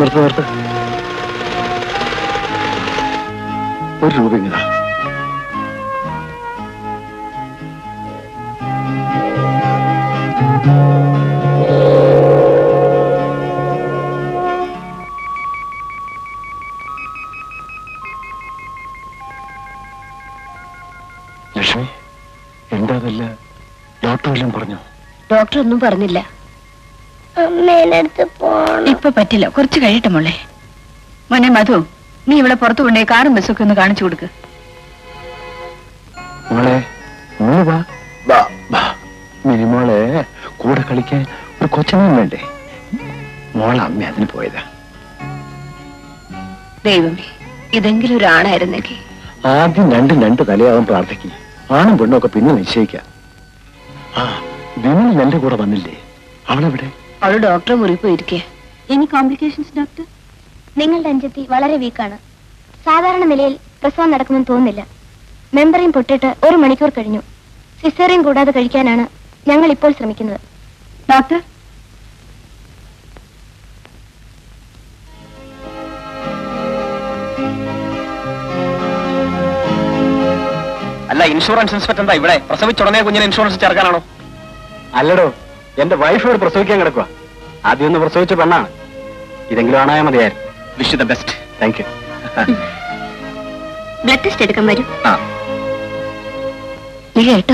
നിർത്ത് നിർത്ത് ഒരു രൂപ ഇങ്ങതാ ലക്ഷ്മി എന്താ അതല്ല ഡോക്ടർ വല്ലതും പറഞ്ഞു ഡോക്ടർ ഒന്നും പറഞ്ഞില്ല അമ്മേനടുത്ത് പോണം ഇപ്പൊ പറ്റില്ല കുറച്ച് കഴിയട്ടെ മോളെ മോനെ മധു നീ ഇവിടെ പുറത്തു കൊണ്ടേ കാറും ബസ്സൊക്കെ ഒന്ന് കാണിച്ചു കൊടുക്ക് മോളെ മോള് വാ വാ വാ മിനിമോളെ കൂടെ കളിക്കാൻ ഒരു കൊച്ചമ്മ വേണ്ടേ മോളെ അമ്മ അതിന് പോയതാ ദൈവമേ ഇതെങ്കിലും ഒരു ആണായിരുന്നെങ്കിൽ ആദ്യം രണ്ടും രണ്ട് തലയാവാൻ പ്രാർത്ഥിക്കും ആണും പെണ്ണും ഒക്കെ പിന്നെ നിശ്ചയിക്കാം ആ വിമൽ എന്റെ കൂടെ വന്നില്ലേ അവളെവിടെ അവള് ഡോക്ടറെ മുറി പോയിരിക്കേ എനി കോംപ്ലിക്കേഷൻസ് ഡോക്ടർ നിങ്ങളുടെ അഞ്ചത്തി വളരെ വീക്കാണ് സാധാരണ നിലയിൽ പ്രസവം നടക്കുമെന്ന് തോന്നുന്നില്ല മെമ്പറിയും പൊട്ടിട്ട് ഒരു മണിക്കൂർ കഴിഞ്ഞു സിസേറിയും കൂടാതെ കഴിക്കാനാണ് ഞങ്ങൾ ഇപ്പോൾ ശ്രമിക്കുന്നത് ഡോക്ടർ അല്ല ഇൻഷുറൻസ് ഇൻസ്പെക്ടർ എന്താ ഇവിടെ പ്രസവിച്ചുടനെ കുഞ്ഞിന് ഇൻഷുറൻസ് ചേർക്കാനാണോ അല്ലടോ എന്റെ വൈഫ് ഇവിടെ പ്രസവിക്കാൻ കിടക്കുക ആദ്യം ഒന്ന് പ്രസവിച്ച പെണ്ണാണ് ഇതെങ്കിലും ആണായ മതിയായിരുന്നു wish the best thank you blood test എടുക്കാൻ വരും ആ നീ കേട്ടോ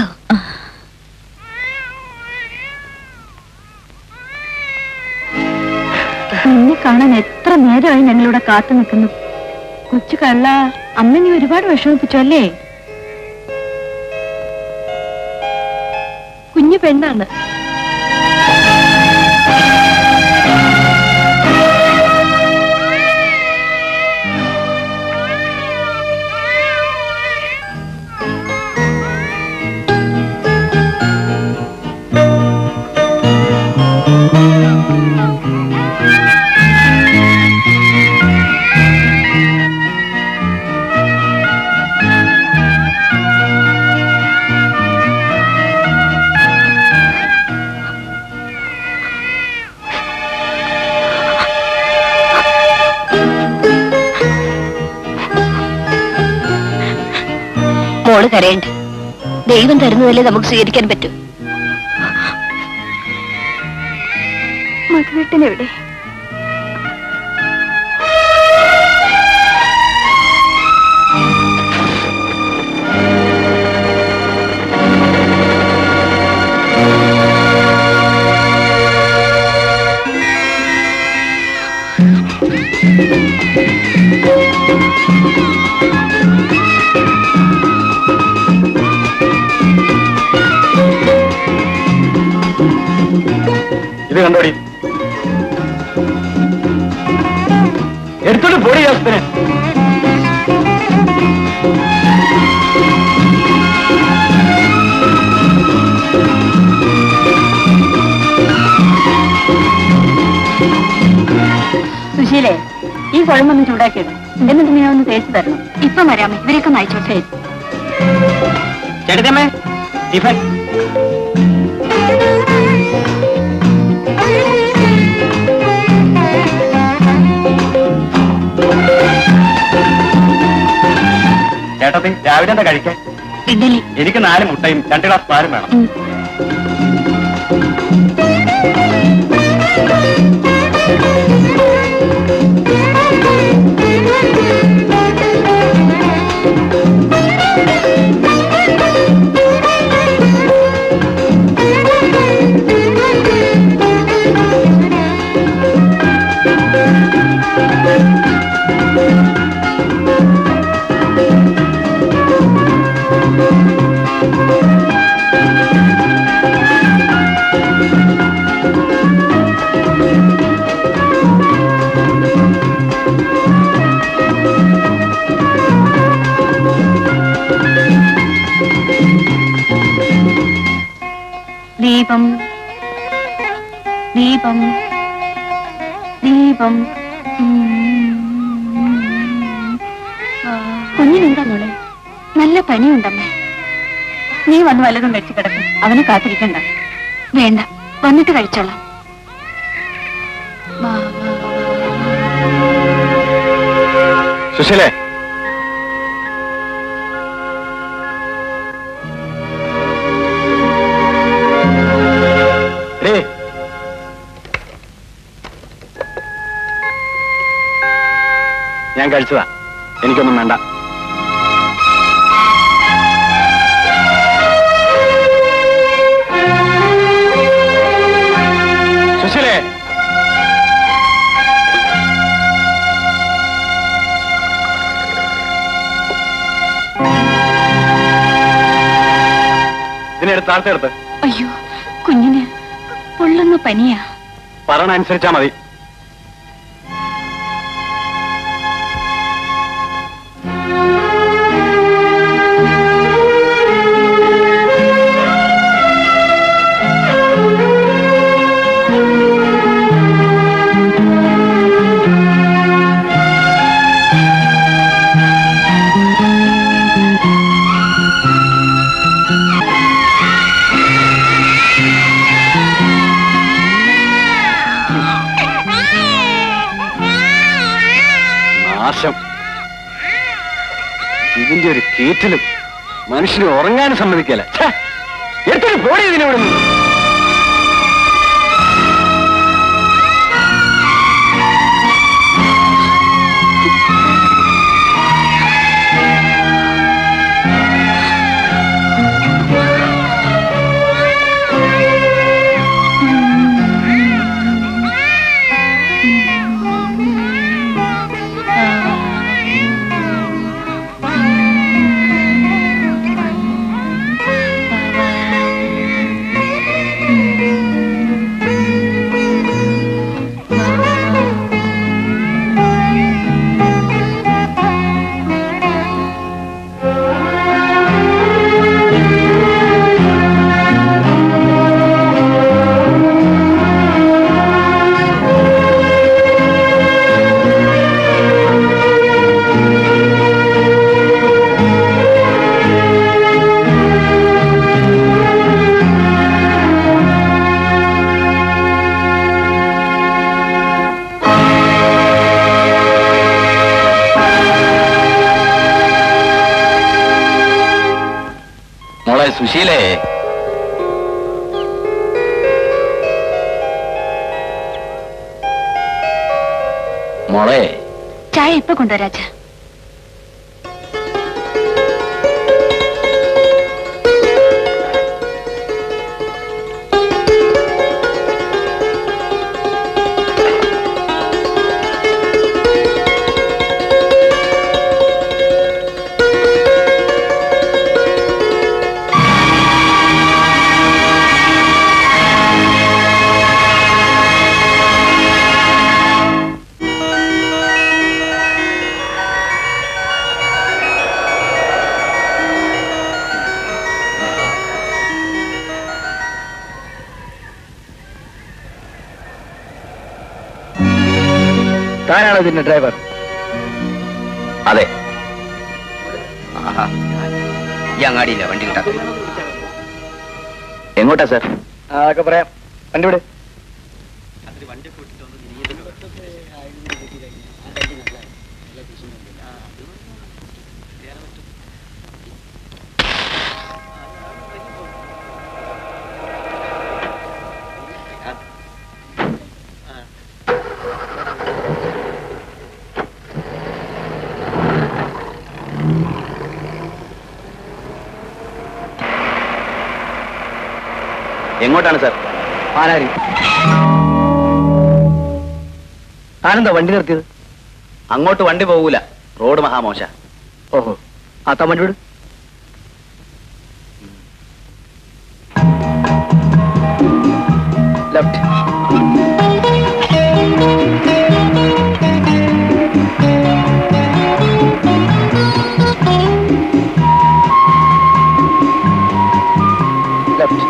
നിന്നെ കാണാൻ എത്ര നേരമായി ഞങ്ങളിവിടെ കാത്തു നിൽക്കുന്നു കൊച്ചു കള്ള അമ്മ നീ ഒരുപാട് വിഷമിപ്പിച്ചു അല്ലേ കുഞ്ഞു പെണ്ണാണ് മോള് കരയണ്ട ദൈവം തരുന്നതല്ലേ നമുക്ക് സ്വീകരിക്കാൻ പറ്റൂ മധുവേട്ടനെവിടെ ഇത് കണ്ടോടി എടുത്തോണ്ട് പോടി ജാസ്മിനെ സുശീലേ ഈ കുഴമ്പൊന്ന് ചൂടാക്കിയത് എന്നിട്ട് നീ ഒന്ന് തേച്ച് തരണം ഇപ്പം വരാമേ ഇവരെയൊക്കെ നയിച്ചോട്ടെ ചേട്ടത്തമ്മേ ടിഫൻ ചേട്ടത്തി രാവിലെ എന്താ കഴിക്കാൻ ഇഡലി എനിക്ക് നാല് മുട്ടയും രണ്ട് ഗ്ലാസ് പാലും വേണം ദീപം ദീപം ദീപം കുഞ്ഞിനെന്താ മോളെ നല്ല പനിയുണ്ടമ്മേ നീ വന്ന് വല്ലതും കഴിച്ചു കിടക്കും അവനെ കാത്തിരിക്കണ്ട വേണ്ട വന്നിട്ട് കഴിച്ചോളാം വാ, വാ, വാ, വാ. സുശീലേ എടീ. ഞാൻ കഴിച്ചതാ എനിക്കൊന്നും വേണ്ട സുശീലേ ഇതിനെടുത്ത് താഴ്ത്തെടുത്ത് അയ്യോ കുഞ്ഞിന് പൊള്ളുന്ന പനിയാ പറയണ അനുസരിച്ചാ മതി നാശം ഇതിന്റെ ഒരു കീറ്റലും മനുഷ്യന് ഉറങ്ങാനും സമ്മതിക്കല എത്ര പോടി ഇതിനോട് മോളെ സുശീലേ മോളെ ചായ ഇപ്പൊ കൊണ്ടുവരാച്ച താനാണോ ഇതിന്റെ ഡ്രൈവർ അതെ ആഹാ. ഈ അങ്ങാടിയില്ല വണ്ടി കിട്ടാത്ത എങ്ങോട്ടാ സാർ അതൊക്കെ പറയാം വണ്ടി വിട് എങ്ങോട്ടാണ് സാർ ആരാരി ആനന്ദ വണ്ടി നിർത്തിയത് അങ്ങോട്ട് വണ്ടി പോകൂല റോഡ് മഹാമോശ ഓഹോ ആ താൻ വണ്ടി വിട് ലെഫ്റ്റ് ലെഫ്റ്റ്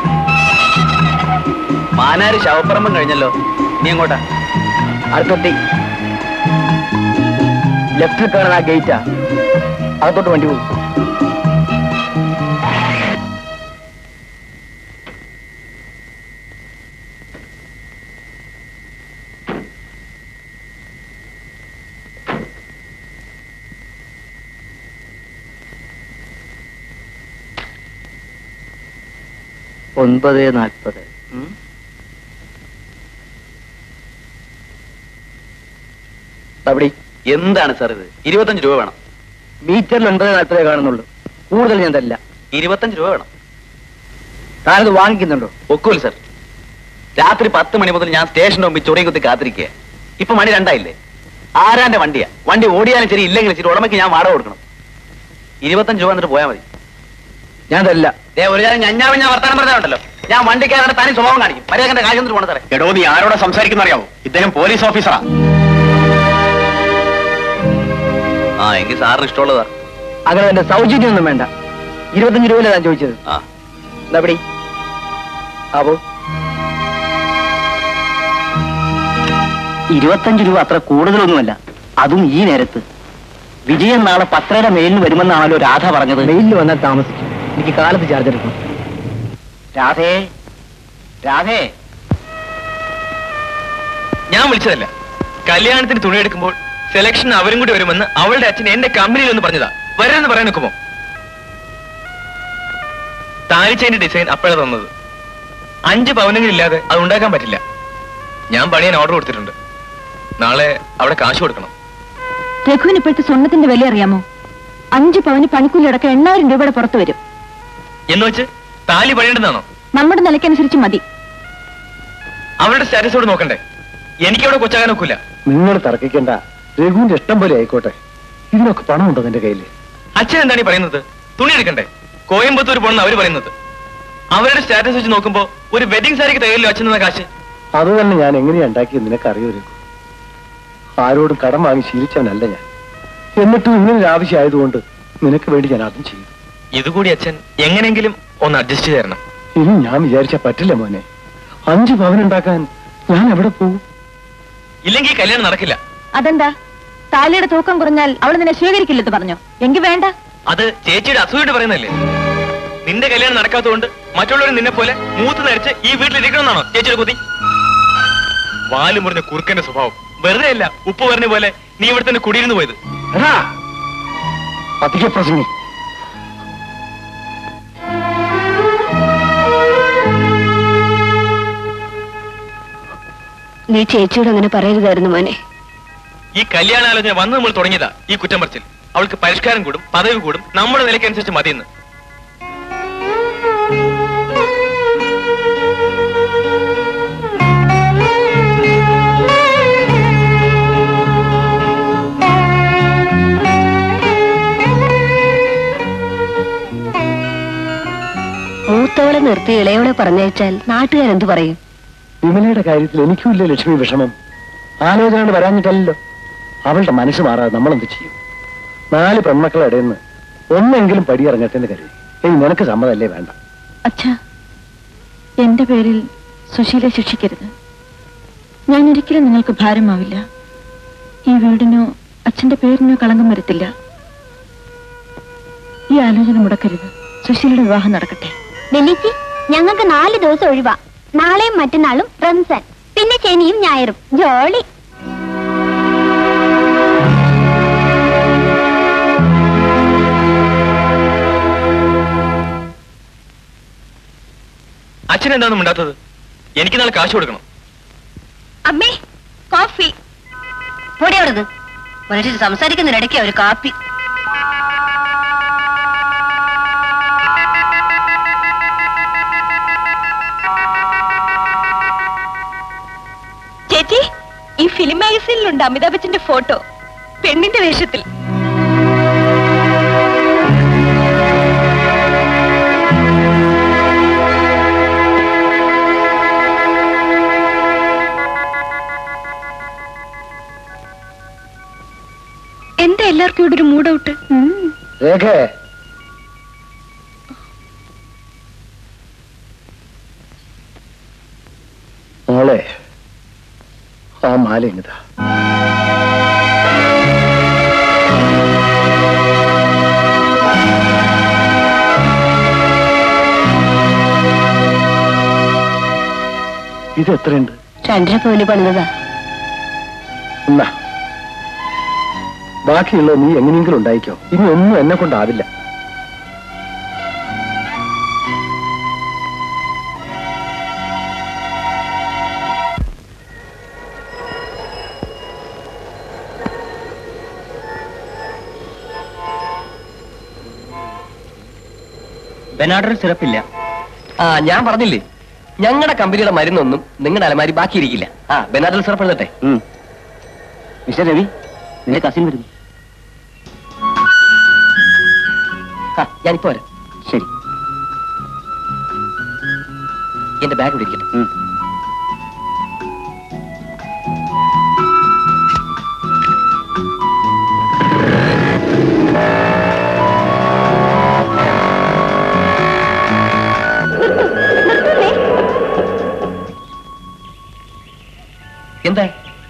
മാനാര് ശവപ്പറമ്പം കഴിഞ്ഞല്ലോ നീ എങ്ങോട്ടാ അടുത്തെത്തി ലെഫ്റ്റിൽ കാണുന്ന ആ ഗേറ്റാ അകത്തോട്ട് വണ്ടി പോകും ഒൻപത് നാൽപ്പത് അവിടെ എന്താണ് സാർ ഇത് ഇരുപത്തഞ്ച് രൂപ വേണം മീറ്ററിൽ ഒൻപത് നാൽപ്പതേ കാണുന്നുള്ളൂ കൂടുതൽ ഞാൻ തരില്ല ഇരുപത്തഞ്ച് രൂപ വേണം താനത് വാങ്ങിക്കുന്നുണ്ടോ ഒക്കൂല സാർ രാത്രി പത്ത് മണി മുതൽ ഞാൻ സ്റ്റേഷന്റെ മുമ്പിൽ ചൊറിയും കുത്തി കാത്തിരിക്കുക ഇപ്പൊ മണി രണ്ടായില്ലേ ആരാന്റെ വണ്ടിയാ വണ്ടി ഓടിയാലും ശരി ഇല്ലെങ്കിലും ശരി ഉടമയ്ക്ക് ഞാൻ വാടക കൊടുക്കണം ഇരുപത്തഞ്ച് രൂപ എന്നിട്ട് പോയാൽ മതി ഞാൻ തരില്ല ദേ ഒരു കാര്യം ഞാൻ ഞാൻ വർത്താനം പറഞ്ഞുണ്ടല്ലോ ഞാൻ വണ്ടിക്കാരുടെ തനി സ്വഭാവം കാണിക്കും മര്യാദന്റെ കാശ് എന്നിട്ട് പോണ സാറേ എടോ നീ ആരോടെ സംസാരിക്കുന്ന അറിയാവോ ഇദ്ദേഹം പോലീസ് ഓഫീസറാ ആ എങ്കിൽ സാറിന് ഇഷ്ടമുള്ളതാ അങ്ങനെ എന്റെ സൗജന്യമൊന്നും വേണ്ട ഇരുപത്തഞ്ച് രൂപയിലാണ് ഞാൻ ചോദിച്ചത് ആ എവിടെ അപ്പോ ഇരുപത്തഞ്ച് രൂപ അത്ര കൂടുതലൊന്നുമല്ല അതും ഈ നേരത്ത് വിജയൻ നാളെ പത്രയുടെ മെയിലിന് വരുമെന്നാണല്ലോ രാധ പറഞ്ഞത് മെയിലിൽ വന്നാൽ താമസിക്കും എനിക്ക് കാലത്ത് ചാർജ് എടുക്കണം രാധേ രാധേ ഞാൻ വിളിച്ചതല്ല കല്യാണത്തിന് തുണി എടുക്കുമ്പോൾ സെലക്ഷൻ അവരും കൂടി വരുമെന്ന് അവളുടെ അച്ഛൻ എന്റെ കമ്പനിയിൽ ഒന്ന് പറഞ്ഞതാ വരരുന്ന് പറയാൻ നിൽക്കുമോ താലിച്ചേന്റെ ഡിസൈൻ അപ്പോഴാണ് തന്നത് അഞ്ച് പവനെങ്കിലും ഇല്ലാതെ അത് ഉണ്ടാക്കാൻ പറ്റില്ല ഞാൻ പണിയാൻ ഓർഡർ കൊടുത്തിട്ടുണ്ട് നാളെ അവിടെ കാശ് കൊടുക്കണം രഘുവിന് ഇപ്പോഴത്തെ സ്വർണത്തിന്റെ വില അറിയാമോ അഞ്ച് പവന് പണിക്കൂലി അടക്കം എണ്ണായിരം രൂപയുടെ പുറത്ത് വരും എന്ന് വെച്ച് താലി പണിയേണ്ടതാണോ നമ്മുടെ നിലയ്ക്കനുസരിച്ച് മതി അവരുടെ സ്റ്റാറ്റസോട് നോക്കണ്ടേ എനിക്കവിടെ കൊച്ചാകാൻ ഒക്കില്ല നിങ്ങൾ തർക്കിക്കണ്ട രഘുവിന്റെ ഇഷ്ടം പോലെ ആയിക്കോട്ടെ ഇതിനൊക്കെ പണമുണ്ടോ നിന്റെ കയ്യിൽ അച്ഛൻ എന്താണ് ഈ പറയുന്നത് തുണി എടുക്കണ്ടേ കോയമ്പത്തൂർ പോണെന്ന് അവര് പറയുന്നത് അവരുടെ സ്റ്റാറ്റസ് വെച്ച് നോക്കുമ്പോ ഒരു വെഡിങ് സാരിക്ക് തികയില്ലോ അച്ഛൻ തന്ന കാശ് അത് തന്നെ ഞാൻ എങ്ങനെയാ ഉണ്ടാക്കിയത് നിനക്കറിയോ രഘു ആരോടും കടം വാങ്ങി ശീലിച്ചവനല്ല ഞാൻ എന്നിട്ടും ഇങ്ങനെ ഒരു ആവശ്യമായതുകൊണ്ട് നിനക്ക് വേണ്ടി ഞാൻ അതും ചെയ്യും ഇതുകൂടി അച്ഛൻ എങ്ങനെയെങ്കിലും ഒന്ന് അഡ്ജസ്റ്റ് ചെയ്ത് തരണം ഇനി ഞാൻ വിചാരിച്ച പറ്റില്ല മോനെ അഞ്ച് പവൻ ഉണ്ടാക്കാൻ ഞാൻ എവിടെ പോകും ഇല്ലെങ്കിൽ ഈ കല്യാണം നടക്കില്ല അതെന്താ താലിയുടെ തൂക്കം കുറഞ്ഞാൽ അവൾ നിന്നെ സ്വീകരിക്കില്ലെന്ന് പറഞ്ഞോ എങ്കിൽ വേണ്ട അത് ചേച്ചിയുടെ അസൂയിട്ട് പറയുന്നല്ലേ നിന്റെ കല്യാണം നടക്കാത്തതുകൊണ്ട് മറ്റുള്ളവർ നിന്നെ പോലെ മൂത്ത് നരച്ച് ഈ വീട്ടിലിരിക്കണമെന്നാണോ ചേച്ചിയുടെ കൊതി വാല് മുറിഞ്ഞ കുറുക്കന്റെ സ്വഭാവം വെറുതെ അല്ല ഉപ്പ് പറഞ്ഞ പോലെ നീ ഇവിടെ തന്നെ കുടിയിരുന്നു പോയത് എടാ അധിക പ്രസംഗി നീ ചേച്ചിയോട് അങ്ങനെ പറയരുതായിരുന്നു മോനെ ഈ കല്യാണാലോചന വന്ന് നമ്മൾ തുടങ്ങിയതാ ഈ കുറ്റം പറച്ചിൽ അവൾക്ക് പരിഷ്കാരം കൂടും പദവി കൂടും നമ്മുടെ നിലയ്ക്കനുസരിച്ച് മതിയെന്ന് മൂത്തവളെ നിർത്തി ഇളയവളെ പറഞ്ഞയച്ചാൽ നാട്ടുകാരെന്തു പറയും വിമലയുടെ കാര്യത്തിൽ എനിക്കും ഇല്ല ലക്ഷ്മി വിഷമം ആലോചന വരാഞ്ഞിട്ടല്ലോ അവളുടെ മനസ്സ് മാറാതെ നമ്മളെന്ത് ചെയ്യും നാല് പെൺമക്കളുടെ ഇടയിൽ നിന്ന് ഒന്നെങ്കിലും പടിയിറങ്ങട്ടെന്ന് കരുതി ഇനി നിനക്ക് സമ്മതല്ലേ വേണ്ട അച്ഛാ എന്റെ പേരിൽ സുശീലെ ശിക്ഷിക്കരുത് ഞാൻ ഒരിക്കലും നിങ്ങൾക്ക് ഭാരമാവില്ല ഈ വീടിനോ അച്ഛന്റെ പേരിനോ കളങ്കം വരത്തില്ല ഈ ആലോചന മുടക്കരുത് സുശീലയുടെ വിവാഹം നടക്കട്ടെ ബെല്ലിച്ചി ഞങ്ങൾക്ക് നാല് ദിവസം ഒഴിവാ നാളെയും മറ്റന്നാളും റംസാൻ പിന്നെ ശനിയും ഞായറും ജോളി അച്ഛൻ എന്താണ് മിണ്ടാത്തത് എനിക്ക് നാളെ കാശ് കൊടുക്കണം അമ്മേ കോഫി പൊടി അവിടുന്ന് മനുഷ്യർ സംസാരിക്കുന്നതിനിടയ്ക്ക് ഒരു കാപ്പി ചേച്ചി ഈ ഫിലിം മാഗസീനിലുണ്ട് അമിതാഭ് ബച്ചന്റെ ഫോട്ടോ പെണ്ണിന്റെ വേഷത്തിൽ എന്താ എല്ലാവർക്കും ഇവിടെ ഒരു മൂഡ് ഔട്ട് രേഖേ മോളെ ആ മാല ഇങ്ങതാ ഇത് എത്രയുണ്ട് രണ്ടര പവന് പണിതതാ എന്നാ ബാക്കിയുള്ളത് നീ എങ്ങനെയെങ്കിലും ഉണ്ടായിക്കോ ഇനി ഒന്നും എന്നെ കൊണ്ടാവില്ല ബെനാഡർ സിറപ്പില്ല ആ ഞാൻ പറഞ്ഞില്ലേ ഞങ്ങളുടെ കമ്പനിയുടെ മരുന്നൊന്നും നിങ്ങളുടെ അലമാരി ബാക്കിയിരിക്കില്ല ആ ബെനാഡൽ സിറപ്പ് എഴുതട്ടെ മിസ്റ്റർ രവി നിന്റെ കസിൻ വരുന്നു ആ ഞാനിപ്പോ വരാം ശരി എന്റെ ബാഗ് ഇവിടെ ഇരിക്കട്ടെ എന്താ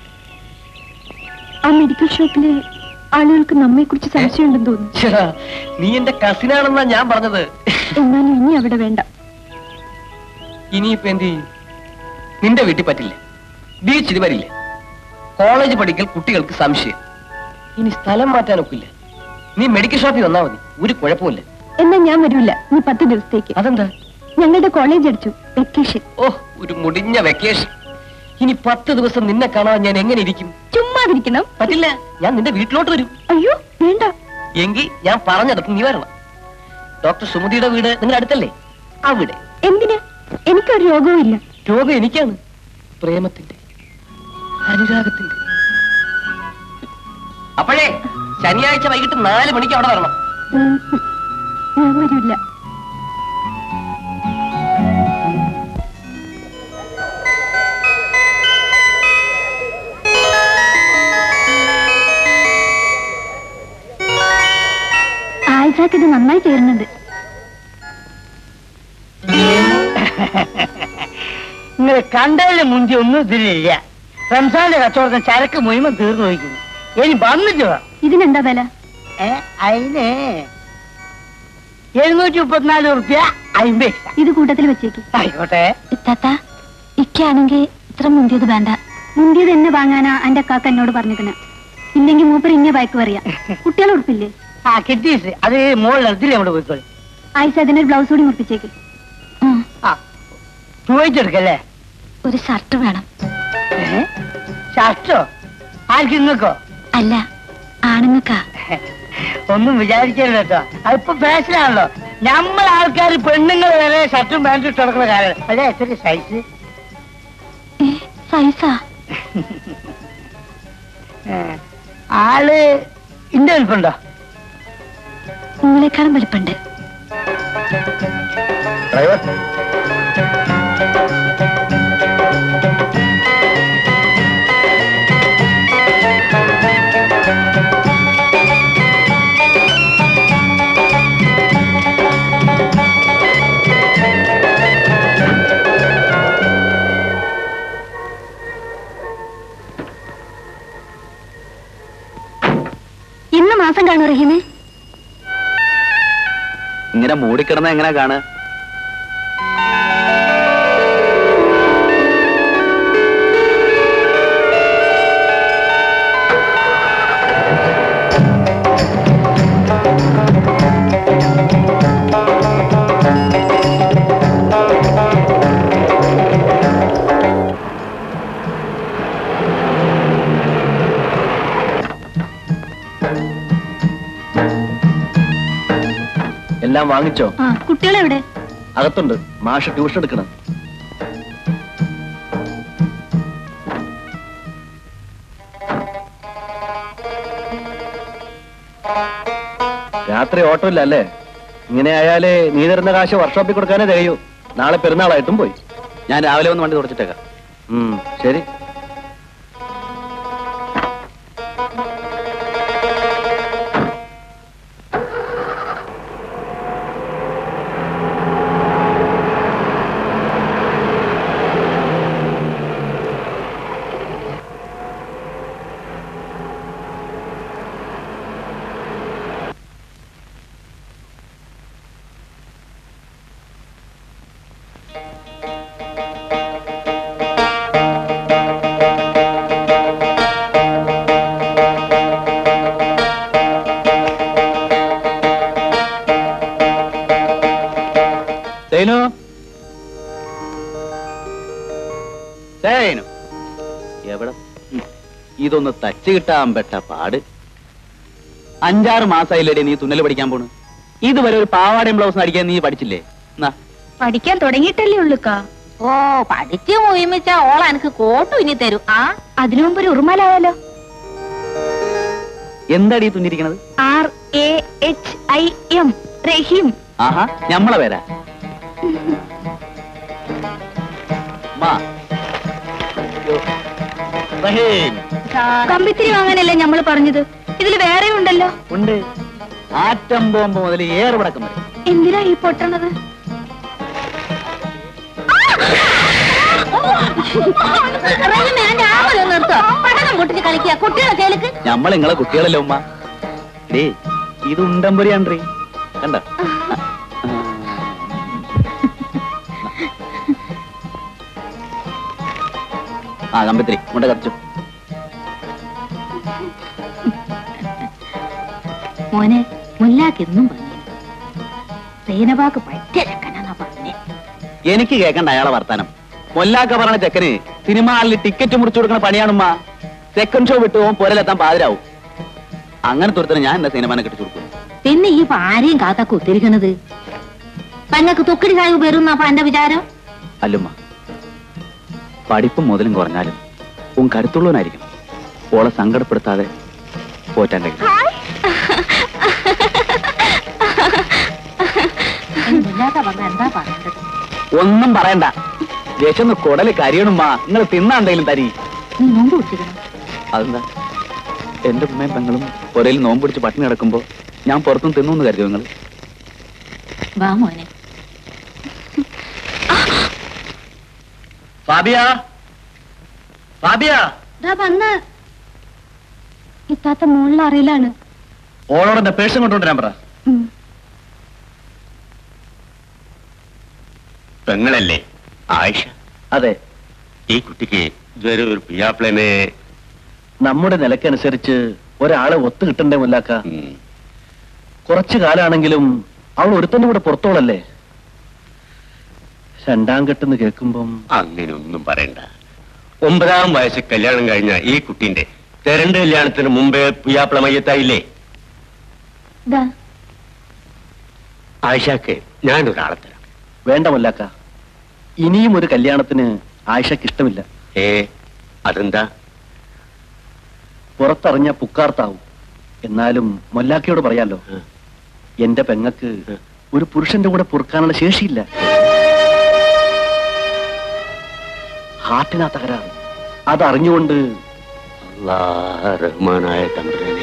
ആ മെഡിക്കൽ ഷോപ്പിലെ ആളുകൾക്ക് നമ്മെ കുറിച്ച് സംശയമുണ്ടെന്ന് തോന്നുന്നു ശ്ശെ, നീ എന്റെ കസിനാണെന്നാ ഞാൻ പറഞ്ഞത് എന്നാലും ഇനി അവിടെ വേണ്ട ഇനിയിപ്പോ എന്ത് ചെയ്യും നിന്റെ വീട്ടിൽ പറ്റില്ല ബീച്ചിൽ വരില്ല കോളേജ് പഠിക്കൽ കുട്ടികൾക്ക് സംശയം ഇനി സ്ഥലം മാറ്റാനൊക്കില്ല നീ മെഡിക്കൽ ഷോപ്പിൽ വന്നാ മതി ഒരു കുഴപ്പമില്ല എന്നാ ഞാൻ വരില്ല നീ പത്ത് ദിവസത്തേക്ക് അതെന്താ ഞങ്ങളുടെ കോളേജ് അടിച്ചു വെക്കേഷൻ ഓ ഒരു മുടിഞ്ഞ വെക്കേഷൻ ഇനി പത്ത് ദിവസം നിന്നെ കാണാൻ ഞാൻ എങ്ങനെ ഇരിക്കും ചുമ്മാതിരിക്കണം പറ്റില്ല ഞാൻ നിന്റെ വീട്ടിലോട്ട് വരും അയ്യോ വേണ്ട എങ്കിൽ ഞാൻ പറഞ്ഞിടത്ത് നീ വരണം ഡോക്ടർ സുമതിയുടെ വീട് നിങ്ങളുടെ അടുത്തല്ലേ അവിടെ എന്തിന് എനിക്കൊരു രോഗവും ഇല്ല രോഗം എനിക്കാണ് പ്രേമത്തിന്റെ അനുരാഗത്തിന്റെ അപ്പോഴേ ശനിയാഴ്ച വൈകിട്ട് നാല് മണിക്ക് അവിടെ വരണം ഉം, ഞാൻ വരില്ല ആയിഷാക്ക് ഇത് നന്നായി ചേരുന്നുണ്ട് നിങ്ങൾ കണ്ടതിന് മുഞ്ചി ഒന്നും ഇതിലില്ല റംസാന്റെ കച്ചവടത്തിന് ചരക്ക് മുഴുവൻ തീർന്നു പോയിക്കുന്നു ഇനി വന്നിട്ട് വാ ഇതിനെന്താ വില ഏ അതിന് എഴുന്നൂറ്റി മുപ്പത്തിനാല് റുപ്യ അമ്പത് ഇത് കൂട്ടത്തിൽ വെച്ചേക്ക് ആയിക്കോട്ടെ ഇത്താത്ത ഇക്കാണെങ്കിൽ ഇത്ര മുന്തിയത് വേണ്ട മുന്തിയത് എന്നെ വാങ്ങാനാ എന്റെ കാക്ക എന്നോട് പറഞ്ഞിരിക്കണ ഇല്ലെങ്കിൽ മൂപ്പർ ഇന്നെ വായിക്ക് പറയാ കുട്ടികൾ ഉറപ്പില്ലേ ആ കിട്ടീസ് അത് മുകളിൽ ഇതിൽ അവിടെ പോയിക്കോളി ആയിഷ അതിനൊരു ബ്ലൗസ് കൂടി മുറിപ്പിച്ചേക്ക് ആ ചോദിച്ചെടുക്കല്ലേ ഒരു ഷർട്ട് വേണം ഏ? ഷർട്ടോ ആർക്ക് ഇങ്ങക്കോ അല്ല ആണുങ്ങൾക്കാ ഒന്നും വിചാരിക്കരുത് കേട്ടോ അതിപ്പോ ഫാഷനാണല്ലോ നമ്മൾ ആൾക്കാർ പെണ്ണുങ്ങൾ വരെ ഷർട്ടും പാൻറ്റും ഇട്ട് നടക്കുന്ന കാലം അല്ലേ എത്ര സൈസ് ഏ, സൈസാ ഏ, ആള് ഇന്റെ വലിപ്പുണ്ടോ നിങ്ങളെക്കാളും വലിപ്പുണ്ട് ഡ്രൈവർ ഇന്ന് മാസം കാണും റഹീമേ ഇങ്ങനെ മൂടിക്കിടന്ന എങ്ങനെ കാണുക എല്ലാം വാങ്ങിച്ചോ ആ കുട്ടികളെവിടെ അകത്തുണ്ട് മാഷ് ട്യൂഷൻ എടുക്കണം രാത്രി ഓട്ടോ ഇല്ല അല്ലേ ഇങ്ങനെ ആയാലേ നീ തരുന്ന കാശ് വർക്ക്ഷോപ്പിൽ കൊടുക്കാനേ തികയൂ നാളെ പെരുന്നാളായിട്ടും പോയി ഞാൻ രാവിലെ ഒന്ന് വണ്ടി തുടച്ചിട്ടേക്കാം ഉം, ശരി സേനു സേനു എവിടെ ഉം. ഇതൊന്ന് തച്ച് കിട്ടാൻ പെട്ട പാട് അഞ്ചാറ് മാസമായില്ലേടി നീ തുന്നൽ പഠിക്കാൻ പോണ് ഇതുവരെ ഒരു പാവാടയും ബ്ലൗസും അടിക്കാൻ നീ പഠിച്ചില്ലേ എന്നാ പഠിക്കാൻ തുടങ്ങിയിട്ടല്ലേ ഉള്ളുക്കാ ഓ പഠിച്ച് മുയിമിച്ച ഓള എനിക്ക് കോട്ടും ഇനി തരൂ ആ അതിനു മുമ്പ് ഒരു ഉറുമാലായാലോ എന്താടി ഈ തുന്നിരിക്കണത് R A H I M Rahim ആഹാ ഞമ്മളെ പേരാ മാ. യോ. റഹീം. കമ്പിത്തിരി വാങ്ങാനല്ലേ നമ്മൾ പറഞ്ഞത് ഇതിൽ വേറെ ഉണ്ടല്ലോ ഉണ്ട് ആറ്റം ബോംബ് മുതൽ ഏറുപടക്കം വരെ എന്തിനാ ഈ പൊട്ടണത് റഹീമേ, അന്റെ ആമല ഒന്ന് നിർത്തോ പഠനം പൊട്ടിച്ച് കളിക്കുക കുട്ടികളെ കേൾക്ക് ഞമ്മൾ നിങ്ങളെ കുട്ടികളല്ലേ ഉമ്മ ഡേ ഇത് ഉണ്ടമ്പൊരിയാണ്ട്രീ കണ്ട ആ കമ്പത്തിരി മുണ്ട കത്തിച്ചു മോനെ മുല്ലാക്കെന്നും പറഞ്ഞു സേനവാക്ക് പറ്റിയ ചെക്കനാന്നാ പറഞ്ഞേ എനിക്ക് കേക്കണ്ട അയാളെ വർത്താനം മൊല്ലാക്ക പറഞ്ഞ ചെക്കന് സിനിമ ഹാളിൽ ടിക്കറ്റ് മുറിച്ചു കൊടുക്കുന്ന പണിയാണുമ്മ സെക്കൻഡ് ഷോ വിട്ട് പോകും പുരലെത്താൻ പാതിരാവും അങ്ങനത്തെ ഒരുത്തരം ഞാൻ എന്റെ സിനിമാനെ കെട്ടിച്ചു കൊടുക്കും പിന്നെ ഈ ഇപ്പൊ ആരെയും കാത്ത കുത്തിരിക്കണത് പെങ്ങൾക്ക് തൊക്കിടി സാഹിബ് വരുന്ന അപ്പൊ എന്റെ വിചാരം അല്ലുമ്മ പഠിപ്പും മുതലും കുറഞ്ഞാലും ഉൻ കരുത്തുള്ളവനായിരിക്കണം ഓളെ സങ്കടപ്പെടുത്താതെ പോറ്റാൻ കഴിയും ഇല്ലാത്ത പറഞ്ഞ എന്താ പറയേണ്ടത് ഒന്നും പറയണ്ട വിശന്ന് കുടല് കരിയണുമ്മ നിങ്ങൾ തിന്നാണ്ടെങ്കിലും തരി നീ നോമ്പ് കുടിച്ചിക്കണം അതെന്താ എന്റെ ഉമ്മയും പെങ്ങളും ഒരേൽ നോമ്പ് പിടിച്ച് പട്ടിണി കിടക്കുമ്പോ ഞാൻ പുറത്തുനിന്ന് തിന്നു എന്ന് കരുതി നിങ്ങൾ വാ മോനെ ഫാബിയ ഫാബിയ വന്ന് ഇത്താത്ത മുകളിൽ അറിയിലാണ് ഓളോട് എന്റെ പേഴ്സും കൊണ്ടുവരാൻ പറ പെങ്ങളല്ലേ ആയിഷ അതെ ഈ കുട്ടിക്ക് ഇതുവരെ ഒരു പിയാപ്ലനെ നമ്മുടെ നിലക്കനുസരിച്ച് ഒരാളെ ഒത്തു കിട്ടണ്ടേ മുല്ലാക്ക കുറച്ചു കാലാണെങ്കിലും അവൾ ഒരുത്തന്റെ കൂടെ പുറത്തോളല്ലേ രണ്ടാം കെട്ടെന്ന് കേൾക്കുമ്പം അങ്ങനെ ഒന്നും പറയണ്ട ഒമ്പതാം വയസ്സിൽ കല്യാണം കഴിഞ്ഞ ഈ കുട്ടിന്റെ തെരണ്ട് കല്യാണത്തിന് മുമ്പേ പിയാപ്ല മയ്യത്തായില്ലേ ആയിഷക്ക് ഞാനൊരാളെ തരാം വേണ്ട മുല്ലാക്ക ഇനിയും ഒരു കല്യാണത്തിന് ആയിഷക്ക് ഇഷ്ടമില്ല ഏ അതെന്താ പുറത്തറിഞ്ഞ പുക്കാർത്താവും എന്നാലും മൊല്ലാക്കയോട് പറയാലോ എന്റെ പെങ്ങക്ക് ഒരു പുരുഷന്റെ കൂടെ പൊറുക്കാനുള്ള ശേഷിയില്ല ഹാർട്ടിനാ തകരാറ് അതറിഞ്ഞുകൊണ്ട് അല്ലാഹ് റഹ്മാനായ തമ്പുരാനെ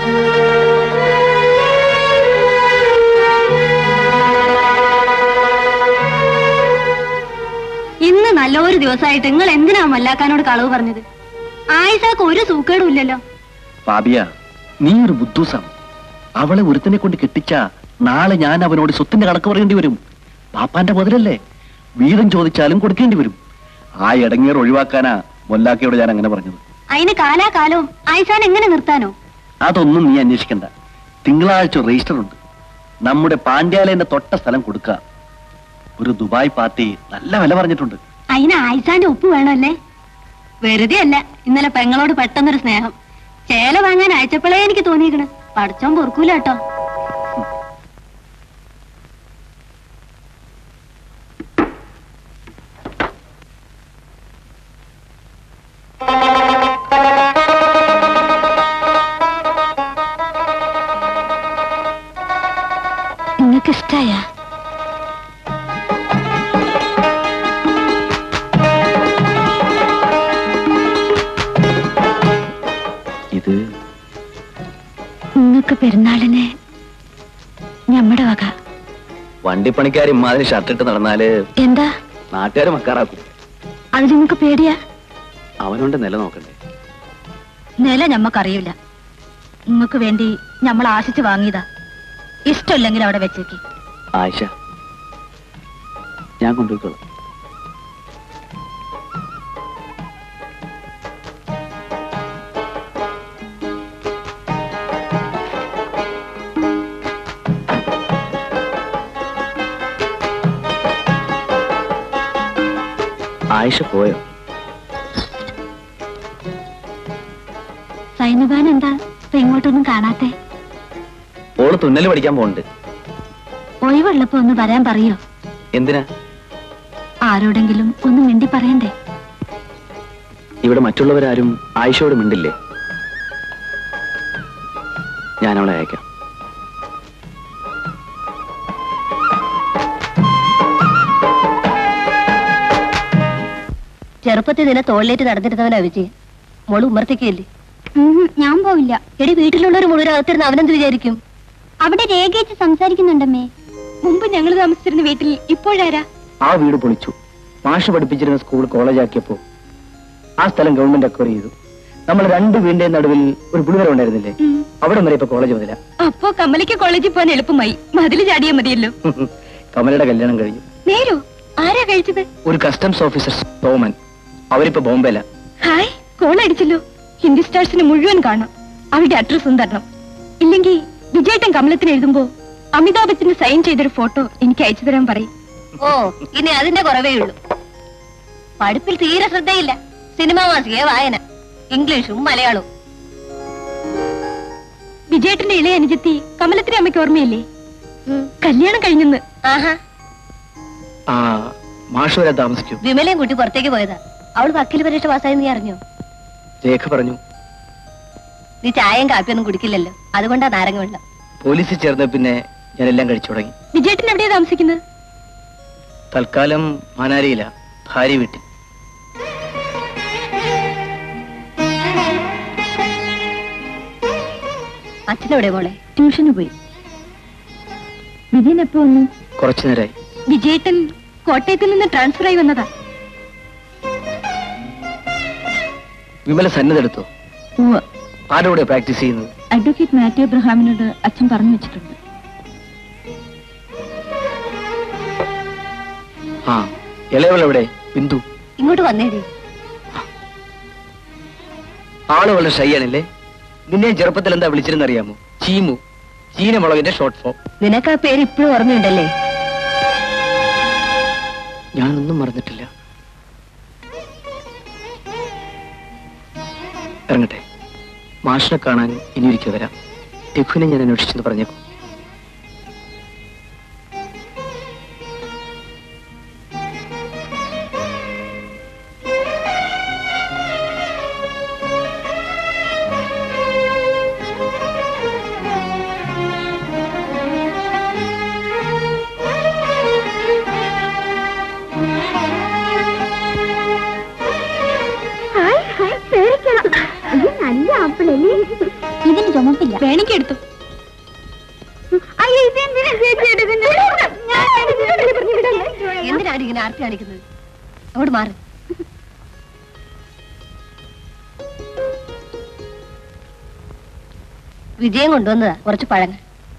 ഇന്ന് നല്ലൊരു ദിവസമായിട്ട് നിങ്ങൾ എന്തിനാ മല്ലാക്കാനോട് കളവ് പറഞ്ഞത് ആയിഷാക്ക് ഒരു സൂക്കേടും ഇല്ലല്ലോ പാപിയ നീ ഒരു ബുദ്ധൂസാണ് അവളെ ഒരുത്തനെ കൊണ്ട് കെട്ടിച്ച നാളെ ഞാൻ അവനോട് സ്വത്തിന്റെ കണക്ക് പറയേണ്ടി വരും പാപ്പാന്റെ മുതലല്ലേ വീതം ചോദിച്ചാലും കൊടുക്കേണ്ടി വരും ആ ഇടങ്ങേർ ഒഴിവാക്കാനാ മൊല്ലാക്കയോട് ഞാൻ അങ്ങനെ പറഞ്ഞത് അതിന് കാലാകാലവും ആയിഷാൻ എങ്ങനെ നിർത്താനോ അതൊന്നും നീ അന്വേഷിക്കണ്ട തിങ്കളാഴ്ച രജിസ്റ്റർ ഉണ്ട് നമ്മുടെ പാണ്ഡ്യാലയന്റെ തൊട്ട സ്ഥലം കൊടുക്കുക ഒരു ദുബായ് പാർട്ടി നല്ല വില പറഞ്ഞിട്ടുണ്ട് അതിന് ആയിഷാന്റെ ഉപ്പ് വേണമല്ലേ വെറുതെ അല്ല ഇന്നലെ പെങ്ങളോട് പെട്ടെന്നൊരു സ്നേഹം ചേല വാങ്ങാൻ അയച്ചപ്പോഴേ എനിക്ക് തോന്നിയിരിക്കണ് പഠിച്ചോൻ പൊറുക്കൂല കേട്ടോ നിങ്ങൾക്ക് ഇഷ്ടായ ഇത് നിങ്ങൾക്ക് പെരുന്നാളിന് ഞമ്മടെ വക വണ്ടിപ്പണിക്കാർ ഇമ്മാതിരി ഷർട്ടിട്ട് നടന്നാല് എന്താ നാട്ടുകാർ മക്കാറാക്കും അത് നിങ്ങൾക്ക് പേടിയാ അവനോണ്ട് നില നോക്കണ്ടേ നില ഞമ്മക്കറിയില്ല നിങ്ങൾക്ക് വേണ്ടി നമ്മൾ ആശിച്ച് വാങ്ങിയതാ ഇഷ്ടമില്ലെങ്കിൽ അവിടെ വെച്ചേക്ക് ആയിഷ ഞാൻ കൊണ്ടുപോയിക്കോളാം ആയിഷ പോയോ സൈനുബാൻ എന്താ ഇപ്പൊ ഇങ്ങോട്ടൊന്നും കാണാത്തെ ഓള് തുന്നല് പഠിക്കാൻ പോകുന്നുണ്ട് ഒഴിവുള്ളപ്പോ ഒന്ന് വരാൻ പറയോ എന്തിനാ ആരോടെങ്കിലും ഒന്ന് മിണ്ടി പറയണ്ടേ ഇവിടെ മറ്റുള്ളവരാരും ആയിഷയോട് മിണ്ടില്ലേ ഞാൻ അവളെ അയക്കാം ചെറുപ്പത്തിൽ നിന്നെ തോളിലേറ്റ് നടന്നിരുന്നവനാ വിജയൻ മോള് ഉമ്മർത്തിക്കയില്ലേ ഞാൻ പോവില്ല എടി വീട്ടിലുള്ളവർ മുഴുവൻ അകത്തിരുന്ന് അവനെന്ത് വിചാരിക്കും അവിടെ രേഖയിച്ച് സംസാരിക്കുന്നുണ്ടമ്മേ മുമ്പ് ഞങ്ങൾ താമസിച്ചിരുന്ന വീട്ടിൽ ഇപ്പോഴാരാ ആ വീട് പൊളിച്ചു മാഷ് പഠിപ്പിച്ചിരുന്ന സ്കൂൾ കോളേജ് ആക്കിയപ്പോ ആ സ്ഥലം ഗവൺമെന്റ് അക്വയർ ചെയ്തു നമ്മൾ രണ്ട് വീടിന്റെ നടുവിൽ ഒരു പുളിവരം ഉണ്ടായിരുന്നില്ലേ അവിടെ വരെ ഇപ്പൊ കോളേജ് മുതല അപ്പോ കമലയ്ക്ക് കോളേജിൽ പോകാൻ എളുപ്പമായി മതില് ചാടിയാ മതിയല്ലോ കമലയുടെ കല്യാണം കഴിഞ്ഞു നേരോ ആരാ കഴിച്ചത് ഒരു കസ്റ്റംസ് ഓഫീസർ തോമൻ അവരിപ്പോ ബോംബെയില ഹായ് കോൾ അടിച്ചല്ലോ ഹിന്ദി സ്റ്റാർസിന് മുഴുവൻ കാണാം അവരുടെ അഡ്രസ് ഒന്ന് തരണം ഇല്ലെങ്കിൽ വിജയേട്ടൻ കമലത്തിന് എഴുതുമ്പോ അമിതാഭ് ബച്ചന് സൈൻ ചെയ്തൊരു ഫോട്ടോ എനിക്ക് അയച്ചു തരാൻ പറയും ഓ ഇനി അതിന്റെ കുറവേ ഉള്ളൂ പഠിപ്പിൽ തീരെ ശ്രദ്ധയില്ല സിനിമ മാസിക വായന ഇംഗ്ലീഷും മലയാളവും വിജയേട്ടന്റെ ഇളയ അനുജത്തി കമലത്തിന് അമ്മയ്ക്ക് ഓർമ്മയില്ലേ കല്യാണം കഴിഞ്ഞെന്ന് ആഹാ ആ മാഷ് വരെ താമസിക്കൂ വിമലയും കുട്ടി പുറത്തേക്ക് പോയതാ അവള് വക്കീൽ പരീക്ഷ പാസ്സായി നീ അറിഞ്ഞോ രേഖ പറഞ്ഞു നീ ചായയും കാപ്പിയൊന്നും കുടിക്കില്ലല്ലോ അതുകൊണ്ടാ നാരങ്ങ വെള്ളം പോലീസിൽ ചേർന്ന പിന്നെ ഞാൻ എല്ലാം കഴിച്ചു തുടങ്ങി വിജയേട്ടൻ എവിടെയാ താമസിക്കുന്നത് തൽക്കാലം മാനാരിയില ഭാര്യ വീട്ടിൽ അച്ഛനെവിടെ മോളെ ട്യൂഷന് പോയി വിജയൻ എപ്പോ വന്നു കുറച്ചു നേരമായി വിജയേട്ടൻ കോട്ടയത്തിൽ നിന്ന് ട്രാൻസ്ഫർ ആയി വന്നതാ വിമല സന്നദ്ധെടുത്തോ ഉവ്വ് ആരോടെ പ്രാക്ടീസ് ചെയ്യുന്നത് അഡ്വക്കേറ്റ് മാത്യു എബ്രഹാമിനോട് അച്ഛൻ പറഞ്ഞു വെച്ചിട്ടുണ്ട് ആ ഇളയവൾ എവിടെ ബിന്ദു ഇങ്ങോട്ട് വന്നേടി ആള് വളരെ ഷൈ ആണല്ലേ നിന്നെ ചെറുപ്പത്തിൽ എന്താ വിളിച്ചിരുന്ന അറിയാമോ ചീമു ചീനമുളകിന്റെ ഷോർട്ട് ഫോം നിനക്ക് ആ പേര് ഇപ്പോഴും ഓർമ്മയുണ്ടല്ലേ ഞാനൊന്നും മറന്നിട്ടില്ല ഇറങ്ങട്ടെ മാഷിനെ കാണാൻ ഇനി ഒരിക്കൽ വരാം രഘുവിനെ ഞാൻ അന്വേഷിച്ചെന്ന് പറഞ്ഞേക്കും നല്ല ആപ്പിളല്ലേ ഇതിന് ചുമപ്പില്ല വേണമെങ്കിൽ എടുത്തു എന്തിനാണ് ഇങ്ങനെ ആർത്തി കാണിക്കുന്നത് അങ്ങോട്ട് മാറി വിജയം കൊണ്ടുവന്നതാ കുറച്ച് പഴങ്ങൾ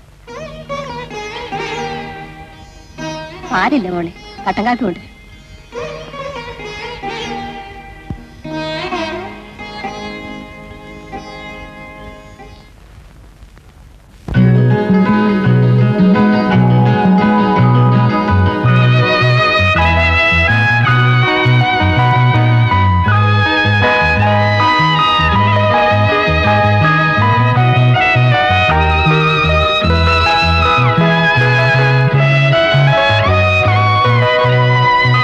പാലില്ല മോളെ കട്ടൻ കാപ്പി കൊണ്ട് ആ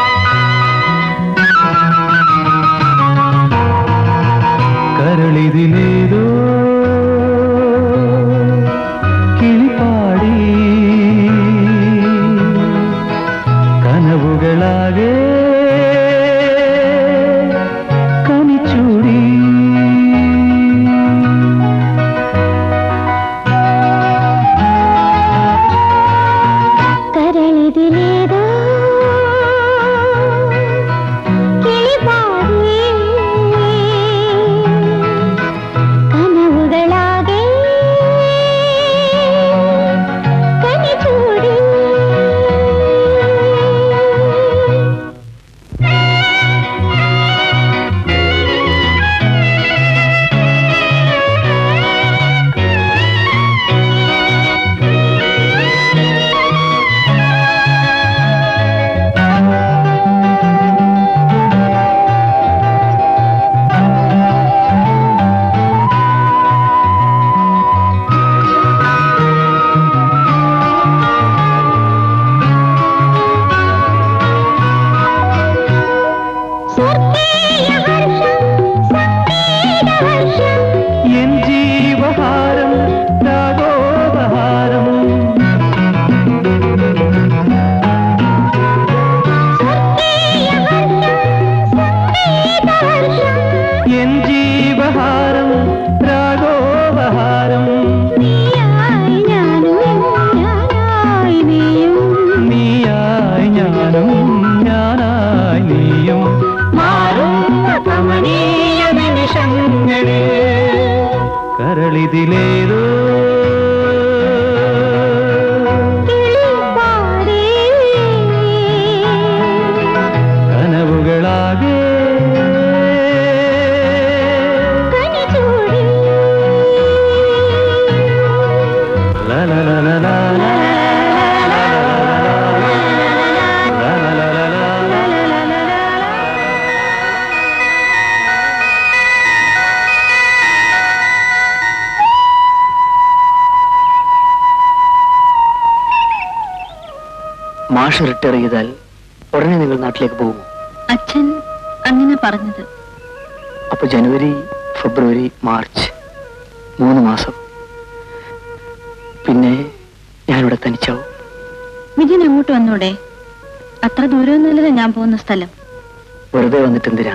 മാഷ് റിട്ടയർ ചെയ്താൽ ഉടനെ നിങ്ങൾ നാട്ടിലേക്ക് പോകുമോ അച്ഛൻ അങ്ങനെ പറഞ്ഞത് അപ്പൊ ജനുവരി ഫെബ്രുവരി മാർച്ച് മൂന്ന് മാസം പിന്നെ ഞാനിവിടെ തനിച്ചാവും വിജയൻ അങ്ങോട്ട് വന്നൂടെ അത്ര ദൂരമൊന്നുമല്ലല്ലോ ഞാൻ പോകുന്ന സ്ഥലം വെറുതെ വന്നിട്ട് എന്തിനാ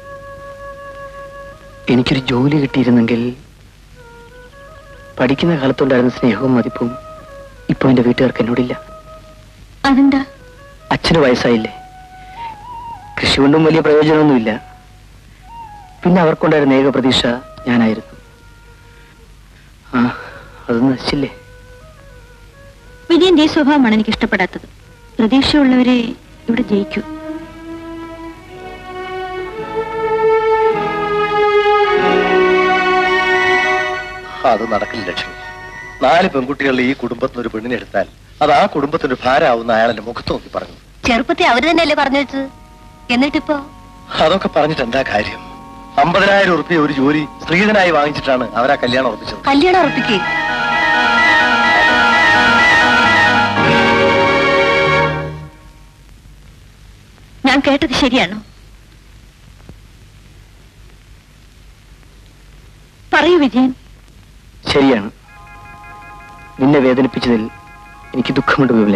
എനിക്കൊരു ജോലി കിട്ടിയിരുന്നെങ്കിൽ പഠിക്കുന്ന കാലത്തുണ്ടായിരുന്ന സ്നേഹവും മതിപ്പും ഇപ്പൊ എന്റെ വീട്ടുകാർക്ക് എന്നോടില്ല അതെന്താ അച്ഛന് വയസ്സായില്ലേ കൃഷി കൊണ്ടും വലിയ പ്രയോജനമൊന്നുമില്ല പിന്നെ അവർക്കുണ്ടായിരുന്ന ഏക പ്രതീക്ഷ ഞാനായിരുന്നു ആ അത് നശിച്ചില്ലേ വിജയന്റെ ഈ സ്വഭാവമാണ് എനിക്ക് ഇഷ്ടപ്പെടാത്തത് പ്രതീക്ഷയുള്ളവരെ ഇവിടെ ജയിക്കൂ അത് നടക്കില്ല ലക്ഷ്മി നാല് പെൺകുട്ടികളിൽ ഈ കുടുംബത്തിന് ഒരു പെണ്ണിനെ എടുത്താൽ അത് ആ കുടുംബത്തിന് ഭാരമാവുന്ന അയാൾ എന്റെ മുഖത്ത് നോക്കി പറഞ്ഞു ചെറുപ്പത്തെ അവര് തന്നെയല്ലേ പറഞ്ഞു വെച്ചത് എന്നിട്ടിപ്പോ അതൊക്കെ പറഞ്ഞിട്ട് എന്താ കാര്യം അമ്പതിനായിരം ഉറുപ്പിയ ഒരു ജോലി സ്ത്രീധനായി വാങ്ങിച്ചിട്ടാണ് അവരാ കല്യാണം ഉറപ്പിച്ചത് കല്യാണം ഉറപ്പിക്കേ ഞാൻ കേട്ടത് ശരിയാണോ പറയൂ വിജയൻ ശരിയാണ് നിന്നെ വേദനിപ്പിച്ചതിൽ എനിക്ക് ദുഃഖമുണ്ട് വിമലെ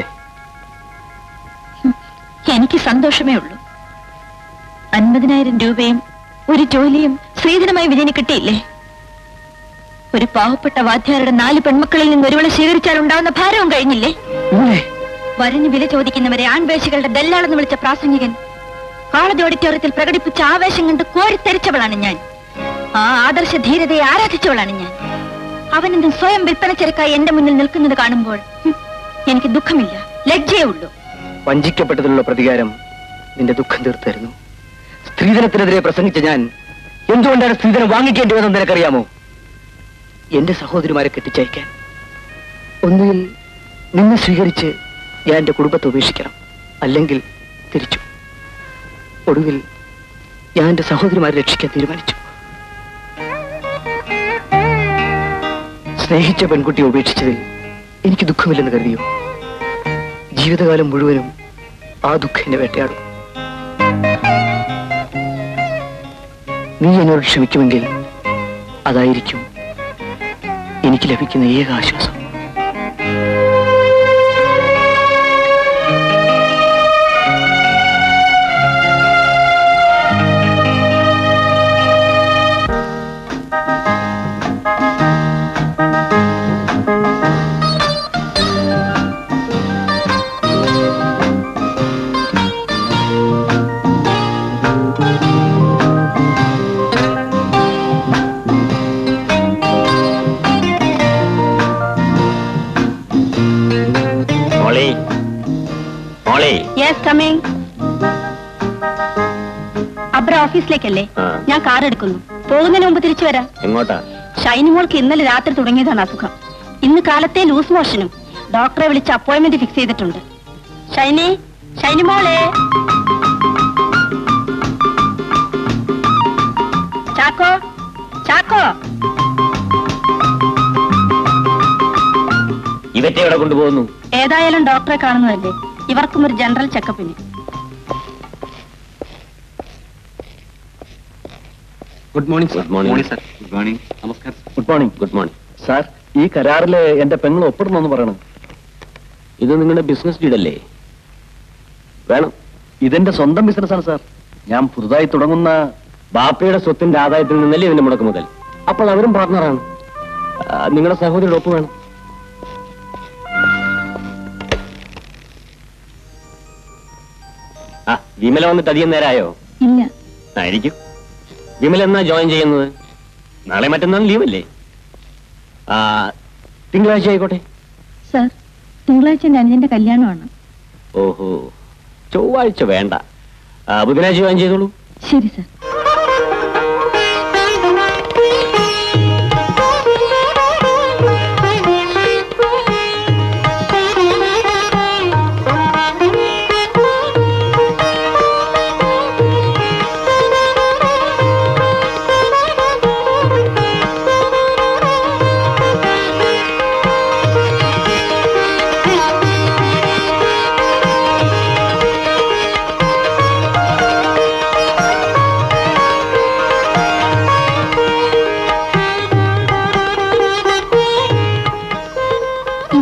എനിക്ക് സന്തോഷമേ ഉള്ളൂ അൻപതിനായിരം രൂപയും ഒരു ജോലിയും സ്ത്രീധനമായി വിജയന് കിട്ടിയില്ലേ ഒരു പാവപ്പെട്ട വാദ്യാരുടെ നാല് പെൺമക്കളിൽ നിന്ന് ഒരുവളെ സ്വീകരിച്ചാൽ ഉണ്ടാവുന്ന ഭാരവും കഴിഞ്ഞില്ലേ വിമലെ വരഞ്ഞു വില ചോദിക്കുന്നവരെ ആൺവേശികളുടെ ദല്ലാളെന്ന് വിളിച്ച പ്രാസംഗികൻ കോളേജ് ഓഡിറ്റോറിയത്തിൽ പ്രകടിപ്പിച്ച ആവേശം കണ്ട് കോരിത്തെരിച്ചവളാണ് ഞാൻ ആ ആദർശ ധീരതയെ ആരാധിച്ചവളാണ് ഞാൻ അവനെന്തും സ്വയം വിൽപ്പന ചെറുക്കായി എന്റെ മുന്നിൽ നിൽക്കുന്നത് കാണുമ്പോൾ ഹും, എനിക്ക് ദുഃഖമില്ല ലജ്ജയേ ഉള്ളൂ വഞ്ചിക്കപ്പെട്ടതിലുള്ള പ്രതികാരം നിന്റെ ദുഃഖം തീർത്തായിരുന്നു സ്ത്രീധനത്തിനെതിരെ പ്രസംഗിച്ച ഞാൻ എന്തുകൊണ്ടാണ് സ്ത്രീധനം വാങ്ങിക്കേണ്ടി വന്നത് നിനക്കറിയാമോ എന്റെ സഹോദരിമാരെ കെട്ടിച്ചയക്കാൻ ഒന്നുകിൽ നിന്നെ സ്വീകരിച്ച് ഞാൻ എന്റെ കുടുംബത്തെ ഉപേക്ഷിക്കണം അല്ലെങ്കിൽ തിരിച്ചു ഒടുവിൽ ഞാൻ എന്റെ സഹോദരിമാരെ രക്ഷിക്കാൻ തീരുമാനിച്ചു സ്നേഹിച്ച പെൺകുട്ടിയെ ഉപേക്ഷിച്ചതിൽ എനിക്ക് ദുഃഖമില്ലെന്ന് കരുതിയോ ജീവിതകാലം മുഴുവനും ആ ദുഃഖം എന്നെ വേട്ടയാടും നീ എന്നോട് ക്ഷമിക്കുമെങ്കിൽ അതായിരിക്കും എനിക്ക് ലഭിക്കുന്ന ഏക ആശ്വാസം മോളി മോളി യെസ് കമ്മിങ് അബ്ര ഓഫീസിലേക്കല്ലേ ആ. ഞാൻ കാർ എടുക്കുന്നു പോകുന്നതിന് മുമ്പ് തിരിച്ചു വരാം എങ്ങോട്ടാ ഷൈനി മോൾക്ക് ഇന്നലെ രാത്രി തുടങ്ങിയതാണ് അസുഖം ഇന്ന് കാലത്തെ ലൂസ് മോഷനും ഡോക്ടറെ വിളിച്ച് അപ്പോയിന്റ്മെന്റ് ഫിക്സ് ചെയ്തിട്ടുണ്ട് ഷൈനി ഷൈനി മോളെ ചാക്കോ ചാക്കോ ഇവറ്റെ എവിടെ കൊണ്ടുപോകുന്നു ഏതായാലും ഡോക്ടറെ കാണുന്നതല്ലേ ഇവർക്കും ഒരു ജനറൽ ചെക്കപ്പിന് good morning good morning sir good morning നമസ്കാരം good morning good morning sir ഈ കരാറില് എന്റെ പെങ്ങൾ ഒപ്പിടണമെന്ന് പറയണം ഇത് നിങ്ങളുടെ ബിസിനസ് ഡീഡല്ലേ വേണം ഇതെന്റെ സ്വന്തം ബിസിനസ്സാണ് സാർ ഞാൻ പുതുതായി തുടങ്ങുന്ന ബാപ്പയുടെ സ്വത്തിന്റെ ആദായത്തിൽ നിന്നല്ലേ ഇതിന്റെ മുടക്ക് മുതൽ അപ്പോൾ അവരും പാർട്ണറാണ് ആ, നിങ്ങളുടെ സഹോദരിയുടെ ഒപ്പ് വേണം ആ വിമല വന്നിട്ട് അധികം നേരമായോ ഇല്ല ആയിരിക്കും വിമല എന്നാ ജോയിൻ ചെയ്യുന്നത് നാളെ മറ്റന്നാൾ ലീവല്ലേ ആ തിങ്കളാഴ്ച ആയിക്കോട്ടെ സർ തിങ്കളാഴ്ച എൻ്റെ അനുജന്റെ കല്യാണമാണ് ഓഹോ ചൊവ്വാഴ്ച വേണ്ട ആ, ബുധനാഴ്ച ജോയിൻ ചെയ്തോളൂ ശരി സർ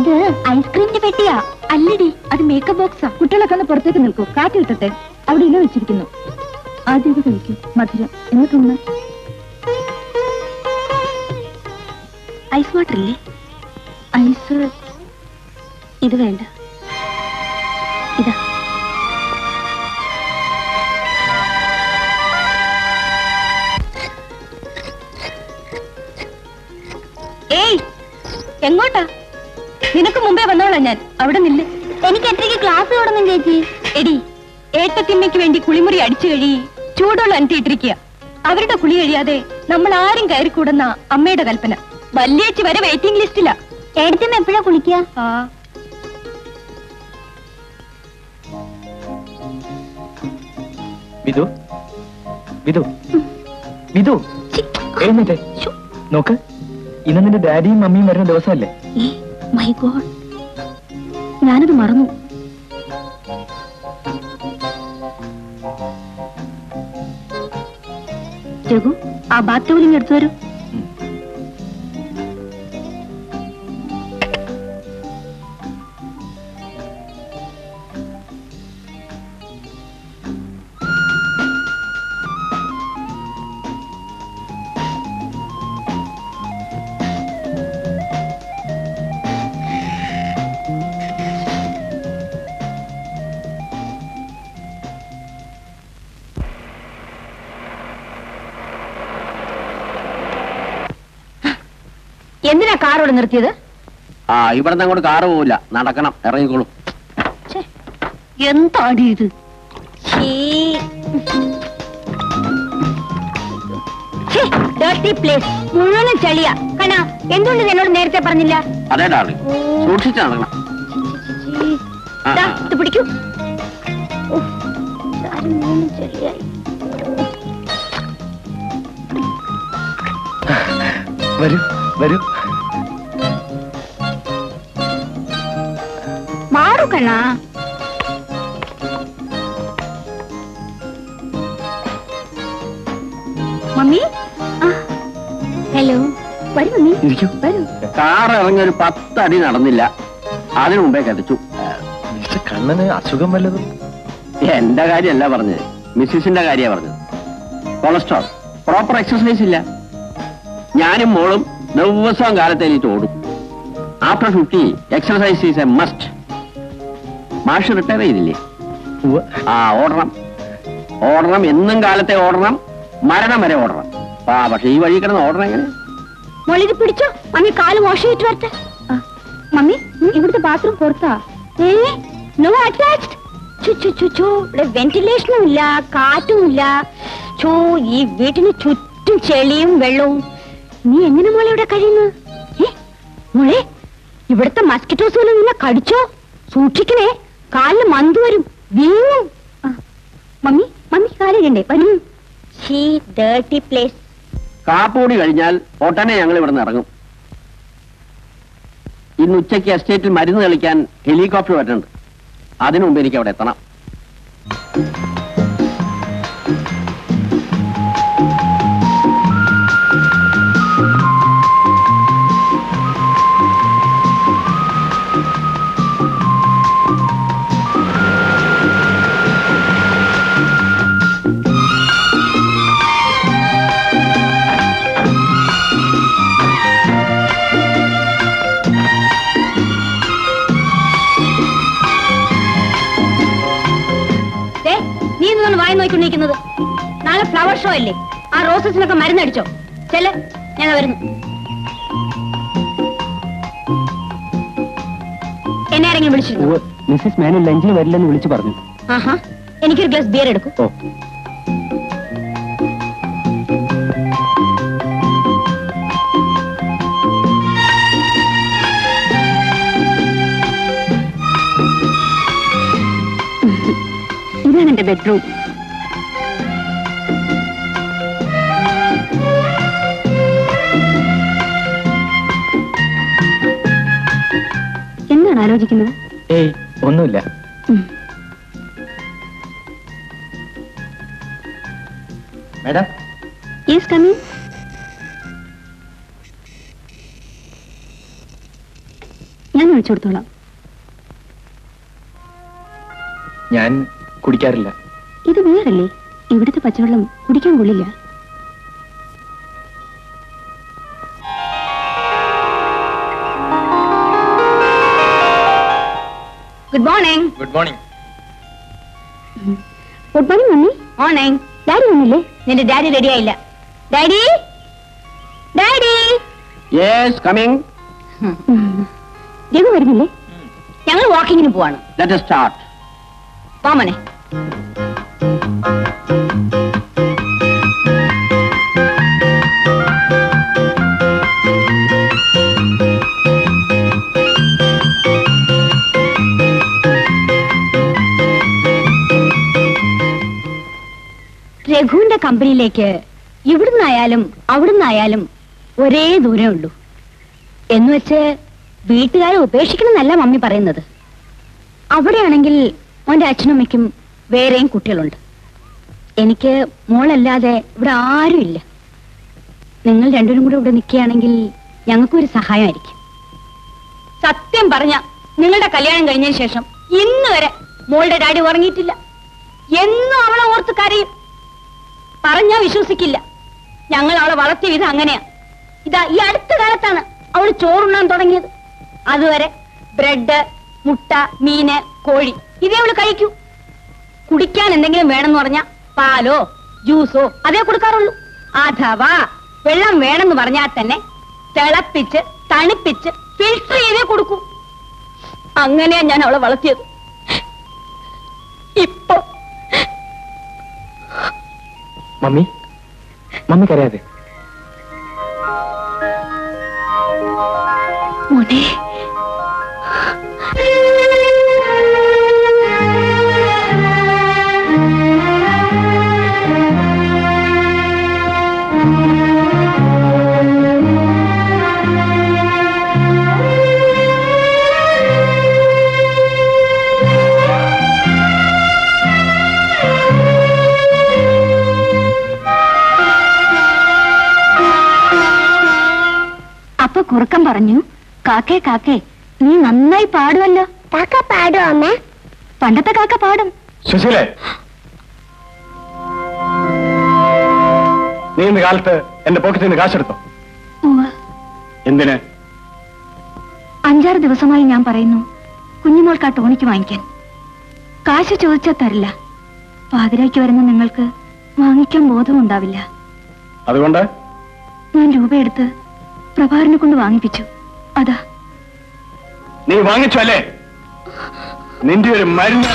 അത് ഐസ്ക്രീമിന്റെ പെട്ടിയാ അല്ലടി അത് മേക്കപ്പ് ബോക്സാ കുട്ടികളൊക്കെ ഒന്ന് പുറത്തേക്ക് നിൽക്കൂ കാറ്റ് കിട്ടട്ടെ അവിടെ ഇല വെച്ചിരിക്കുന്നു ആദ്യം ഇത് കഴിക്കൂ മധുരം എന്നിട്ടൊന്ന് ഐസ് വാട്ടർ ഇല്ലേ ഐസ് ഇത് വേണ്ട ഇതാ ഏയ് എങ്ങോട്ടാ നിനക്ക് മുമ്പേ വന്നോളാം ഞാൻ അവിടെ നില്ല് എനിക്ക് എത്രയ്ക്ക് ക്ലാസ് തുടങ്ങും ചേച്ചി എടി ഏട്ടത്തിമ്മയ്ക്ക് വേണ്ടി കുളിമുറി അടിച്ചു കഴി ചൂടുള്ള അനത്തിയിട്ടിരിക്കുക അവരുടെ കുളി കഴിയാതെ നമ്മൾ ആരും കയറിക്കൂടുന്ന അമ്മയുടെ കൽപ്പന വല്യേച്ചി വരെ വെയിറ്റിംഗ് ലിസ്റ്റിലാ ഏടത്തിമ്മ എപ്പോഴാ കുളിക്കുക ആ വിധു വിധു വിധു എഴുന്നേറ്റേ നോക്ക് ഇന്ന് നിന്റെ ഡാഡിയും മമ്മിയും വരുന്ന ദിവസമല്ലേ മൈ ഗോഡ് ഞാനത് മറന്നു രഘു ആ ബാത്ത് ടവലിങ് എടുത്തു വരൂ എന്തിനാ കാർ ഇവിടെ നിർത്തിയത് ആ ഇവിടുന്ന് അങ്ങോട്ട് കാറ് പോവില്ല നടക്കണം ഇറങ്ങിക്കോളും എന്താടി ഇത് പ്ലേസ് മുഴുവനും ചളിയാ കണാ എന്തുകൊണ്ട് ഇത് എന്നോട് നേരത്തെ പറഞ്ഞില്ല അതേ ഡാർലി സൂക്ഷിച്ച് നടക്കണം ആ, ദാ, ആ. ഇത് പിടിക്കൂ ഉഫ്, ചാരി മുഴുവനും ചളിയായി വരൂ വരൂ മാറു കണ്ണാ മമ്മി ഹലോ വരൂ മമ്മി ഇരിക്കൂ വരൂ കാർ ഇറങ്ങി ഒരു പത്തടി നടന്നില്ല അതിനു മുമ്പേ കടിച്ചു മിസ്റ്റർ കണ്ണന് അസുഖം വല്ലതും എന്റെ കാര്യമല്ല പറഞ്ഞത് മിസ്സിസിന്റെ കാര്യമാണ് പറഞ്ഞത് കൊളസ്ട്രോൾ പ്രോപ്പർ എക്സസൈസ് ഇല്ല ഞാനും മോളും ദിവസവും കാലത്ത് എണീറ്റ് ഓടും after fifty exercise is a must മാഷ് റിട്ടയർ ചെയ്തില്ലേ ഉവ്വ്. ആ ഓടണം ഓടണം എന്നും കാലത്തെ ഓടണം മരണം വരെ ഓടണം ആ പക്ഷെ ഈ വഴി കിടന്ന് ഓടണം എങ്ങനെ മോളിത് പിടിച്ചോ മമ്മി കാല് വാഷ് ചെയ്തിട്ട് വരട്ടെ ആ, മമ്മി ഉം, ഇവിടുത്തെ ബാത്റൂം പുറത്താ ഏ നോ അറ്റാച്ച്ഡ് ഇവിടെ വെന്റിലേഷനും ഇല്ല കാറ്റും ഇല്ല ചോ ഈ വീട്ടിന് ചുറ്റും ചെളിയും വെള്ളവും നീ എങ്ങനെ മോളെ ഇവിടെ കഴിയുന്നു ഏ, മോളെ ഇവിടുത്തെ മസ്കിറ്റോസ് വല്ലതും നിന്നെ കടിച്ചോ സൂക്ഷിക്കണേ കാലിന് മന്ത് വരും വീങ്ങും ആ, മമ്മി മമ്മി കാലിടണ്ടേ വരൂ ഷീ ഡേർട്ടി പ്ലേസ് കാപ്പൂടി കഴിഞ്ഞാൽ ഉടനെ ഞങ്ങൾ ഇവിടെ നിന്ന് ഇറങ്ങും ഇന്ന് ഉച്ചയ്ക്ക് എസ്റ്റേറ്റിൽ മരുന്ന് കളിക്കാൻ ഹെലികോപ്റ്റർ വരുന്നുണ്ട് അതിനു മുമ്പ് എനിക്ക് അവിടെ എത്തണം ദേ, നീ ഇന്ന് വായി നോക്കിക്കൊണ്ടിരിക്കുന്നത് നാളെ ഫ്ലവർ ഷോ അല്ലേ ആ റോസസിനൊക്കെ മരുന്നടിച്ചോ ചെല് ഞാൻ വരുന്നു എന്നെ ആരെങ്കിലും വിളിച്ചിരുന്നു മിസ്സിസ് മേനൻ ലഞ്ചിന് വരില്ലെന്ന് വിളിച്ചു പറഞ്ഞു ആഹാ എനിക്കൊരു ഗ്ലാസ് ബിയർ എടുക്കും ഓ ഇതാണ് എന്റെ ബെഡ്റൂം എന്താണ് ആലോചിക്കുന്നത് ഏയ് ഒന്നുമില്ല മാഡം യെസ് കമ്മിങ് ഞാൻ ഒഴിച്ചു കൊടുത്തോളാം ഞാൻ കുടിക്കാറില്ല ഇത് വേറല്ലേ ഇവിടുത്തെ പച്ചവെള്ളം കുടിക്കാൻ കൊള്ളില്ല good morning good morning good morning mummy morning daddy വന്നില്ലേ നിന്റെ ഡാഡി റെഡി ആയില്ല daddy daddy yes coming Raghu വരുന്നില്ലേ ഞങ്ങൾ വാക്കിങ്ങിന് പോവാണ് ലെറ്റ് സ്റ്റാർട്ട് വാമനെ രഘുവിന്റെ കമ്പനിയിലേക്ക് ഇവിടുന്നായാലും അവിടുന്നായാലും ഒരേ ദൂരേ ഉള്ളൂ എന്നുവെച്ച് വീട്ടുകാരെ ഉപേക്ഷിക്കണമെന്നല്ല മമ്മി പറയുന്നത് അവിടെയാണെങ്കിൽ മോന്റെ അച്ഛനും അമ്മയ്ക്കും വേറെയും കുട്ടികളുണ്ട് എനിക്ക് മോളല്ലാതെ ഇവിടെ ആരുമില്ല നിങ്ങൾ രണ്ടുപേരും കൂടെ ഇവിടെ നിൽക്കുകയാണെങ്കിൽ ഞങ്ങൾക്കൊരു സഹായമായിരിക്കും സത്യം പറഞ്ഞ നിങ്ങളുടെ കല്യാണം കഴിഞ്ഞതിന് ശേഷം ഇന്ന് വരെ മോളുടെ ഡാഡി ഉറങ്ങിയിട്ടില്ല എന്നും അവളെ ഓർത്ത് കരയും പറഞ്ഞാ വിശ്വസിക്കില്ല ഞങ്ങൾ അവളെ വളർത്തിയ വിധം അങ്ങനെയാ ഇതാ ഈ അടുത്ത കാലത്താണ് അവൾ ചോറുണ്ണാൻ തുടങ്ങിയത് അതുവരെ ബ്രെഡ് മുട്ട മീന് കോഴി ഇതേ അവള് കഴിക്കൂ കുടിക്കാൻ എന്തെങ്കിലും വേണമെന്ന് പറഞ്ഞാ പാലോ ജ്യൂസോ അതേ കൊടുക്കാറുള്ളൂ അഥവാ വെള്ളം വേണമെന്ന് പറഞ്ഞാൽ തന്നെ തിളപ്പിച്ച് തണുപ്പിച്ച് ഫിൽട്ടർ ചെയ്തേ കൊടുക്കൂ അങ്ങനെയാ ഞാൻ അവളെ വളർത്തിയത് ഇപ്പൊ മമ്മി മമ്മി കരയാതെ മോനെ അപ്പൊ കുറുക്കം പറഞ്ഞു കാക്കേ കാക്കേ നീ നന്നായി പാടുമല്ലോ കാക്ക പാടുമോ അമ്മ പണ്ടത്തെ കാക്ക പാടും സുശീലേ നീ ഇന്ന് കാലത്ത് എന്റെ പോക്കറ്റിൽ നിന്ന് കാശെടുത്തോ എന്തിന് അഞ്ചാറ് ദിവസമായി ഞാൻ പറയുന്നു കുഞ്ഞുമോൾക്ക് ആ ടോണിക്ക് വാങ്ങിക്കാൻ കാശ് ചോദിച്ചാൽ തരില്ല പാതിരായ്ക്ക് വരുന്ന നിങ്ങൾക്ക് വാങ്ങിക്കാൻ ബോധമുണ്ടാവില്ല അതുകൊണ്ട് ഞാൻ രൂപയെടുത്ത് പ്രഭാകരനെ കൊണ്ട് വാങ്ങിപ്പിച്ചു അതാ നീ വാങ്ങിച്ചു അല്ലേ നിന്റെ ഒരു മരുന്ന്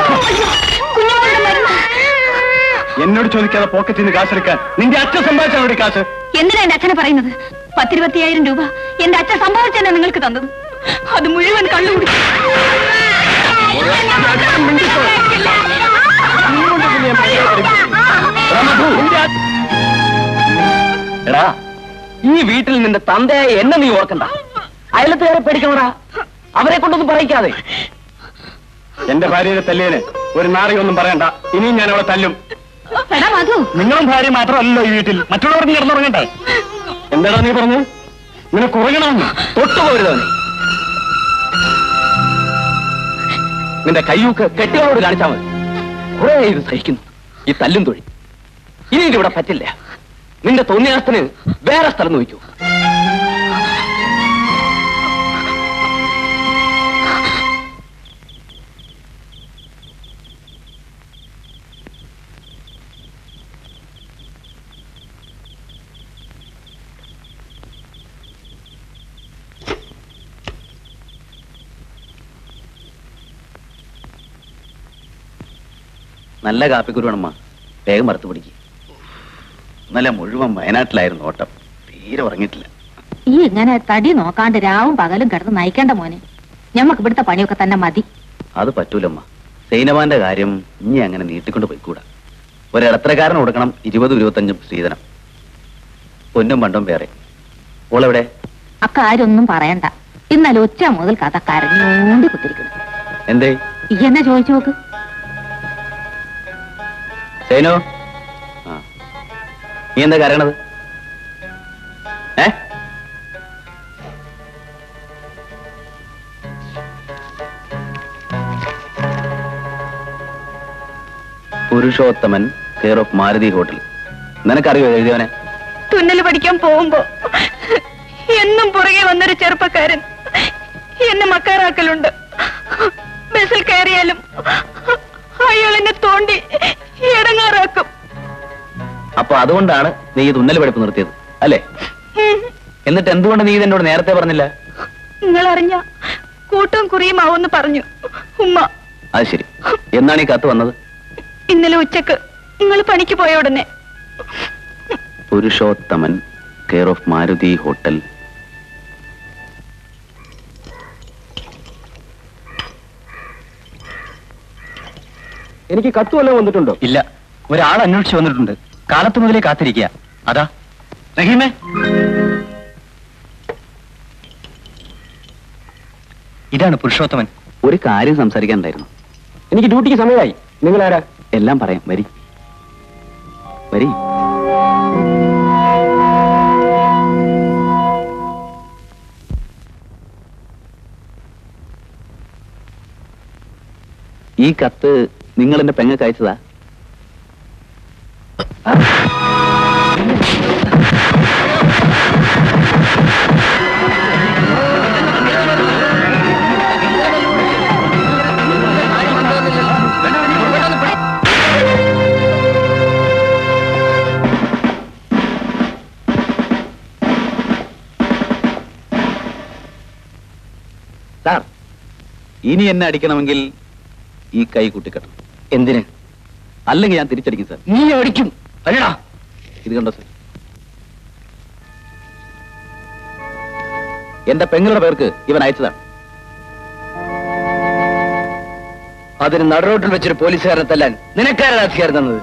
എന്നോട് ചോദിക്കാതെ പോക്കറ്റിൽ നിന്ന് കാശെടുക്കാൻ നിന്റെ അച്ഛൻ സമ്പാദിച്ചാണ് കാശ് എന്തിനാ എന്റെ അച്ഛനെ പറയുന്നത് പത്തിരുപത്തിയായിരം രൂപ എന്റെ അച്ഛൻ സംഭവിച്ചെന്നെ നിങ്ങൾക്ക് തന്നത് അത് മുഴുവൻ കള്ളുകുടി എടാ ഈ വീട്ടിൽ നിന്റെ തന്തയായ എന്നെ നീ ഓർക്കണ്ട അയലത്തുകാരെ പേടിക്കണടാ അവരെ കൊണ്ടൊന്നും പറയിക്കാതെ എന്റെ ഭാര്യയുടെ തല്ലിയന് ഒരു നാറിയൊന്നും പറയണ്ട ഇനിയും ഞാൻ അവളെ തല്ലും എടാ മധു നിങ്ങളും ഭാര്യ മാത്രമല്ലോ ഈ വീട്ടിൽ മറ്റുള്ളവർക്ക് കിടന്നുറങ്ങണ്ടേ എന്താടാ നീ പറഞ്ഞു നിനക്ക് ഉറങ്ങണമെന്ന് തൊട്ടുപോകരുത് അവനെ നിന്റെ കയ്യൂക്ക് കെട്ടികളോട് കാണിച്ചാൽ മതി കുറെ ഇത് സഹിക്കുന്നു ഈ തല്ലും തൊഴി ഇനി ഇത് ഇവിടെ പറ്റില്ല നിന്റെ തോന്നിയാസത്തിന് വേറെ സ്ഥലം നോക്കൂ നല്ല കാപ്പിക്കുരുവാണമ്മ വേഗം വറുത്ത് പിടിക്കും ഇന്നലെ മുഴുവൻ വയനാട്ടിലായിരുന്നു ഓട്ടം തീരെ ഉറങ്ങിയിട്ടില്ല ഈ ഇങ്ങനെ തടി നോക്കാണ്ട് രാവും പകലും കിടന്ന് നയിക്കേണ്ട മോനെ ഞമ്മക്ക് ഇവിടുത്തെ പണിയൊക്കെ തന്നെ മതി അത് പറ്റൂലമ്മ സൈനവാന്റെ കാര്യം ഇനി അങ്ങനെ നീട്ടിക്കൊണ്ട് പോയിക്കൂടാ ഒരിടത്തരക്കാരൻ കൊടുക്കണം ഇരുപതും ഇരുപത്തഞ്ചും സ്ത്രീധനം പൊന്നും പണ്ടും വേറെ ഓളെവിടെ അക്കാര്യൊന്നും പറയണ്ട ഇന്നലെ ഉച്ച മുതൽ കഥ കരഞ്ഞോണ്ട് കുത്തിരിക്കുന്നു എന്തേ ഈ എന്നെ ചോദിച്ചു നോക്ക് സൈനോ ആ നീ എന്താ കരയണത് ഏ Purushothaman care of Maruthi hotel നിനക്കറിയോ എഴുതിയവനെ തുന്നൽ പഠിക്കാൻ പോകുമ്പോ എന്നും പുറകെ വന്നൊരു ചെറുപ്പക്കാരൻ എന്നെ മക്കാറാക്കലുണ്ട് ബസ്സിൽ കയറിയാലും അയാൾ എന്നെ തോണ്ടി ഇടങ്ങാറാക്കും അപ്പൊ അതുകൊണ്ടാണ് നീ ഈ തുന്നൽ പഠിപ്പ് നിർത്തിയത് അല്ലേ ഉം. എന്നിട്ട് എന്തുകൊണ്ട് നീ ഇത് എന്നോട് നേരത്തെ പറഞ്ഞില്ല നിങ്ങൾ അറിഞ്ഞ കൂട്ടവും കുറിയും ആവുമെന്ന് പറഞ്ഞു ഉമ്മ അത് ശരി എന്നാണ് ഈ കത്ത് വന്നത് ഇന്നലെ ഉച്ചക്ക് നിങ്ങൾ പണിക്ക് പോയ ഉടനെ Purushothaman care of Maruthi hotel എനിക്ക് കത്ത് വല്ലതും വന്നിട്ടുണ്ടോ ഇല്ല ഒരാൾ അന്വേഷിച്ചു വന്നിട്ടുണ്ട് കാലത്ത് മുതലേ കാത്തിരിക്കുക അതാ റഹീമേ ഇതാണ് പുരുഷോത്തമൻ ഒരു കാര്യം സംസാരിക്കാനുണ്ടായിരുന്നു എനിക്ക് ഡ്യൂട്ടിക്ക് സമയമായി നിങ്ങൾ ആരാ എല്ലാം പറയാം വരി വരി ഈ കത്ത് നിങ്ങൾ എന്റെ പെങ്ങൾക്ക് അയച്ചതാ സാർ ഇനി എന്നെ അടിക്കണമെങ്കിൽ ഈ കൈ കുട്ടിക്കെട്ടണം എന്തിന് അല്ലെങ്കിൽ ഞാൻ തിരിച്ചടിക്കും സാർ നീ അടിക്കും അല്ലടാ ഇത് കണ്ടോ സാർ എന്റെ പെങ്ങളുടെ പേർക്ക് ഇവൻ അയച്ചതാണ് അതിന് നടുറോട്ടിൽ വെച്ചൊരു പോലീസുകാരനെ തല്ലാൻ നിനക്കാരാണ് അധികാരം തന്നത്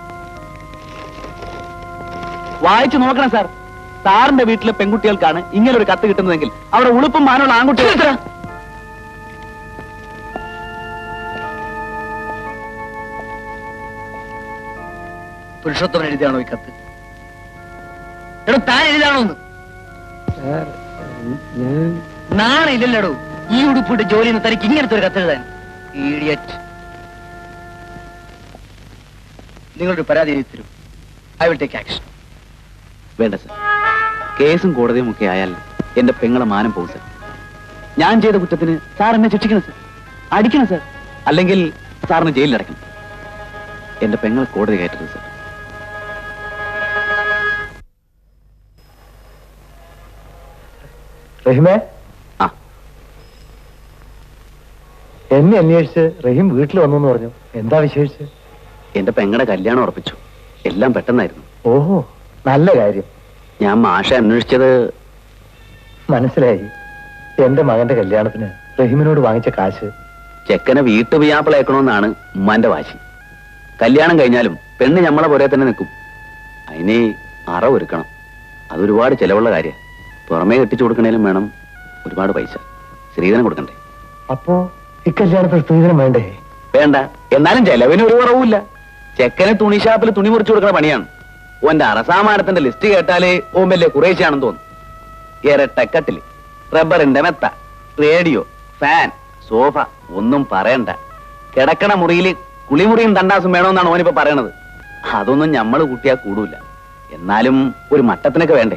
വായിച്ചു നോക്കണം സാർ സാറിന്റെ വീട്ടിലെ പെൺകുട്ടികൾക്കാണ് ഇങ്ങനെ ഒരു കത്ത് കിട്ടുന്നതെങ്കിൽ അവിടെ ഉളുപ്പും മാനുള്ള ആൺകുട്ടികൾ പുരുഷോത്തമൻ എഴുതിയാണോ ഈ കത്ത് എടോ താൻ എഴുതാണോ ഒന്ന് നാണില്ലല്ലോടോ ഈ ഉടുപ്പിട്ട് ജോലി നിന്ന് തനിക്ക് ഇങ്ങനത്തെ ഒരു കത്ത് എഴുതാൻ ഈഡിയറ്റ് നിങ്ങളൊരു പരാതി എഴുതി തരൂ ഐ വിൽ ടേക്ക് ആക്ഷൻ വേണ്ട സാർ കേസും കോടതിയും ഒക്കെ ആയാൽ എന്റെ പെങ്ങളെ മാനം പോകും സാർ ഞാൻ ചെയ്ത കുറ്റത്തിന് സാർ എന്നെ ശിക്ഷിക്കണം സാർ അടിക്കണം സാർ അല്ലെങ്കിൽ സാറിന് ജയിലിൽ അടയ്ക്കണം എന്റെ പെങ്ങളെ കോടതി കയറ്റരുത് സാർ റഹീമേ ആ എന്നെ അന്വേഷിച്ച് റഹീം വീട്ടിൽ വന്നു എന്ന് പറഞ്ഞു എന്താ വിശേഷിച്ച് എന്റെ പെങ്ങളുടെ കല്യാണം ഉറപ്പിച്ചു എല്ലാം പെട്ടെന്നായിരുന്നു ഓഹോ നല്ല കാര്യം ഞാൻ മാഷ അന്വേഷിച്ചത് മനസ്സിലായി എന്റെ മകന്റെ കല്യാണത്തിന് റഹീമിനോട് വാങ്ങിച്ച കാശ് ചെക്കനെ വീട്ടുപിയാപ്പിളയക്കണമെന്നാണ് ഉമ്മാന്റെ വാശി കല്യാണം കഴിഞ്ഞാലും പെണ്ണ് ഞമ്മളെ പോലെ തന്നെ നിൽക്കും അതിന് അറ ഒരുക്കണം അതൊരുപാട് ചെലവുള്ള കാര്യ പുറമേ കെട്ടിച്ചു കൊടുക്കണേലും വേണം ഒരുപാട് പൈസ ശ്രീധനം കൊടുക്കണ്ടേ അപ്പോ ഇക്കല്യാണത്തിന് സ്ത്രീധനം വേണ്ടേ വേണ്ട എന്നാലും ചെലവിന് ഒരു കുറവുമില്ല ചെക്കന് തുണിഷാപ്പിൽ തുണി മുറിച്ചു കൊടുക്കുന്ന പണിയാണ് ഓന്റെ അറസാമാനത്തിന്റെ ലിസ്റ്റ് കേട്ടാലേ ഓൻ വലിയ കുറേശ്ശാണെന്ന് തോന്നും ഇരട്ടക്കട്ടില് റബ്ബറിന്റെ മെത്ത റേഡിയോ ഫാൻ സോഫ ഒന്നും പറയണ്ട കിടക്കണ മുറിയിൽ കുളിമുറിയും തണ്ടാസും വേണമെന്നാണ് ഓനിപ്പോ പറയണത് അതൊന്നും ഞമ്മള് കൂട്ടിയാ കൂടൂല എന്നാലും ഒരു മട്ടത്തിനൊക്കെ വേണ്ടേ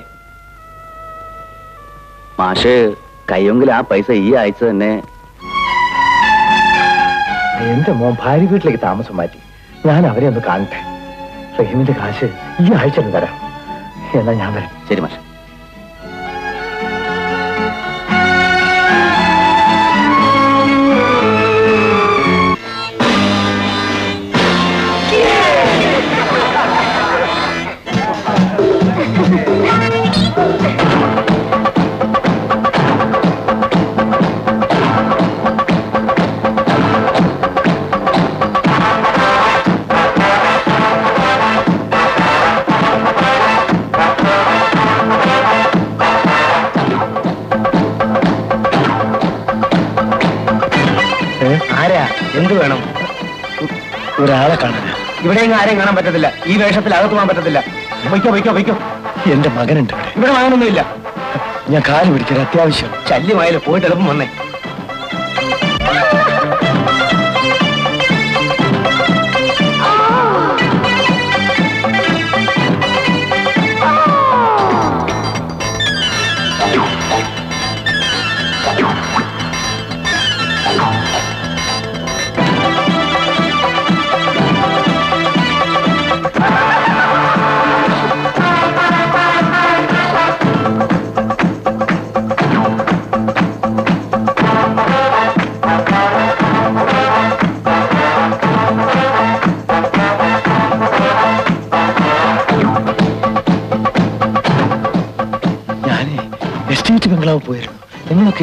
മാഷ് കയ്യെങ്കിൽ ആ പൈസ ഈ ആഴ്ച തന്നെ എന്റെ മോൻ ഭാര്യ വീട്ടിലേക്ക് താമസം മാറ്റി ഞാൻ അവരെ ഒന്ന് കാണട്ടെ റഹീമിന്റെ കാശ് ഈ ആഴ്ച തന്നെ തരാം എന്നാ ഞാൻ വരാം ശരി മാഷ് ആരാ എന്ത് വേണം ഒരാളെ കാണാനാ ഇവിടെ എങ്ങും ആരെയും കാണാൻ പറ്റത്തില്ല ഈ വേഷത്തിൽ അകത്ത് പോകാൻ പറ്റത്തില്ല പൊയ്ക്കോ പൊയ്ക്കോ പൊയ്ക്കോ എന്റെ മകനുണ്ട് ഇവിടെ ഇവിടെ വാങ്ങണമൊന്നുമില്ല ഞാൻ കാല് പിടിക്കൽ അത്യാവശ്യം ശല്യമായാലും പോയിട്ട് എളുപ്പം വന്നേ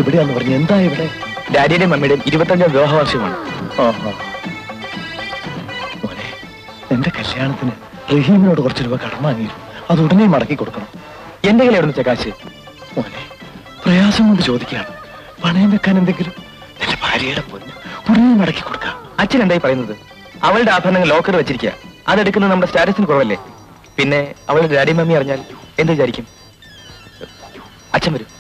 ഇവിടെയാന്ന് പറഞ്ഞു എന്താ ഇവിടെ ഡാഡിയുടെയും മമ്മിയുടെയും ഇരുപത്തഞ്ചാം വിവാഹ വാർഷികമാണ് ആഹാ. മോനെ എന്റെ കല്യാണത്തിന് റഹീമിനോട് കുറച്ച് രൂപ കടം വാങ്ങിയിരുന്നു അത് ഉടനെ മടക്കി കൊടുക്കണം എന്റെ കയ്യിൽ എവിടെ കാശ് മോനെ പ്രയാസം കൊണ്ട് ചോദിക്കുകയാണ് പണയം വെക്കാൻ എന്തെങ്കിലും എന്റെ ഭാര്യയുടെ പൊന്ന് ഉടനെ മടക്കി കൊടുക്കാം അച്ഛൻ എന്തായി പറയുന്നത് അവളുടെ ആഭരണങ്ങൾ ലോക്കർ വെച്ചിരിക്കുക അതെടുക്കുന്നത് നമ്മുടെ സ്റ്റാറ്റസിന് കുറവല്ലേ പിന്നെ അവളുടെ ഡാഡി മമ്മി അറിഞ്ഞാൽ എന്ത് വിചാരിക്കും അച്ഛൻ വരും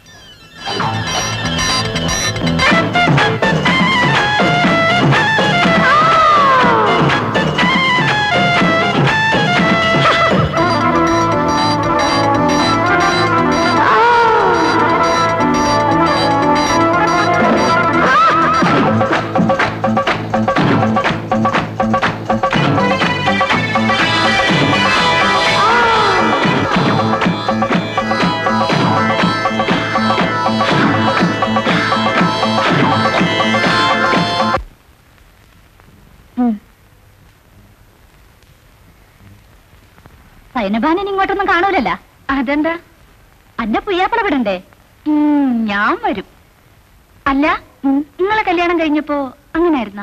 സൈനബാനൻ ഇങ്ങോട്ടൊന്നും കാണൂലല്ല അതെന്താ അന്റെ പുയ്യാപ്പള വിടണ്ടേ ഞാൻ വരും അല്ല നിങ്ങളെ കല്യാണം കഴിഞ്ഞപ്പോ അങ്ങനായിരുന്ന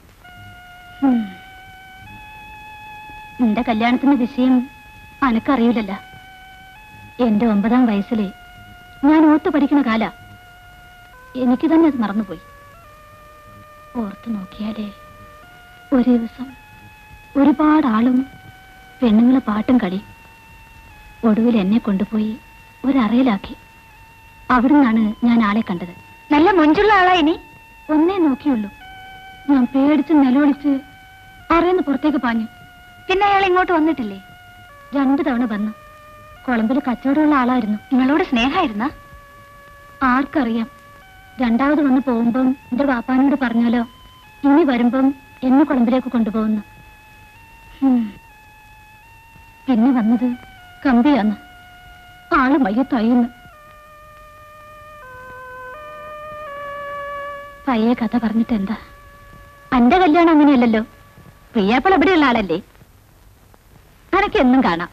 നിന്റെ കല്യാണത്തിന്റെ വിഷയം അനക്കറിയില്ലല്ല എന്റെ ഒമ്പതാം വയസ്സിലെ ഞാൻ ഓത്ത് പഠിക്കുന്ന കാല എനിക്ക് തന്നെ അത് മറന്നുപോയി ഓർത്ത് നോക്കിയാലേ ഒരു ദിവസം ഒരുപാട് ആളും പെണ്ണുങ്ങളെ പാട്ടും കളി ഒടുവിൽ എന്നെ കൊണ്ടുപോയി ഒരറയിലാക്കി അവിടുന്നാണ് ഞാൻ ആളെ കണ്ടത് നല്ല മൊഞ്ചുള്ള ആളാ ഇനി ഒന്നേ നോക്കിയുള്ളൂ ഞാൻ പേടിച്ച് നിലവിളിച്ച് അറയെന്ന് പുറത്തേക്ക് പാഞ്ഞു പിന്നെ അയാൾ ഇങ്ങോട്ട് വന്നിട്ടില്ലേ രണ്ടു തവണ വന്നു കൊളമ്പിൽ കച്ചവടമുള്ള ആളായിരുന്നു നിങ്ങളോട് സ്നേഹമായിരുന്ന ആർക്കറിയാം രണ്ടാമത് വന്ന് പോകുമ്പം എന്റെ വാപ്പാനോട് പറഞ്ഞാലോ ഇനി വരുമ്പം എന്നെ കൊളമ്പിലേക്ക് കൊണ്ടുപോകുന്നു ഉം. പിന്നെ വന്നത് കമ്പിയാന്ന് ആള് മയ്യത്തായിന്ന് പയ്യെ കഥ പറഞ്ഞിട്ട് എന്താ അന്റെ കല്യാണം അങ്ങനെയല്ലല്ലോ പ്രിയാപ്പിൾ എവിടെയുള്ള ആളല്ലേ അനക്ക് എന്നും കാണാം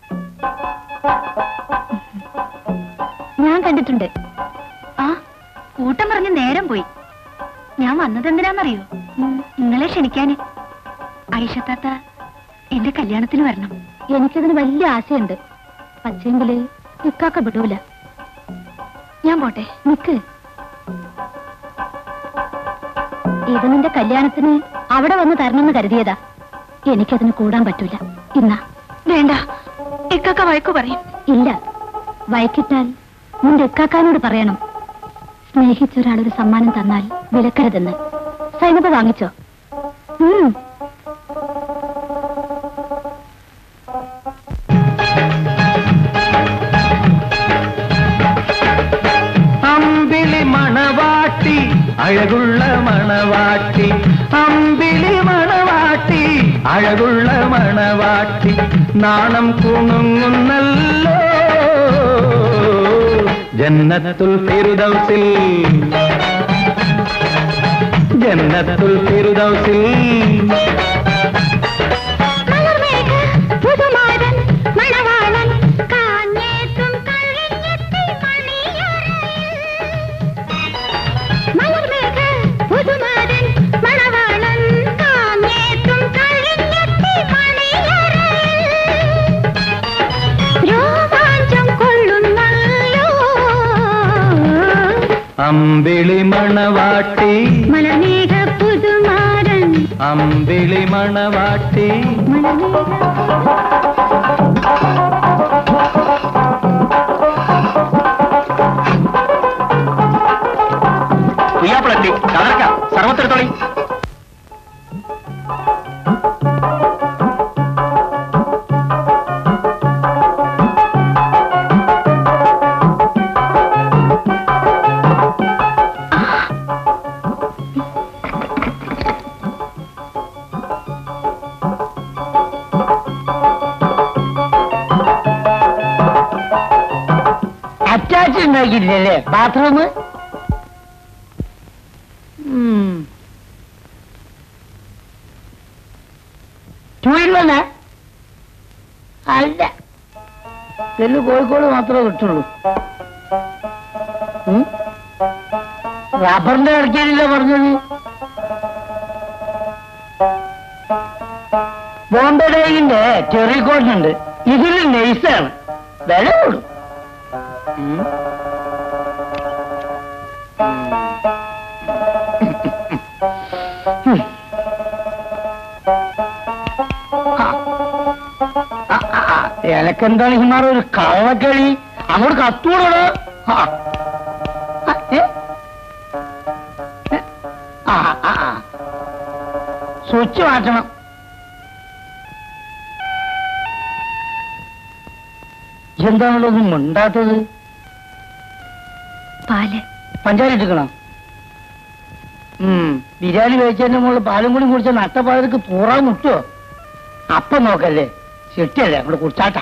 ഞാൻ കണ്ടിട്ടുണ്ട് ആ കൂട്ടം പറഞ്ഞ് നേരം പോയി ഞാൻ വന്നത് എന്തിനാന്നറിയോ നിങ്ങളെ ക്ഷണിക്കാന് ഐഷത്താത്ത എന്റെ കല്യാണത്തിന് വരണം എനിക്കതിന് വലിയ ആശയുണ്ട് പക്ഷേങ്കില് ഇക്കാക്ക വിടൂല ഞാൻ പോട്ടെ നിക്ക് ഇത് നിന്റെ കല്യാണത്തിന് അവിടെ വന്ന് തരണമെന്ന് കരുതിയതാ എനിക്കതിന് കൂടാൻ പറ്റൂല ഇന്നാ വേണ്ട ഇക്കാക്ക വഴക്കു പറയും ഇല്ല വഴക്കിട്ടാൽ നിന്റെ ഇക്കാക്കാനോട് പറയണം സ്നേഹിച്ച ഒരാളൊരു സമ്മാനം തന്നാൽ വിലക്കരുതെന്ന് സൈനബ വാങ്ങിച്ചോ ഉം അമ്പിളി മണവാട്ടി അഴകുള്ള മണവാട്ടി അമ്പിളി മണവാട്ടി അഴകുള്ള മണവാട്ടി നാണം കുണുങ്ങുന്നല്ലോ ജന്നത്തുൽ ഫിറുദൗസിൽ ജന്നത്തുൽ ഫിറുദൗസിൽ പുതുമാരൻ മണവാളൻ കാഞ്ഞേത്തും കഴിഞ്ഞെത്തി മണിയറയിൽ മലർമേഘ പുതുമാരൻ മണവാളൻ കാഞ്ഞേത്തും കഴിഞ്ഞെത്തി മണിയറയിൽ രോമാഞ്ചം കൊള്ളുന്നല്ലോ അമ്പിളി മണവാട്ടി മലർമേഘ പുതുമാരൻ അമ്പിളി മണവാട്ടി പുയ്യാപ്പിളെത്തി തകർക്കാം സർവത്തെടുത്തോളി അറ്റാച്ച് ഉണ്ടാക്കിയില്ലല്ലേ ബാത്റൂം ടൂയിൽവന്ന അല്ല ചെല്ലു കോഴിക്കോട് മാത്രമേ കിട്ടുള്ളൂ ഉം? റബ്ബറിന്റെ ഇറക്കിയാണില്ല പറഞ്ഞത് ബോംബെ ഡൈഗിന്റെ ചെറിക്കോട്ടുണ്ട് ഇതിൽ നൈസാണ് വില കൂടും ഉം. ഉം. ആ. ആ, ആ, ആ. എനക്കെന്താണ് ഹിമാറ ഒരു കള്ളക്കളി അങ്ങോട്ട് കത്തൂടോ ആ ആ, ഏ? ഏ? ആ ആ ആ സ്വിച്ച് മാറ്റണം എന്താണുള്ളത് മുണ്ടാത്തത് പാല് പഞ്ചാര ഇട്ടിക്കണം ഉം ബിരിയാണി കഴിച്ചതിന്റെ മുകളിൽ പാലും കൂടി കുടിച്ച നട്ടപ്പാലക്ക് തൂറാൻ മുട്ടുവോ അപ്പം നോക്കല്ലേ ചെട്ടിയല്ലേ അങ്ങോട്ട് കുടിച്ചാട്ട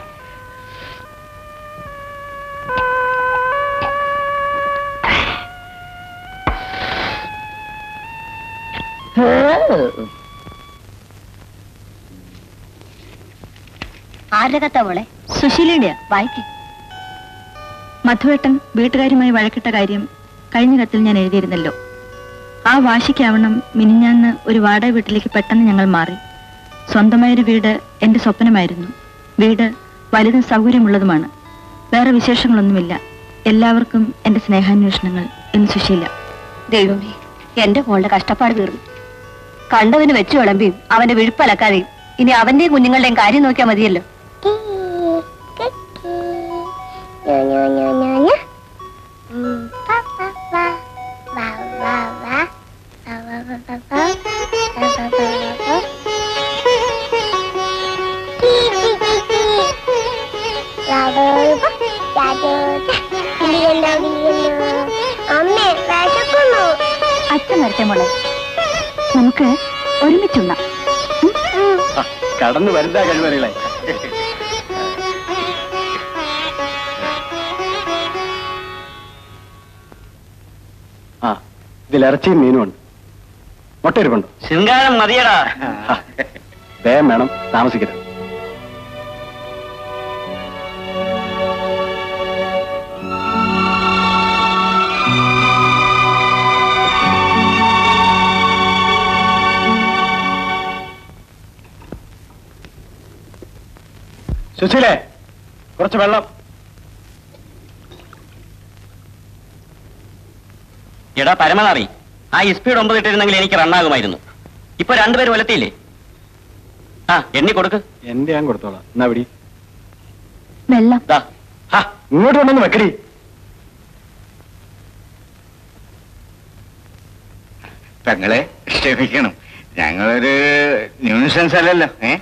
ആരുടെ കത്താ മോളെ സുശീലയുടെയാ വായിക്ക് മധുവേട്ടൻ വീട്ടുകാരുമായി വഴക്കിട്ട കാര്യം കഴിഞ്ഞ കത്തിൽ ഞാൻ എഴുതിയിരുന്നല്ലോ ആ വാശിക്കാവണം മിനിഞ്ഞാന്ന് ഒരു വാടക വീട്ടിലേക്ക് പെട്ടെന്ന് ഞങ്ങൾ മാറി സ്വന്തമായൊരു വീട് എന്റെ സ്വപ്നമായിരുന്നു വീട് വലുതും സൗകര്യമുള്ളതുമാണ് വേറെ വിശേഷങ്ങളൊന്നുമില്ല എല്ലാവർക്കും എന്റെ സ്നേഹാന്വേഷണങ്ങൾ എന്ന് സുശീല ദൈവമേ എന്റെ മോളുടെ കഷ്ടപ്പാട് തീർന്നു കണ്ടതിന് വെച്ചു വിളമ്പിയും അവന്റെ വിഴുപ്പലക്കാതെയും ഇനി അവന്റെയും കുഞ്ഞുങ്ങളുടെയും കാര്യം നോക്കിയാൽ മതിയല്ലോ അമ്മേ വിശക്കുന്നു അച്ഛൻ വരട്ടെ മോളെ നമുക്ക് ഒരുമിച്ചുണ്ണാം കടന്നു വരുന്ന കഴിവറികളെ ആ ഇതിൽ ഇറച്ചിയും മീനുമുണ്ട് മുട്ടയിരിപ്പുണ്ട് ശൃംഗാരം മതിയടാ വേഗം വേണം താമസിക്കരുത് സുശീലേ കുറച്ച് വെള്ളം എടാ പരമനാറി ആ സ്പീഡ് ഒമ്പത് ഇട്ടിരുന്നെങ്കിൽ എനിക്ക് റണ്ണാകുമായിരുന്നു ഇപ്പൊ രണ്ടുപേരും ഒലത്തിയില്ലേ ആ എണ്ണി കൊടുക്ക് എന്റെ ഞാൻ കൊടുത്തോളാം എന്നാ പിടി വെള്ളം ദാ ഹാ ഇങ്ങോട്ട് കൊണ്ടൊന്ന് വെക്കടി പെങ്ങളെ ക്ഷമിക്കണം ഞങ്ങളൊരു ന്യൂസൻസ് അല്ലല്ലോ ഏ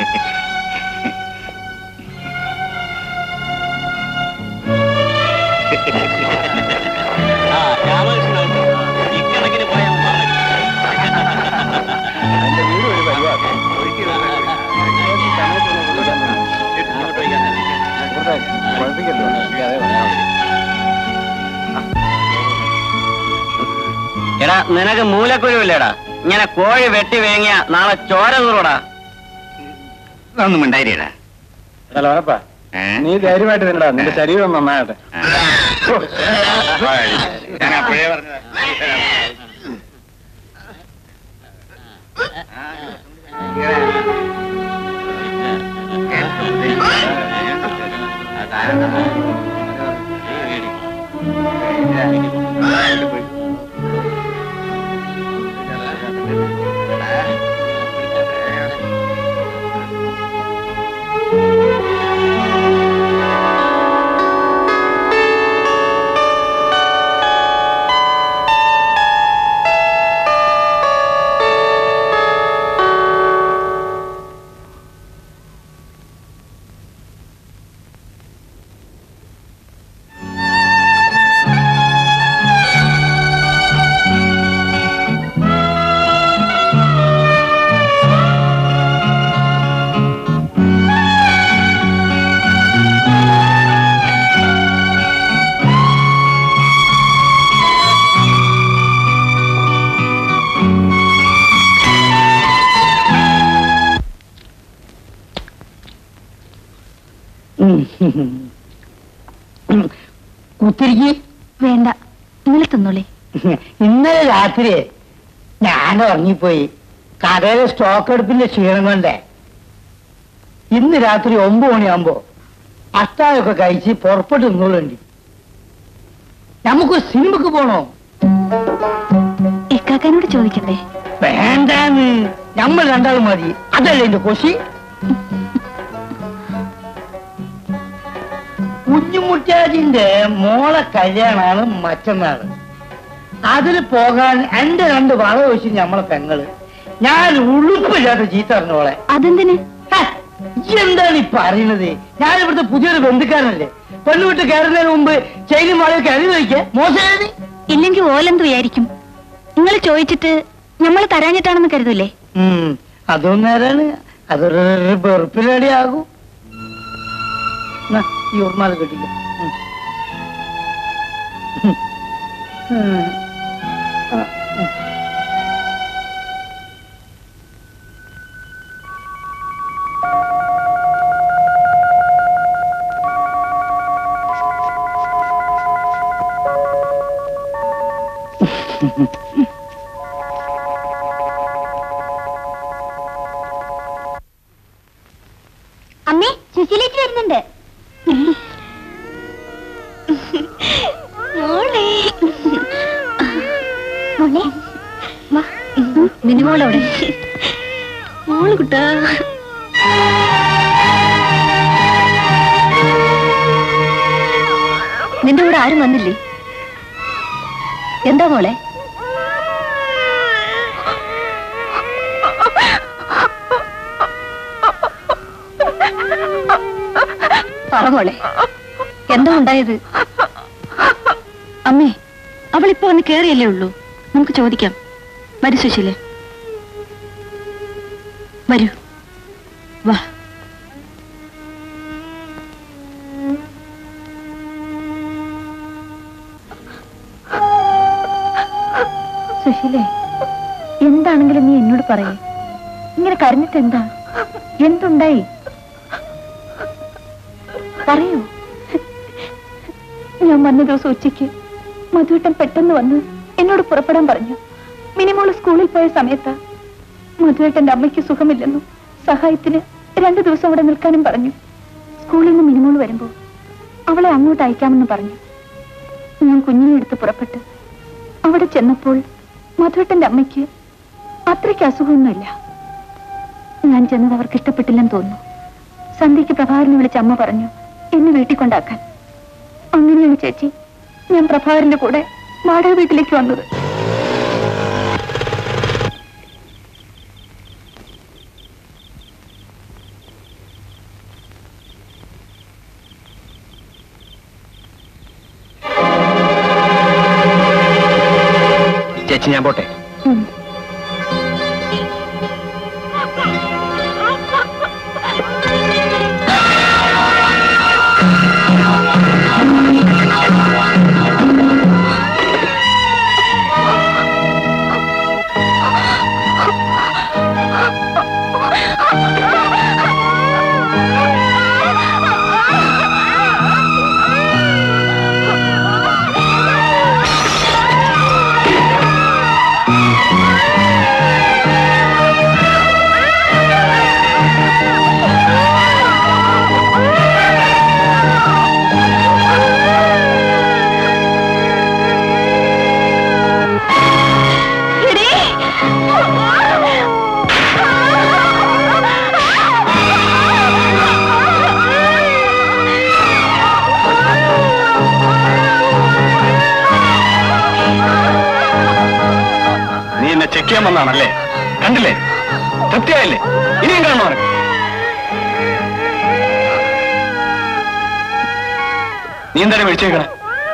ആ രാമകൃഷ്ണൻ ഇക്കണക്കിന് പോയാൽ എന്റെ വീട് ഒരു പരിപാടി കുഴപ്പിക്കല്ലോ അതേ പറയാം എടാ നിനക്ക് മൂലക്കുരുവില്ലേടാ ഇങ്ങനെ കോഴി വെട്ടി വേങ്ങിയ നാളെ ചോര തൂറോടാ ഒന്നും ഉണ്ടായിരടാ ഹലോ അപ്പാ നീ ധൈര്യമായിട്ട് നിന്നടാ നിന്റെ ശരീരം നന്നാകട്ടെ ഞാൻ അപ്പോഴേ പറഞ്ഞതാ കുത്തിരിക്ക് വേണ്ട നിങ്ങൾ തിന്നോളേ ഇന്നലെ രാത്രി ഞാൻ ഉറങ്ങിപ്പോയി കടയിലെ സ്റ്റോക്ക് എടുപ്പിന്റെ ക്ഷീണം കൊണ്ടേ ഇന്ന് രാത്രി ഒമ്പത് മണിയാകുമ്പോ അത്താഴമൊക്കെ കഴിച്ച് പുറപ്പെട്ട് നിന്നോളുണ്ട് നമുക്ക് സിനിമക്ക് പോണോ ഇക്കാക്കാനോട് ചോദിക്കണ്ടേ വേണ്ടാന്ന് നമ്മൾ രണ്ടാളും മതി അതല്ലേ എന്റെ കൊശി കുഞ്ഞുമുട്ടാജിന്റെ മോളെ കല്യാണാണ് മറ്റന്നാള് അതിൽ പോകാൻ എന്റെ രണ്ട് വള വെച്ച് നമ്മളെ പെങ്ങള് ഞാൻ ഉളുപ്പില്ലാത്ത ചീത്ത അറിഞ്ഞോളെ അതെന്തിന് എന്താണ് ഈ പറയുന്നത് ഞാൻ ഇവിടുത്തെ പുതിയൊരു ബന്ധുക്കാരനല്ലേ പെണ്ണുവിട്ട് കയറുന്നതിന് മുമ്പ് ചെയിനും വളയൊക്കെ അരി വയ്ക്കേ മോശം ഇല്ലെങ്കിൽ ഓലെന്ത് വിചാരിക്കും നിങ്ങൾ ചോദിച്ചിട്ട് നമ്മൾ തരാഞ്ഞിട്ടാണെന്ന് കരുതൂലേ ഉം, അതും നേരാണ് അതൊരു വെറുപ്പിലടിയാകും ഈ ഉർമാല കിട്ടില്ല ഉം. ഉം. ആ, ഉം. അമ്മേ സുശീലേച്ചി വരുന്നുണ്ട് മോളെ മോളെ മിനിമോളവിടെ മോള് കുട്ടാ നിന്റെ കൂടെ ആരും വന്നില്ലേ എന്താ മോളെ പറ മോളെ എന്താ ഉണ്ടായത് അമ്മേ അവളിപ്പോ വന്ന് കേറിയല്ലേ ഉള്ളൂ നമുക്ക് ചോദിക്കാം വരൂ സുശീലേ വരൂ വാ സുശീലേ എന്താണെങ്കിലും നീ എന്നോട് പറയേ ഇങ്ങനെ കരഞ്ഞിട്ട് എന്താ എന്തുണ്ടായി പറയൂ ഞാൻ വന്ന ദിവസം ഉച്ചയ്ക്ക് മധുവട്ടം പെട്ടെന്ന് വന്ന് എന്നോട് പുറപ്പെടാൻ പറഞ്ഞു മിനിമോള് സ്കൂളിൽ പോയ സമയത്ത് മധുവേട്ടന്റെ അമ്മയ്ക്ക് സുഖമില്ലെന്നും സഹായത്തിന് രണ്ടു ദിവസം അവിടെ നിൽക്കാനും പറഞ്ഞു സ്കൂളിൽ നിന്ന് മിനിമോൾ വരുമ്പോൾ അവളെ അങ്ങോട്ട് അയക്കാമെന്ന് പറഞ്ഞു ഞാൻ കുഞ്ഞിനെ എടുത്ത് പുറപ്പെട്ട് അവിടെ ചെന്നപ്പോൾ മധുവേട്ടന്റെ അമ്മയ്ക്ക് അത്രയ്ക്ക് അസുഖമൊന്നുമില്ല ഞാൻ ചെന്നത് അവർക്ക് ഇഷ്ടപ്പെട്ടില്ലെന്ന് തോന്നുന്നു സന്ധ്യയ്ക്ക് പ്രഭാകരനെ വിളിച്ച് അമ്മ പറഞ്ഞു എന്നെ വീട്ടിൽ കൊണ്ടാക്കാൻ അങ്ങനെയാണ് ചേച്ചി ഞാൻ പ്രഭാകരന്റെ കൂടെ വാടക വീട്ടിലേക്ക് വന്നത് ചേച്ചി ഞാൻ പോട്ടെ ഉം. നീ എന്നെ ചെക്ക് ചെയ്യാൻ വന്നാണല്ലേ കണ്ടില്ലേ തൃപ്തിയായില്ലേ ഇനിയും കാണണോ നിനക്ക്? നീ എന്താണ് വിളിച്ചേക്കണേ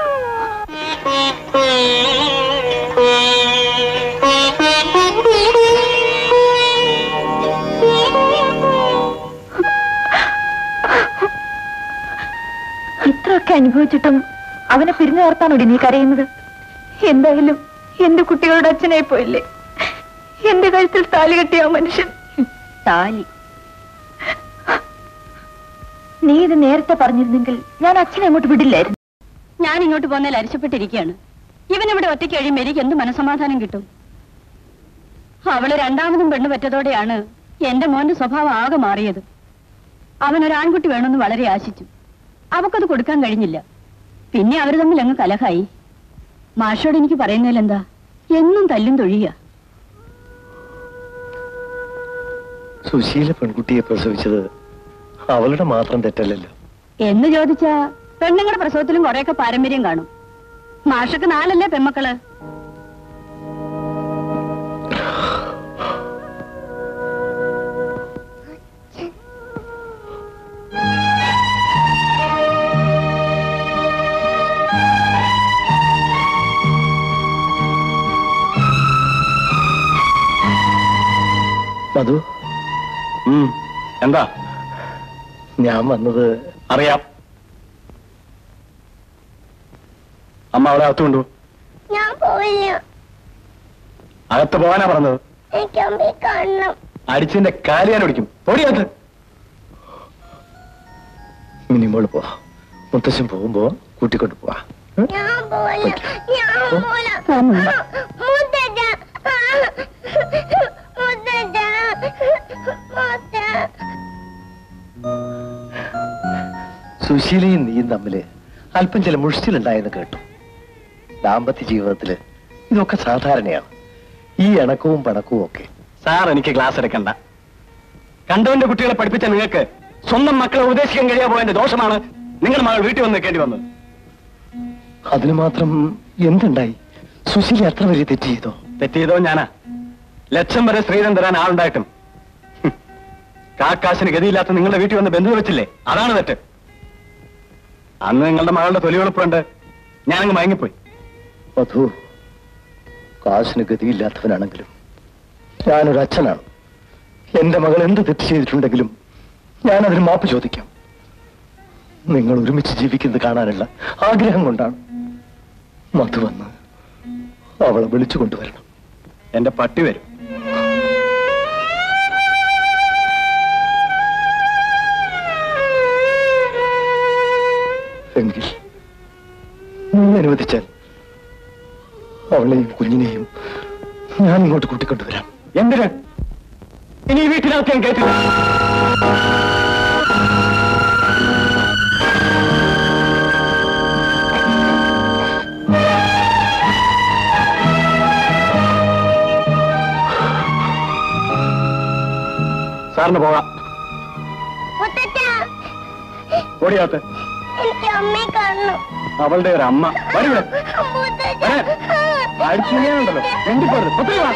ഇത്രയൊക്കെ അനുഭവിച്ചിട്ടും അവനെ പിരിഞ്ഞു നിർത്താനോടി നീ കരയുന്നത് എന്തായാലും എന്റെ കുട്ടികളുടെ അച്ഛനായി പോയില്ലേ എന്റെ കഴുത്തിൽ താലി കെട്ടിയ ആ മനുഷ്യൻ താലി നീ ഇത് നേരത്തെ പറഞ്ഞിരുന്നെങ്കിൽ ഞാൻ അച്ഛനെ അങ്ങോട്ട് വിടില്ലായിരുന്നു ഞാൻ ഇങ്ങോട്ട് പോന്നാൽ അരിശപ്പെട്ടിരിക്കുകയാണ് ഇവനിവിടെ ഒറ്റയ്ക്ക് കഴിയുമ്പോൾ എനിക്ക് എന്ത് മനസമാധാനം കിട്ടും അവള് രണ്ടാമതും പെണ്ണ് പറ്റതോടെയാണ് എന്റെ മോന്റെ സ്വഭാവം ആകെ മാറിയത് അവൻ ഒരു ആൺകുട്ടി വേണമെന്ന് വളരെ ആശിച്ചു അവക്കത് കൊടുക്കാൻ കഴിഞ്ഞില്ല പിന്നെ അവര് തമ്മിൽ അങ്ങ് കലഹായി മാഷോട് എനിക്ക് പറയുന്നതിലെന്താ എന്നും തല്ലും തൊഴിയുക സുശീല പെൺകുട്ടിയെ പ്രസവിച്ചത് അവളുടെ മാത്രം തെറ്റല്ലല്ലോ എന്ന് ചോദിച്ചാ പെണ്ണുങ്ങളുടെ പ്രസവത്തിലും കുറെയൊക്കെ പാരമ്പര്യം കാണും മാഷക്ക് നാലല്ലേ പെമ്മക്കള് മധു ഉം, എന്താ ഞാൻ വന്നത് അറിയാം അമ്മ അവളെ അകത്ത് കൊണ്ടു ഞാൻ പോവില്ല അകത്ത് പോകാനാ പറഞ്ഞത് എനിക്ക് അമ്മയെ കാണണം അടിച്ചിന്റെ കാലിയാൻ ഒടിക്കും പൊടിയകത്ത് മിനിമോള് പോ മുത്തശ്ശൻ പോകുമ്പോ കൂട്ടിക്കൊണ്ട് പോവാ ഞാൻ പോവില്ല ഞാൻ പോവില്ല ആമോ? മുത്തച്ഛ മുത്തച്ഛ മുത്ത സുശീലയും നീയും തമ്മില് അല്പം ചില മുഷിച്ചിലുണ്ടായെന്ന് കേട്ടു ദാമ്പത്യ ജീവിതത്തില് ഇതൊക്കെ സാധാരണയാണ് ഈ ഇണക്കവും പണക്കവും ഒക്കെ സാർ എനിക്ക് ക്ലാസ് എടുക്കണ്ട കണ്ടവന്റെ കുട്ടികളെ പഠിപ്പിച്ച നിങ്ങൾക്ക് സ്വന്തം മക്കളെ ഉപദേശിക്കാൻ കഴിയാ പോയതിന്റെ ദോഷമാണ് നിങ്ങളുടെ മകൾ വീട്ടിൽ വന്ന് നിൽക്കേണ്ടി വന്നത് അതിന് മാത്രം എന്തുണ്ടായി സുശീല എത്ര വലിയ തെറ്റ് ചെയ്തോ തെറ്റ് ചെയ്തോ ഞാനാ ലക്ഷം വരെ ശ്രീധരൻ തരാൻ ആളുണ്ടായിട്ടും ഹും, കാക്കാശിന് ഗതിയില്ലാത്ത നിങ്ങളുടെ വീട്ടിൽ വന്ന് ബന്ധു വെച്ചില്ലേ അതാണ് തെറ്റ് അന്ന് നിങ്ങളുടെ മകളുടെ തൊലിവെളുപ്പുണ്ട് ഞാനങ്ങ് മയങ്ങിപ്പോയി മധു കാശിന് ഗതിയില്ലാത്തവനാണെങ്കിലും ഞാനൊരു അച്ഛനാണ് എന്റെ മകൾ എന്ത് തെറ്റ് ചെയ്തിട്ടുണ്ടെങ്കിലും ഞാൻ അതിന് മാപ്പ് ചോദിക്കാം നിങ്ങൾ ഒരുമിച്ച് ജീവിക്കുന്നത് കാണാനുള്ള ആഗ്രഹം കൊണ്ടാണ് മധു വന്ന് അവളെ വിളിച്ചു കൊണ്ടുവരണം എന്റെ പട്ടി വരും എങ്കിൽ നീ അനുവദിച്ചാൽ അവളെയും കുഞ്ഞിനെയും ഞാൻ ഇങ്ങോട്ട് കൂട്ടിക്കൊണ്ടുവരാം എന്തിന് ഇനി ഈ വീട്ടിനകത്ത് ഞാൻ കേട്ടില്ല സാറിന് പോകാം മുത്തച്ഛ ഓടിയാത്ത് എനിക്ക് അമ്മയെ കാണണം അവളുടെ ഒരു അമ്മ വരൂടെ മുത്തച്ഛ അടിച്ചുണ്ടല്ലോ മിണ്ടിപ്പോരുത് ഒത്തിരി വാ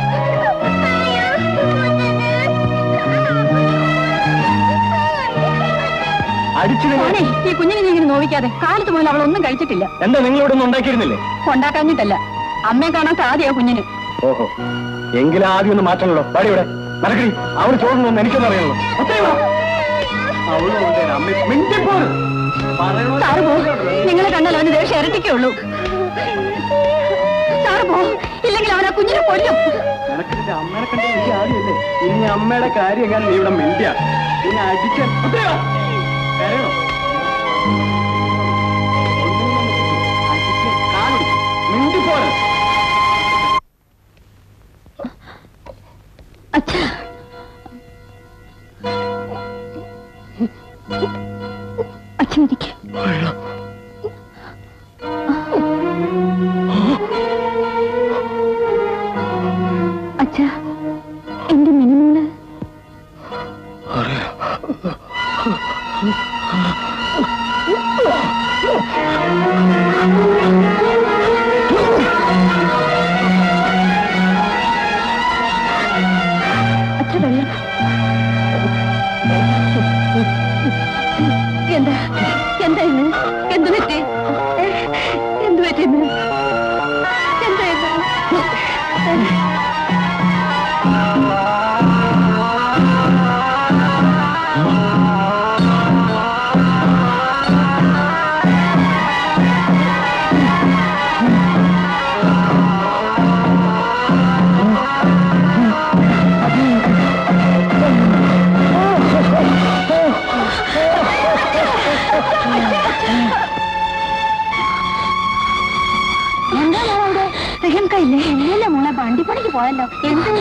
അടിച്ചു മോനെ ഈ കുഞ്ഞിനെ നീ ഇങ്ങനെ നോവിക്കാതെ കാലത്ത് മുതൽ അവൾ ഒന്നും കഴിച്ചിട്ടില്ല എന്താ നിങ്ങളിവിടെ ഒന്നും ഉണ്ടാക്കിയിരുന്നില്ലേ കൊണ്ടാക്കാഞ്ഞിട്ടല്ല അമ്മയെ കാണാൻ സാധ്യയാ കുഞ്ഞിന് ഓഹോ എങ്കിലും ആദ്യം ഒന്ന് മാറ്റണല്ലോ പാടി ഇവിടെ നടക്കടി അവൾ ചോദിക്കുന്നു എനിക്കൊന്നും അറിയണല്ലോ ഒത്തിരി വാ അവളും അവളുടെ ഒരു അമ്മയും മിണ്ടിപ്പോരുത് സാറ് പോ നിങ്ങളെ കണ്ടാൽ അവന് ദേഷ്യം ഇരട്ടിക്കുള്ളൂ സാറ് പോ ഇല്ലെങ്കിൽ അവൻ ആ കുഞ്ഞിനെ കൊല്ലും നിനക്കിന്റെ അമ്മേനെ കണ്ട എനിക്ക് ആദ്യമല്ലേ ഇനി അമ്മയുടെ കാര്യം എങ്ങനെ നീ ഇവിടെ മിണ്ടിയ പിന്നെ അടിച്ച ഒത്തിരി വാ. കരയണോ? അടിച്ച് കാലൊടിച്ച്. മിണ്ടിപ്പോരെ അച്ഛാ അച്ഛൻ ഇരിക്ക അച്ഛാ എന്റെ മിനിമോള് അച്ഛ വെള്ളം എന്താ എന്താ ഇന്ന് എന്ത് പറ്റി ഏ? എന്ത് പറ്റി ഇന്ന് എന്താ ഇന്ന് പോയല്ലോ എന്ത്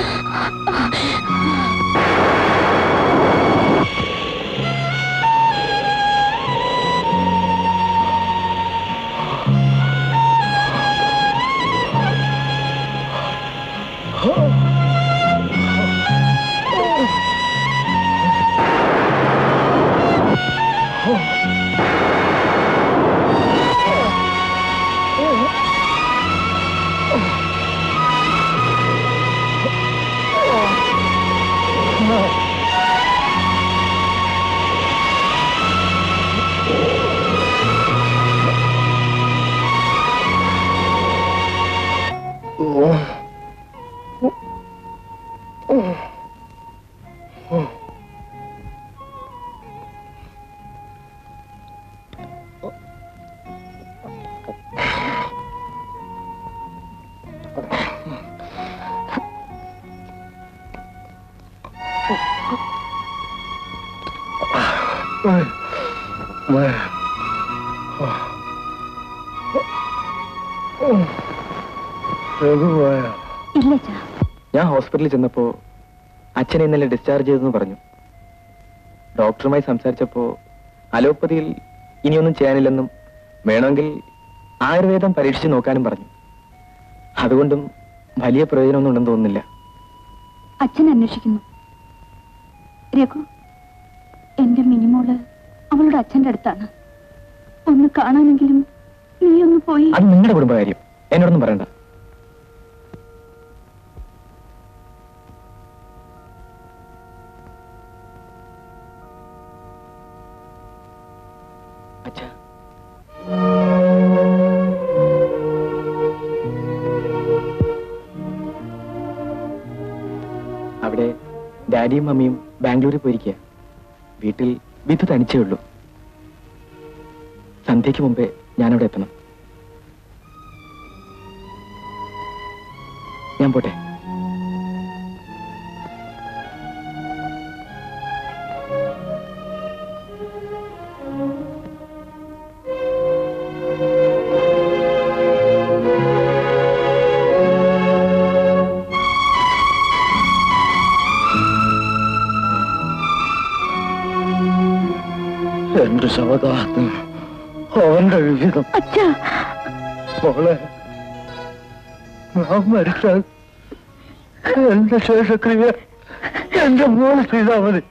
ഇല്ല അച്ഛാ ഞാൻ ഹോസ്പിറ്റലിൽ ചെന്നപ്പോ അച്ഛനെ ഇന്നലെ ഡിസ്ചാർജ് ചെയ്തെന്ന് പറഞ്ഞു ഡോക്ടറുമായി സംസാരിച്ചപ്പോ അലോപ്പതിയിൽ ഇനിയൊന്നും ചെയ്യാനില്ലെന്നും വേണമെങ്കിൽ ആയുർവേദം പരീക്ഷിച്ച് നോക്കാനും പറഞ്ഞു അതുകൊണ്ടും വലിയ പ്രയോജനമൊന്നും ഉണ്ടെന്ന് തോന്നുന്നില്ല അച്ഛൻ അന്വേഷിക്കുന്നു രഘു എന്റെ മിനിമോള് അവളുടെ അച്ഛന്റെ അടുത്താണ് ഒന്ന് കാണാനെങ്കിലും നീ ഒന്ന് പോയി അത് നിങ്ങളുടെ കുടുംബകാര്യം എന്നോടൊന്നും പറയണ്ട അച്ഛാ അവിടെ ഡാഡിയും മമ്മിയും ബാംഗ്ലൂരിൽ പോയിരിക്കുക വീട്ടിൽ വിത്ത് തനിച്ചേ ഉള്ളൂ സന്ധ്യയ്ക്ക് മുമ്പേ ഞാനവിടെ എത്തണം ഞാൻ പോട്ടെ എന്റെ ശവദാഹത്തിന് അവന്റെ വിഹിതം അച്ഛാ മോളെ ഞാൻ മരിച്ചാൽ എന്റെ ശേഷക്രിയ എന്റെ മോള് ചെയ്താ മതി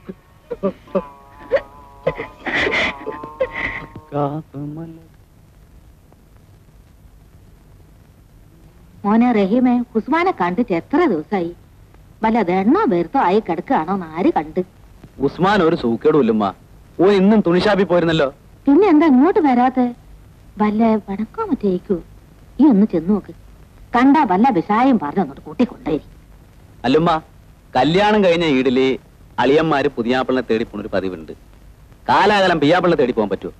മോനെ റഹീമെ ഉസ്മാനെ കണ്ടിട്ട് എത്ര ദിവസമായി വല്ല എണ്ണോ വരുത്തോ ആയി കിടക്കുകയാണോ ആര് കണ്ട് ഉസ്മാൻ ഒരു സൂക്കേടും ഇല്ലമ്മ ഓ ഇന്നും തുണിഷാപ്പിൽ പോയിരുന്നല്ലോ പിന്നെ എന്താ ഇങ്ങോട്ട് വരാത്തെ വല്ല വണക്കോ മറ്റേക്കൂ ഈ ഒന്ന് ചെന്ന് നോക്ക് കണ്ടാ വല്ല വിഷായം പറഞ്ഞു അങ്ങോട്ട് കൂട്ടിക്കൊണ്ടേരി അല്ലുമ്മ കല്യാണം കഴിഞ്ഞ ഈടില് അളിയന്മാര് പുതിയാപ്പിളിനെ തേടി പോണൊരു പതിവുണ്ട് കാലാകാലം പിയാപ്പിളിനെ തേടി പോകാൻ പറ്റുമോ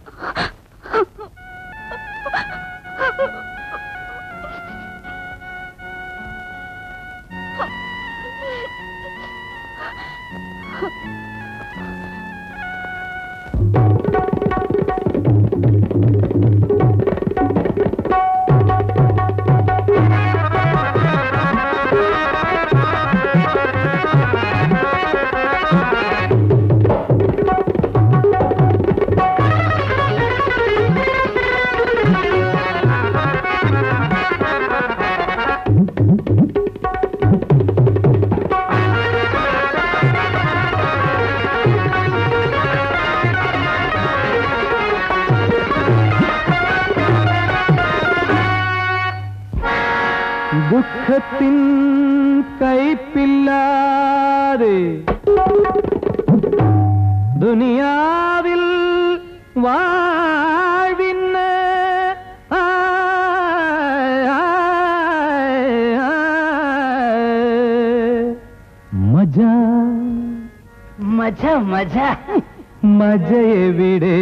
ദുഃഖത്തിൻ കൈപ്പില്ലാതെ ദുനിയാവിൽ വാഴ്വിന്ന് ആ, ആ, ആ, മജ മജ മജ മജ എവിടെ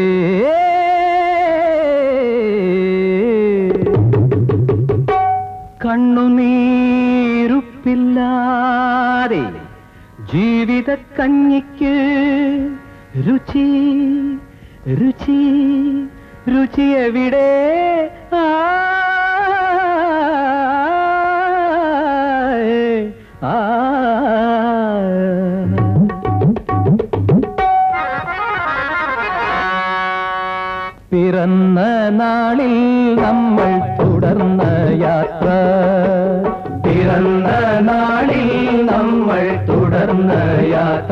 കണ്ണുനീരുപ്പില്ലാതെ ജീവിത കഞ്ഞിക്ക് രുചി രുചി രുചി എവിടെ ആ, പിറന്ന നാളിൽ നമ്മൾ തുടർന്ന യാത്ര പിറന്ന നാളിൽ നമ്മൾ തുടർന്ന യാത്ര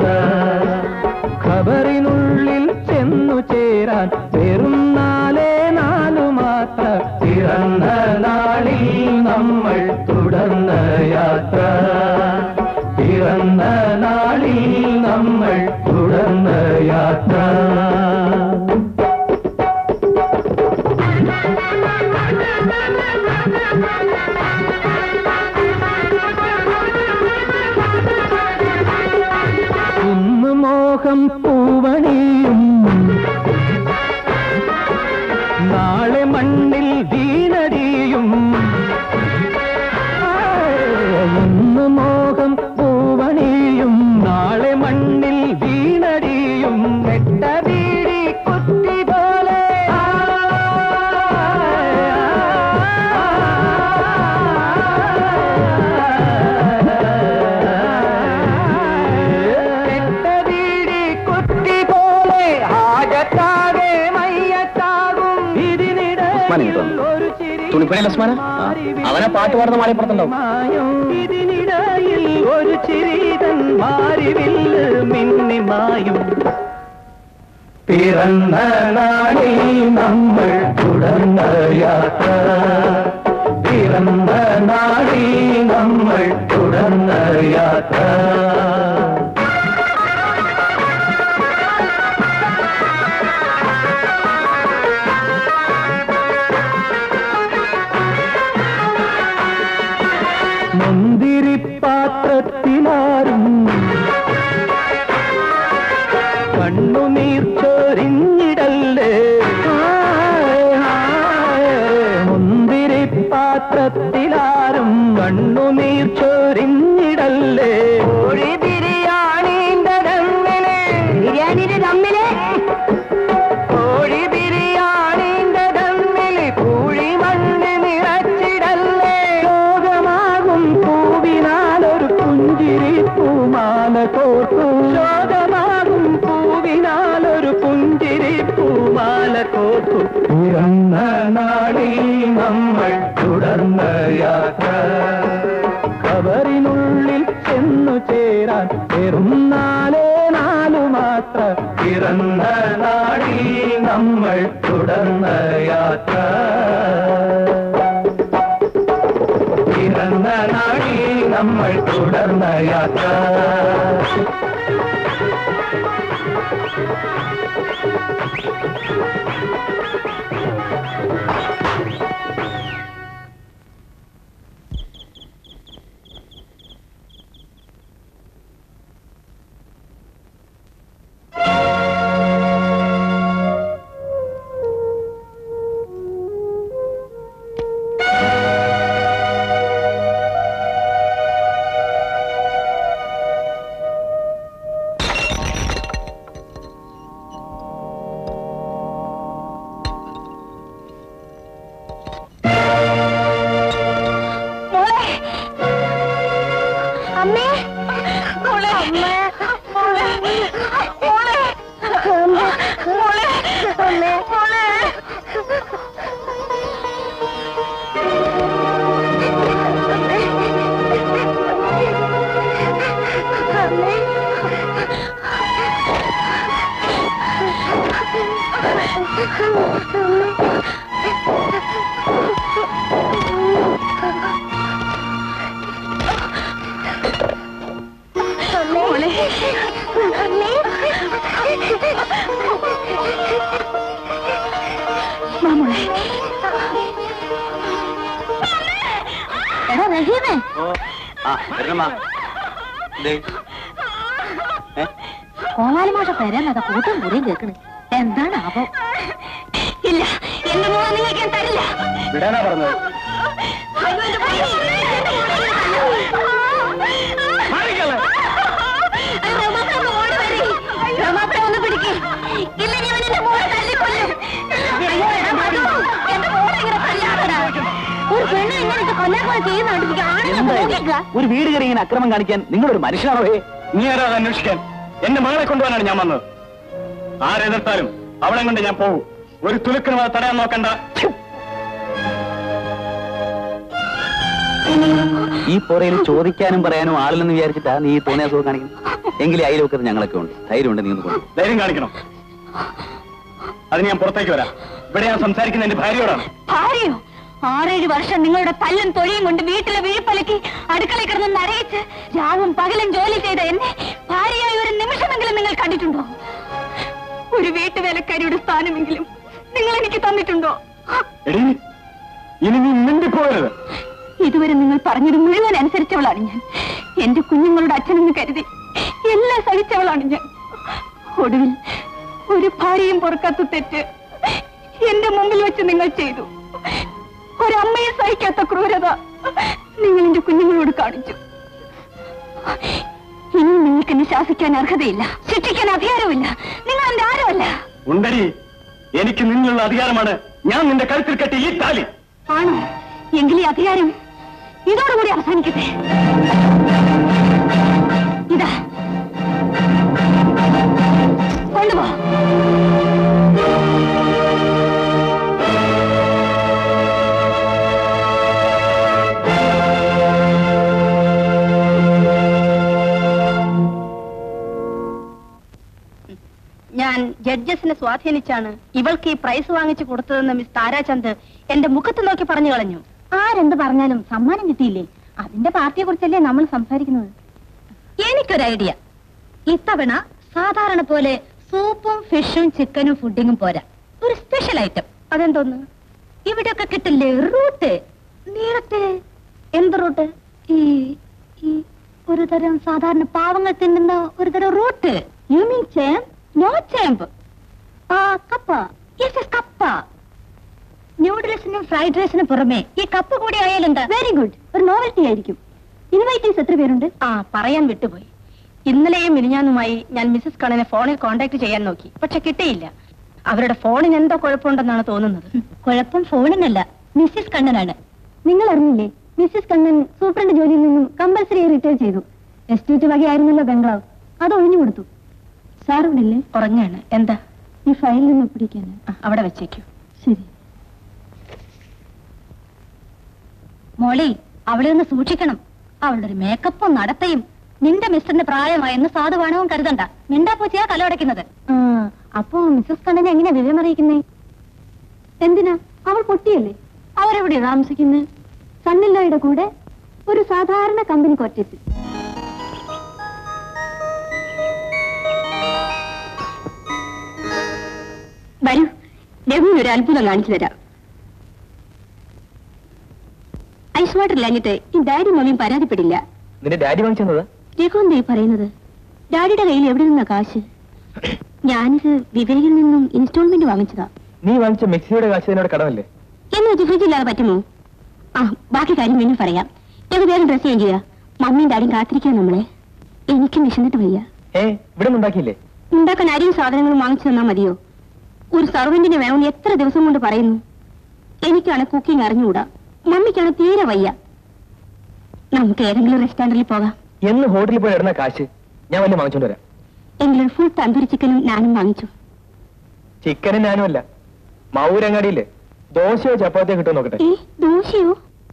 ഖബറിനുള്ളിൽ ചെന്നു ചേരാൻ വെറും നാലേ നാലു മാത്ര പിറന്ന നാളിൽ നമ്മൾ തുടർന്ന യാത്ര പിറന്ന നാളിൽ നമ്മൾ തുടർന്ന യാത്ര കുന്നു മോഹം പൂവണിയും നാളെ മണ്ണിൽ വീണടിയും ഇന്ന് മോഹം പൂവണിയും നാളെ മണ്ണിൽ വീണടിയും വെട്ട വീടി കുത്തി പോലെ വെട്ട വീടി കുത്തി പോലെ ആജത്താകെ മയ്യത്താകും ഇതിനിടയിൽ ഒരു ചിരി തുണിപ്പണിയല്ല ഉസ്മാന അവനെ പാട്ട് പാടുന്ന മാറിപ്പുറത്തുണ്ടാവും മായം ഇതിനിടയിൽ ഒരു ചിരിതൻ മാറിവില്ല് മിന്നിമായും പിറന്ന നാളിൽ നമ്മൾ തുടർന്ന യാത്ര പിറന്ന നാളിൽ നമ്മൾ തുടർന്ന യാത്ര മുന്തിരിപ്പാത്രത്തിലാരും കണ്ണുനീർ ചൊരിഞ്ഞിടല്ലേ മുന്തിരിപ്പാത്രത്തിലാരും കണ്ണുനീർ ചൊരിഞ്ഞിടല്ലേ കോഴി ബിരിയാണിന്റെ ദമ്മില് ബിരിയാണിന്റെ ദമ്മില് കോഴി ബിരിയാണിന്റെ ദമ്മില് പൂഴി മണ്ണ് നിറച്ചിടല്ലേ ലോകമാകും പൂവിനാലൊരു പുഞ്ചിരി പൂമാല കോർത്തു ലോകമാകും പൂവിനാലൊരു പുഞ്ചിരി പൂമാല കോർത്തു പിറന്ന നാളിൽ നമ്മൾ തുടർന്ന യാത്ര കബറിനുള്ളിൽ ചെന്നു ചേരാൻ വെറും നാലേ നാലു മാത്ര പിറന്ന നാടിൽ നമ്മൾ തുടർന്ന യാത്ര പിറന്ന നാടിൽ നമ്മൾ തുടർന്ന യാത്ര അമ്മേ മോളെ അമ്മേ മോളെ മോളെ മോളെ അമ്മേ മോളെ മോളെ അമ്മേ മാമോളെ എടാ റഹീമേ ആ വരണമ്മാ ദേ കോവാലി മാഷ പെരന്നത കൂട്ടും കുറിയും കേക്കണ് എന്താണ് ആപോ ഇല്ല എന്റെ മോളെ നിങ്ങൾക്ക് ഞാൻ തരില്ല വിടാനാ പറഞ്ഞത് അയ്യോ, എന്റെ മോളെ. അയ്യോ, റമാപ്പ ഒന്ന് ഓടി വരീ. റമാപ്പ ഒന്ന് പിടിക്ക്. ഇല്ലെങ്കിൽ അവൻ എന്റെ മോളെ തല്ലിക്കൊല്ലും. അയ്യോ, എടാ മധു, എന്റെ മോളെ ഇങ്ങനെ തല്ലാതെടാ. ഒരു പെണ്ണ് ഇങ്ങനെ കൊല്ലാൻ പോലെ ചെയ്യുന്നുണ്ട് ആണുങ്ങൾ നോക്കിക്കുക എന്താ ഒരു വീട് കയറി ഇങ്ങനെ അക്രമം കാണിക്കാൻ നിങ്ങളൊരു മനുഷ്യനാണോ ഹേ നീ ആരാ അത് അന്വേഷിക്കാൻ എന്റെ മകളെ കൊണ്ടുപോകാനാണ് ഞാൻ വന്നത് ആരെതിർത്താലും അവളെ കൊണ്ട് ഞാൻ പോകും ഒരു തുലുക്കിനും അത് തടയാൻ നോക്കണ്ട ഈ പുറയിൽ ചോദിക്കാനും പറയാനും ആളില്ലെന്ന് വിചാരിച്ചിട്ടാ നീ ഈ തോന്നിയ സുഖം കാണിക്കുന്നത് എങ്കിലും അയൽവക്കത്ത് ഞങ്ങളൊക്കെ ഉണ്ട് ധൈര്യമുണ്ട് നീ ഒന്ന് കൊണ്ടു ധൈര്യം കാണിക്കണം അതിന് ഞാൻ പുറത്തേക്ക് വരാം ഇവിടെ ഞാൻ സംസാരിക്കുന്ന എന്റെ ഭാര്യയോടാണ് ഭാര്യയോ ആറേഴ് വർഷം നിങ്ങളുടെ തല്ലും തൊഴിയും കൊണ്ട് വീട്ടിലെ വീഴ്പ്പലക്കി അടുക്കളയിൽ കിടന്ന് നരയിച്ച് രാവും പകലും ജോലി ചെയ്ത എന്നെ ഭാര്യയായി ഒരു നിമിഷമെങ്കിലും നിങ്ങൾ കണ്ടിട്ടുണ്ടോ ഒരു വീട്ടുവേലക്കാരിയുടെ സ്ഥാനമെങ്കിലും നിങ്ങൾ എനിക്ക് തന്നിട്ടുണ്ടോ എടീ ഇനി നീ മിണ്ടിപ്പോകരുത് ഇതുവരെ നിങ്ങൾ പറഞ്ഞത് മുഴുവൻ അനുസരിച്ചവളാണ് ഞാൻ എന്റെ കുഞ്ഞുങ്ങളുടെ അച്ഛനെന്ന് കരുതി എല്ലാം സഹിച്ചവളാണ് ഞാൻ ഒടുവിൽ ഒരു ഭാര്യയും പൊറുക്കാത്ത തെറ്റ് എന്റെ മുമ്പിൽ വെച്ച് നിങ്ങൾ ചെയ്തു ഒരമ്മയെ സഹിക്കാത്ത ക്രൂരത നിങ്ങൾ എന്റെ കുഞ്ഞുങ്ങളോട് കാണിച്ചു ഇനി നിങ്ങൾക്ക് എന്നെ ശാസിക്കാൻ അർഹതയില്ല ശിക്ഷിക്കാൻ അധികാരമില്ല നിങ്ങൾ എന്റെ ആരുമല്ല ഉണ്ടടി എനിക്ക് നിന്നുള്ള അധികാരമാണ് ഞാൻ നിന്റെ കഴുത്തിൽ കെട്ടി ഈ താലി ആണോ എങ്കിൽ ഈ അധികാരം ഇതോടുകൂടി അവസാനിക്കട്ടെ ഇതാ കൊണ്ടുപോ ഞാൻ ജഡ്ജസിനെ സ്വാധീനിച്ചാണ് ഇവൾക്ക് ഈ പ്രൈസ് വാങ്ങിച്ചു കൊടുത്തതെന്ന് മിസ് താരാചന്ദ് എന്റെ മുഖത്ത് നോക്കി പറഞ്ഞു കളഞ്ഞു ആരെന്ത് പറഞ്ഞാലും സമ്മാനം കിട്ടിയില്ലേ അതിന്റെ പാർട്ടിയെ കുറിച്ചല്ലേ നമ്മൾ സംസാരിക്കുന്നത് എനിക്കൊരു ഐഡിയ ഇത്തവണ സാധാരണ പോലെ സൂപ്പും ഫിഷും ചിക്കനും ഫുഡിങ്ങും പോരാ ഒരു സ്പെഷ്യൽ ഐറ്റം അതെന്തോന്ന് ഇവിടെയൊക്കെ കിട്ടില്ലേ റൂട്ട് നീളത്തെ എന്ത് റൂട്ട് ഈ ഈ ഒരു തരം സാധാരണ പാവങ്ങൾ തിന്നുന്ന ഒരു തരം റൂട്ട് യു മീൻ ചേം നോ ചേമ്പ് ആ കപ്പ യെസ് കപ്പ ന്യൂഡിൽസിനും ഫ്രൈഡ് റൈസിനും പുറമെ ഈ കപ്പ കൂടി ആയാലെന്താ വെരി ഗുഡ് ഒരു നോവൽറ്റി ആയിരിക്കും ഇൻവൈറ്റീസ് എത്ര പേരുണ്ട് ആ പറയാൻ വിട്ടുപോയി ഇന്നലെയും മിനിഞ്ഞാന്നുമായി ഞാൻ മിസ്സസ് കണ്ണനെ ഫോണിൽ കോൺടാക്ട് ചെയ്യാൻ നോക്കി പക്ഷെ കിട്ടിയില്ല അവരുടെ ഫോണിന് എന്തോ കുഴപ്പമുണ്ടെന്നാണ് തോന്നുന്നത് കുഴപ്പം ഫോണിനല്ല മിസ്സിസ് കണ്ണനാണ് നിങ്ങൾ അറിഞ്ഞില്ലേ മിസ്സിസ് കണ്ണൻ സൂപ്രണ്ട് ജോലിയിൽ നിന്നും കമ്പൽസറി റിട്ടയർ ചെയ്തു എസ്റ്റേറ്റ് വകയായിരുന്നല്ലോ ബംഗ്ലാവ് അത് ഒഴിഞ്ഞു കൊടുത്തു സാർ ഇവിടെ ഇല്ലേ ഉറങ്ങാണ് എന്താ ഈ ഫയലിൽ നിന്ന് ഒപ്പിടിക്കാൻ ആ, അവിടെ വെച്ചേക്കൂ ശരി മോളി അവളെ ഒന്ന് സൂക്ഷിക്കണം അവളുടെ ഒരു മേക്കപ്പും നടത്തയും നിന്റെ മിസ്റ്ററിന്റെ പ്രായമായെന്ന് സാധുവാണവും കരുതണ്ട മിണ്ടാ പൂച്ചയാ കലവടയ്ക്കുന്നത് ആ അപ്പോ മിസ്സസ് കണ്ണനെ എങ്ങനെയാ വിവരം അറിയിക്കുന്നേ എന്തിനാ അവൾ പൊട്ടിയല്ലേ അവരെവിടെ താമസിക്കുന്നത് സണ്ണില്ലയുടെ കൂടെ ഒരു സാധാരണ കമ്പനി ക്വാർട്ടേഴ്സിൽ വരൂ രഘുവിന് ഒരു അത്ഭുതം കാണിച്ചു തരാം ഐസ് വാട്ടർ ഇല്ലാഞ്ഞിട്ട് ഈ ഡാഡി മമ്മിയും പരാതിപ്പെടില്ല നിന്റെ ഡാഡി വാങ്ങിച്ചത് രഘു എന്താ ഈ പറയുന്നത് ഡാഡിയുടെ കയ്യിൽ എവിടെ നിന്നാ കാശ് ഞാനിത് വിവേകിൽ നിന്നും ഇൻസ്റ്റാൾമെന്റ് വാങ്ങിച്ചതാ നീ വാങ്ങിച്ച മിക്സിയുടെ കാശ് എന്നോട് കടമല്ലേ എന്ന് വെച്ച് ഫ്രിഡ്ജ് ഇല്ലാതെ പറ്റുമോ ആ ബാക്കി കാര്യം പിന്നെ പറയാം ഏത് വേഗം ഡ്രസ് ചേഞ്ച് ചെയ്യാ മമ്മിയും ഡാഡിയും കാത്തിരിക്കാൻ നമ്മളെ എനിക്കും വിശന്നിട്ട് വയ്യ ഏ ഇവിടെ ഒന്നും ഉണ്ടാക്കിയില്ലേ ഉണ്ടാക്കാൻ അരിയും സാധനങ്ങളും വാങ്ങിച്ചു തന്നാ മതിയോ ഒരു സർവന്റിന് വേണമെന്ന് എത്ര ദിവസം കൊണ്ട് പറയുന്നു എനിക്കാണ് കുക്കിംഗ് അറിഞ്ഞുകൂടാ മമ്മിക്കാണ് തീരെ വയ്യ നമുക്ക് ഏതെങ്കിലും റെസ്റ്റോറന്റിൽ പോകാം എന്ന് ഹോട്ടലിൽ പോയി ഇടുന്ന കാശ് ഞാൻ വല്ല വാങ്ങിച്ചോണ്ട് വരാം എങ്കിലും ഫുൾ തന്തൂരി ചിക്കനും ഞാനും വാങ്ങിച്ചു ചിക്കനും ഞാനും അല്ല മൗരങ്ങാടിയില്ലേ ദോശയോ ചപ്പാത്തിയോ കിട്ടുമോ നോക്കട്ടെ ഏ ദോശയോ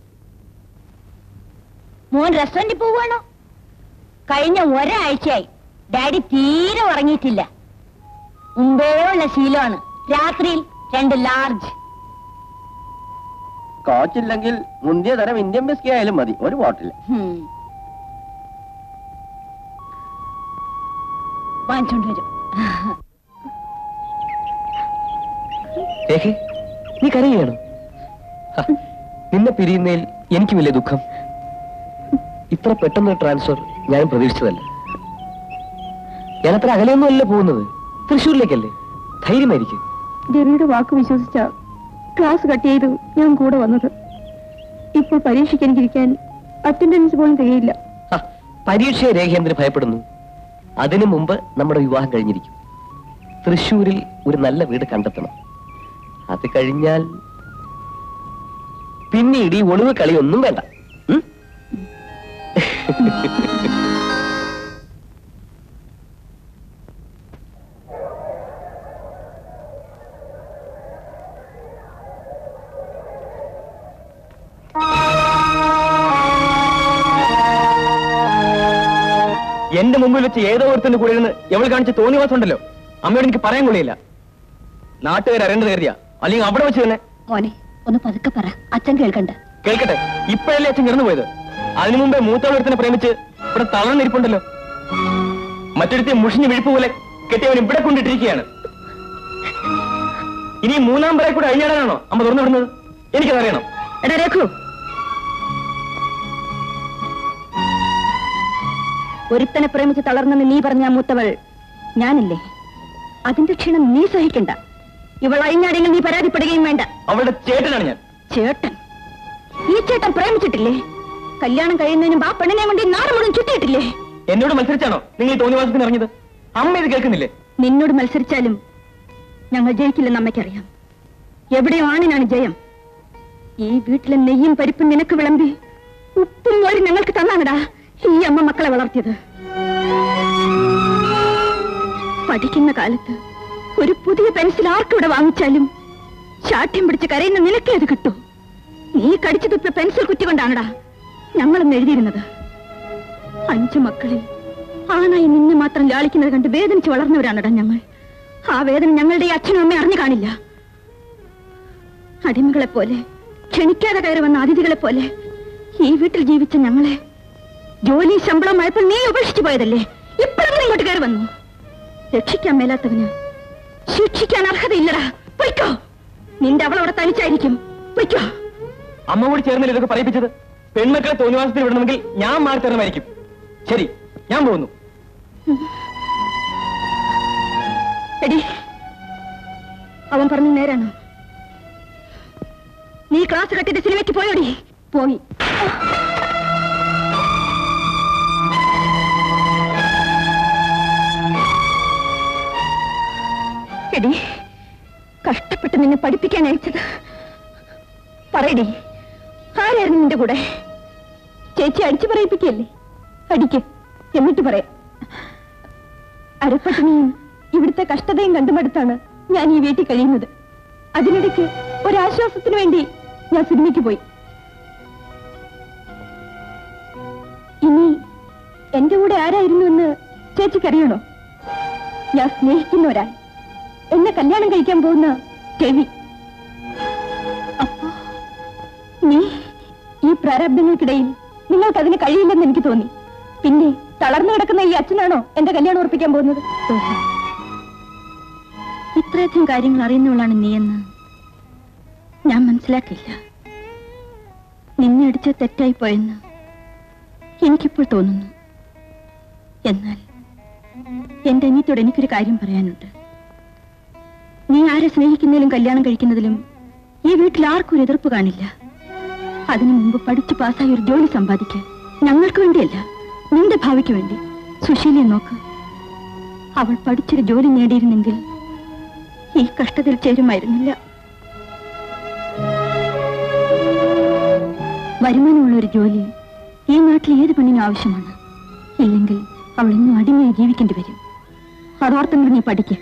മോൻ റെസ്റ്റോറന്റിൽ പോവാണോ കഴിഞ്ഞ ഒരാഴ്ചയായി ഡാഡി തീരെ ഉറങ്ങിയിട്ടില്ല മുമ്പേ ഉള്ള ശീലമാണ് രാത്രിയിൽ രണ്ട് ലാർജ് കോച്ചില്ലെങ്കിൽ മുന്തിയ തരം ഇന്ത്യൻ ബിസ്കി ആയാലും മതി ഒരു ബോട്ടിൽ വാങ്ങിച്ചോണ്ട് വരും രേഖേ നീ കരയുകയാണോ ഹ, നിന്നെ പിരിയുന്നതിൽ എനിക്ക് വലിയ ദുഃഖം ഇത്ര പെട്ടെന്ന് ട്രാൻസ്ഫർ ഞാൻ പ്രതീക്ഷിച്ചതല്ല ഞാൻ അത്ര അകലെയൊന്നും അല്ല പോകുന്നത് തൃശ്ശൂരിലേക്കല്ലേ ധൈര്യമായിരിക്കും രവിയുടെ വാക്ക് വിശ്വസിച്ച ക്ലാസ് കട്ട് ചെയ്തു ഞാൻ കൂടെ വന്നത് ഇപ്പോൾ പരീക്ഷയ്ക്ക് എനിക്കിരിക്കാൻ അറ്റൻഡൻസ് പോലും തികയില്ല ഹ, പരീക്ഷയെ രേഖേന്ദ്രൻ ഭയപ്പെടുന്നു അതിനു മുമ്പ് നമ്മുടെ വിവാഹം കഴിഞ്ഞിരിക്കും തൃശ്ശൂരിൽ ഒരു നല്ല വീട് കണ്ടെത്തണം അത് കഴിഞ്ഞാൽ പിന്നീട് ഈ ഒളിവ് കളിയൊന്നും വേണ്ട ഉം? എന്റെ മുമ്പിൽ വെച്ച് ഏതോ ഒരുത്തിന്റെ കൂടെ ഇരുന്ന് എവൾ കാണിച്ച് തോന്നിവാസം ഉണ്ടല്ലോ അമ്മയോട് എനിക്ക് പറയാൻ കൊള്ളിയില്ല നാട്ടുകാർ അറിയേണ്ടത് കരുതിയ അല്ലെങ്കിൽ അവിടെ വെച്ച് തന്നെ മോനെ ഒന്ന് പതുക്കെ പറ അച്ഛൻ കേൾക്കണ്ട കേൾക്കട്ടെ ഇപ്പോഴല്ലേ അച്ഛൻ കിടന്നു പോയത് അതിനു മുമ്പേ മൂത്തവളൊരുത്തിനെ പ്രേമിച്ച് ഇവിടെ തളർന്നിരിപ്പുണ്ടല്ലോ മറ്റൊരുത്തെ മുഷിഞ്ഞ് വിഴുപ്പ് പോലെ കെട്ടിയവൻ ഇവിടെ കൊണ്ടിട്ടിരിക്കുകയാണ് ഇനി മൂന്നാം പേരെ കൂടെ അഴിഞ്ഞാടാനാണോ അമ്മ തുറന്നു വിടുന്നത് എനിക്കതറിയണം എടാ രഘു ഒരുത്തനെ പ്രേമിച്ച് തളർന്നെന്ന് നീ പറഞ്ഞ ആ മൂത്തവൾ ഞാനില്ലേ അതിന്റെ ക്ഷീണം നീ സഹിക്കണ്ട ഇവൾ അഴിഞ്ഞാടെങ്കിൽ നീ പരാതിപ്പെടുകയും വേണ്ട അവളുടെ ചേട്ടനാണ് ഞാൻ ചേട്ടൻ ഈ ചേട്ടൻ പ്രേമിച്ചിട്ടില്ലേ കല്യാണം കഴിയുന്നതിന് ആ പെണ്ണിനെ കൊണ്ട് ഈ നാട് മുഴുവൻ ചുറ്റിയിട്ടില്ലേ എന്നോട് മത്സരിച്ചാണോ നിങ്ങൾ ഈ തോന്നിവാസത്തിന് ഇറങ്ങിയത് അമ്മ ഇത് കേൾക്കുന്നില്ലേ നിന്നോട് മത്സരിച്ചാലും ഞങ്ങൾ ജയിക്കില്ലെന്ന് അമ്മയ്ക്കറിയാം എവിടെയോ ആണിനാണ് ജയം ഈ വീട്ടിലെ നെയ്യും പരിപ്പും നിനക്ക് വിളമ്പി ഉപ്പും മോരി ഞങ്ങൾക്ക് തന്നാണടാ ഈ അമ്മ മക്കളെ വളർത്തിയത് പഠിക്കുന്ന കാലത്ത് ഒരു പുതിയ പെൻസിൽ ആർക്കിവിടെ വാങ്ങിച്ചാലും ശാഠ്യം പിടിച്ച് കരയുന്ന നിനക്കേ അത് കിട്ടൂ നീ കടിച്ചു തുപ്പിയ പെൻസിൽ കുറ്റി കൊണ്ടാണടാ ഞങ്ങളൊന്ന് എഴുതിയിരുന്നത് അഞ്ചു മക്കളിൽ ആണായി നിന്നെ മാത്രം ലാളിക്കുന്നത് കണ്ട് വേദനിച്ച് വളർന്നവരാണടാ ഞങ്ങൾ ആ വേദന ഞങ്ങളുടെ ഈ അച്ഛനും അമ്മയും അറിഞ്ഞു കാണില്ല അടിമകളെ പോലെ ക്ഷണിക്കാതെ കയറി വന്ന അതിഥികളെ പോലെ ഈ വീട്ടിൽ ജീവിച്ച ഞങ്ങളെ ജോലി ശമ്പളമായപ്പോൾ നീ ഉപേക്ഷിച്ചു പോയതല്ലേ ഇപ്പോഴും നീ ഇങ്ങോട്ട് കയറി വന്നു രക്ഷിക്കാൻ മേലാത്തവന് ശിക്ഷിക്കാൻ അർഹതയില്ലടാ പൊയ്ക്കോ നിന്റെ അവളവിടെ തനിച്ചായിരിക്കും പൊയ്ക്കോ അമ്മ കൂടി ചേർന്നില്ല ഇതൊക്കെ പറയിപ്പിച്ചത് പെൺമക്കളെ തോന്നിവാസത്തിൽ വിടണമെങ്കിൽ ഞാൻ മാറി തരണമായിരിക്കും ശരി ഞാൻ പോകുന്നു എടി അവൻ പറഞ്ഞു നേരാണോ നീ ക്ലാസ് കട്ടിട്ട് സിനിമയ്ക്ക് പോയോടി പോയി എടി കഷ്ടപ്പെട്ട് നിന്നെ പഠിപ്പിക്കാൻ അയച്ചത് പറയടി ആരായിരുന്നു നിന്റെ കൂടെ ചേച്ചി അടിച്ചു പറയിപ്പിക്കല്ലേ അടിക്ക് എന്നിട്ട് പറയാം അരപ്പട്ടിണിയും ഇവിടുത്തെ കഷ്ടതയും കണ്ടുമടുത്താണ് ഞാൻ ഈ വീട്ടിൽ കഴിയുന്നത് അതിനിടയ്ക്ക് ഒരാശ്വാസത്തിന് വേണ്ടി ഞാൻ സിനിമയ്ക്ക് പോയി ഇനി എന്റെ കൂടെ ആരായിരുന്നു എന്ന് ചേച്ചിക്കറിയണോ ഞാൻ സ്നേഹിക്കുന്ന ഒരാൾ എന്നെ കല്യാണം കഴിക്കാൻ പോകുന്ന രവി അപ്പോ നീ ഈ പ്രാരബ്ധങ്ങൾക്കിടയിൽ നിങ്ങൾക്ക് അതിന് കഴിയില്ലെന്ന് എനിക്ക് തോന്നി പിന്നെ തളർന്നു കിടക്കുന്ന ഈ അച്ഛനാണോ എന്റെ കല്യാണം ഉറപ്പിക്കാൻ പോകുന്നത് ഇത്രയധികം കാര്യങ്ങൾ അറിയുന്നവളാണ് നീയെന്ന് ഞാൻ മനസ്സിലാക്കില്ല നിന്നെ അടിച്ച തെറ്റായി പോയെന്ന് എനിക്കിപ്പോൾ തോന്നുന്നു എന്നാൽ എന്റെ അനിയത്തോട് എനിക്കൊരു കാര്യം പറയാനുണ്ട് നീ ആരെ സ്നേഹിക്കുന്നതിലും കല്യാണം കഴിക്കുന്നതിലും ഈ വീട്ടിൽ ആർക്കും ഒരു എതിർപ്പ് കാണില്ല അതിനു മുമ്പ് പഠിച്ചു പാസ്സായി ഒരു ജോലി സമ്പാദിക്കാൻ ഞങ്ങൾക്ക് വേണ്ടിയല്ല നിന്റെ ഭാവിക്ക് വേണ്ടി സുശീലയെ നോക്ക് അവൾ പഠിച്ചൊരു ജോലി നേടിയിരുന്നെങ്കിൽ ഈ കഷ്ടത്തിൽ ചേരുമായിരുന്നില്ല വരുമാനമുള്ള ഒരു ജോലി ഈ നാട്ടിൽ ഏത് പെണ്ണിനും ആവശ്യമാണ് ഇല്ലെങ്കിൽ അവൾ ഇന്നും അടിമയായി ജീവിക്കേണ്ടി വരും അതോർത്തെങ്കിലും നീ പഠിക്കുക